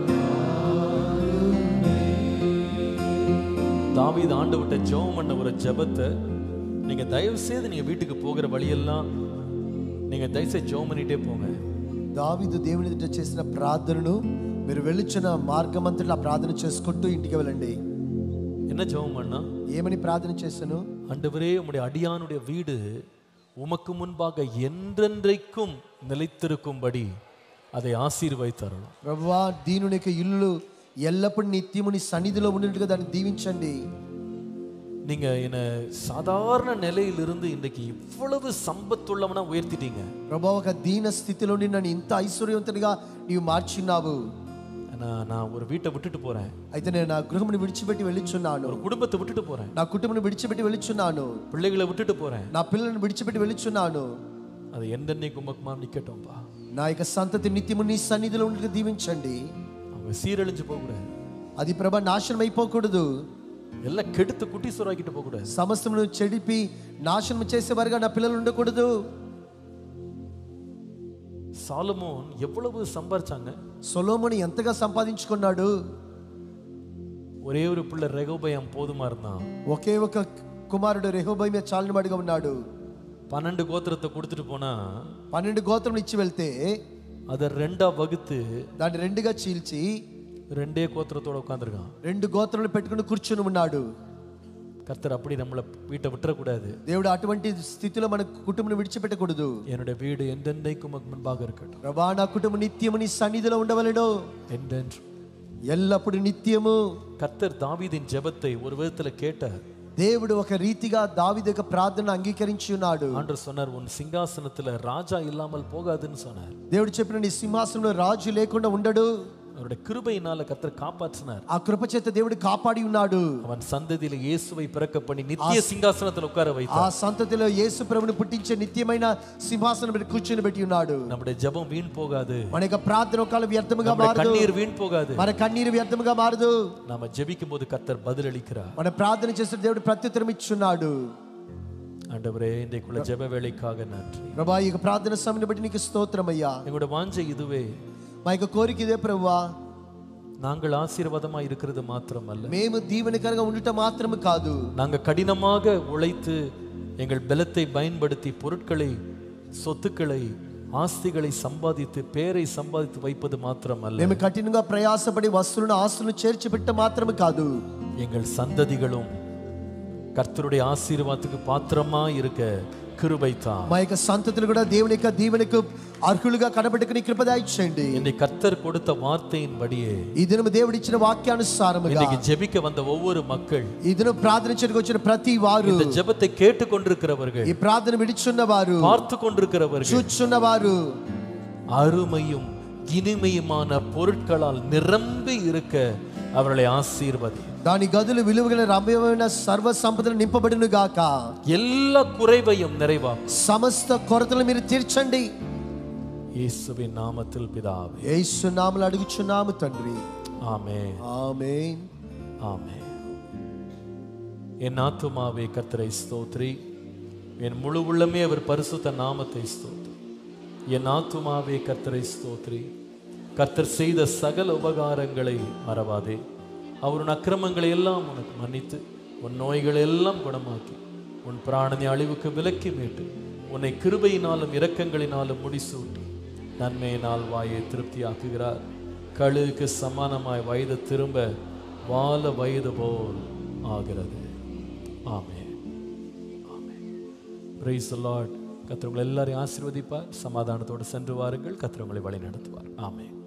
தாவீது ஆண்டு விட்ட ஜெபம் பண்ண ஒரு ஜெபத்தை நீங்க தயவு செய்து நீங்க வீட்டுக்கு போகிற வழியெல்லாம் நீங்க தயவு செய்து ஜெபம் பண்ணிட்டே போங்க దావీదు దేవుని ఎదుట చేసిన ప్రార్థనను మీరు వెళ్ళుచున్న మార్గమంతట్లో ఆ ప్రార్థన చేసుకుంటూ ఇంటికి వెళ్ళండి என்ன ஜெபம் பண்ணா ఏమని ప్రార్థన చేశాను ஆண்டவரே உம்முடைய அடியானுடைய வீடு உமக்கு முன்பாக என்றென்றைக்கும் நிலைத்திருக்கும்படி அதை ஆசீர்வதித்தரணும் ప్రభువా దీనుని యొక్క ఇల్లు ఎల్లప్పుడూ నిత్యము నీ సన్నిధిలో ఉండేట్టుగా దాన్ని దీవించండి நீங்க என்னை சாதாரண நிலையிலிருந்து இன்றைக்கு இவ்வளவு சம்பத்துள்ளவனா உயர்த்திட்டீங்க ప్రభా ఒక దీన స్థితిలో నుండి నన్ను ఇంత ఐశ్వర్యవంతుడిగా నీవు మార్చున్నావు நான் நான் ஒரு வீட்டை விட்டுட்டு போறேன் అయితే నేను నా గృహముని విడిచిపెట్టి వెళ్ళిచున్నాను ஒரு குடும்பத்தை விட்டுட்டு போறேன் నా కుటుంబం విడిచిపెట్టి వెళ్ళిచున్నాను பிள்ளைகளை விட்டுட்டு போறேன் నా పిల్లలను విడిచిపెట్టి వెళ్ళిచున్నాను அது எந்தென்னைக்கு உமக்குமா நிக்கட்டும்பா నా యొక్క సంతతి నిత్యము నీ సన్నిధిలో ఉండేట్టుగా దీవించండి அவங்க சீரழிஞ்சு போகக்கூடாது అది ప్రభా నాశనం అయిపోకూడదు எல்லாம் கெடுத்து குட்டி சோறாக்கிட்டு போகக்கூடாது సమస్తమును చెడిపి నాశనం చేసేవారుగా నా పిల్లలు ఉండకూడదు சாலமோன் எவ்வளவு சம்பாரிச்சாங்க సొలోముని ఎంతగా సంపాదించుకున్నాడు ஒரே ஒரு பிள்ளை ரெகோபயம் போதுமா இருந்தான் ఒకే ఒక కుమారుడు రెహోబై మీద చాలినవాడిగా ఉన్నాడు பன்னெண்டு கோத்திரத்தை கொடுத்துட்டு போனா పన్నెండు గోత్రములు ఇచ్చి వెళ్తే அதை ரெண்டா வகுத்து దాన్ని రెండుగా చీల్చి ரெண்டே கோத்திரத்தோட உட்காந்துருக்கான் రెండు గోత్రములు పెట్టుకుని కూర్చుని ఉన్నాడు கர்த்தர் அப்படி நம்மளை வீட்டை விட்டுறக்கூடாது దేవుడు అటువంటి స్థితిలో మన కుటుంబం విడిచిపెట్టకూడదు என்னுடைய வீடு எந்தெந்தைக்கும் உமக்கு முன்பாக இருக்கட்டும் ప్రభా నా కుటుంబం నిత్యము నీ సన్నిధిలో ఉండవలెను என்றென்று ఎల్లప్పుడు నిత్యము கர்த்தர் தாவீதின் ஜெபத்தை ஒரு விதத்துல கேட்டார் దేవుడు ఒక రీతిగా దావీదు యొక్క ప్రార్థన అంగీకరించి ఉన్నాడు ஆண்டவர் சொன்னார் உன் சிங்காசனத்துல ராஜா இல்லாமல் போகாதுன்னு சொன்னார் దేవుడు చెప్పిన నీ సింహాసనంలో రాజు లేకుండా ఉండడు அவருடைய கிருபையினால கர்த்தர் காப்பாற்றினார் ఆ కృప చేత దేవుడు కాపాడి ఉన్నాడు அவன் சந்ததியில இயேசுவை பிறக்க பண்ணி நித்திய சிங்காசனத்தில் உட்கார வைத்தார் ఆ సంతతిలో యేసు ప్రభుని పుట్టించే నిత్యమైన సింహాసనం మీద కూర్చొని పెట్టి ఉన్నాడు நம்முடைய ஜெபம் வீண் போகாது మన యొక్క ప్రార్థన ఒకవేళ వ్యర్థముగా நம்முடைய మారదు கண்ணீர் வீண் போகாது మన కన్నీరు వ్యర్థముగా మారదు நாம ஜெபிக்கும் போது கர்த்தர் பதிலளிக்கிறார் మన ప్రార్థన చేసిన దేవుడు ప్రత్యుత్తరం ఇచ్చున్నాడు ஆண்டவரே இன்றைக்குள்ள ஜெப வேலைக்காக நன்றி ప్రభా ఈ యొక్క ప్రార్థన సమయం బట్టి నీకు స్తోత్రమయ్యా எங்களோட வாஞ்சை இதுவே మా యొక్క కోరిక ఇదే ప్రభువా நாங்கள் ஆசீர்வாதமா இருக்கிறது மாத்திரமல்ல మేము దీవెనకరంగా ఉండటం మాత్రమే కాదు நாங்க கடினமாக உழைத்து எங்கள் பலத்தை பயன்படுத்தி பொருட்களை சொத்துக்களை ஆஸ்திகளை சம்பாதித்து பேரை சம்பாதித்து வைப்பது மாத்திரமல்ல మేము కఠినంగా ప్రయాసపడి వస్తువులను ఆస్తులను చేర్చి పెట్ట మాత్రమే కాదు எங்கள் சந்ததிகளும் கர்த்தருடைய ஆசீர்வாதத்துக்கு பாத்திரமா இருக்க கிருபை தான் మా యొక్క సంతతులు కూడా దేవుని యొక్క దీవెనకు అర్హులుగా కనబెట్టుకుని కృపదాయిచ్చండి இன்னைக்கு கர்த்தர் கொடுத்த வார்த்தையின்படியே ఈ దినం దేవుడు ఇచ్చిన వాక్యానుసారముగా இன்னைக்கு ஜெபிக்க வந்த ஒவ்வொரு மக்கள் ఈ దినం ప్రార్థించడానికి వచ్చిన ప్రతి వారు இந்த ஜெபத்தை கேட்டுக்கொண்டிருக்கிறவர்கள் ఈ ప్రార్థన విడిచున్న వారు பார்த்து கொண்டிருக்கிறவர்கள் చూచున్న వారు அருமையும் இனிமையுமான பொருட்களால் நிரம்பி இருக்க அவர்களை ஆசீர்வதி దాని గదులు విలువగల రమ్యమైన సర్వ సంపదలు నింపబడిన గాక எல்லா குறைவையும் நிறைவாக்கும் సమస్త కొరతలు మీరు తీర్చండి இயேசுவின் நாமத்தில் பிதாவே యేసు నామలు అడుగుచున్నాము తండ్రి ஆமே ఆమేన్ ஆமே என் ஆத்துமாவே கர்த்தரை ஸ்தோத்ரி என் முழு உள்ளமே அவர் பரிசுத்த நாமத்தை ஸ்தோத்ரி என் ஆத்துமாவே கர்த்தரை ஸ்தோத்ரி கர்த்தர் செய்த சகல உபகாரங்களை மறவாதே அவருடைய அக்கிரமங்களை எல்லாம் உனக்கு மன்னித்து உன் நோய்களை எல்லாம் குணமாக்கி உன் பிராணனை அழிவுக்கு விலக்கி மீட்டு உன்னை கிருபையினாலும் இரக்கங்களினாலும் முடிசூட்டி நன்மையினால் வாயை திருப்தியாக்குகிறார் கழுகுக்கு சமானமாய் வயது திரும்ப வால வயது போல் ஆகிறது ஆமே ஆமே பிரைஸ் லார்ட் கத்திரவங்களை எல்லாரையும் ஆசீர்வதிப்பார் சமாதானத்தோடு சென்று வாருங்கள் கத்திரவங்களை வழி நடத்துவார் ஆமே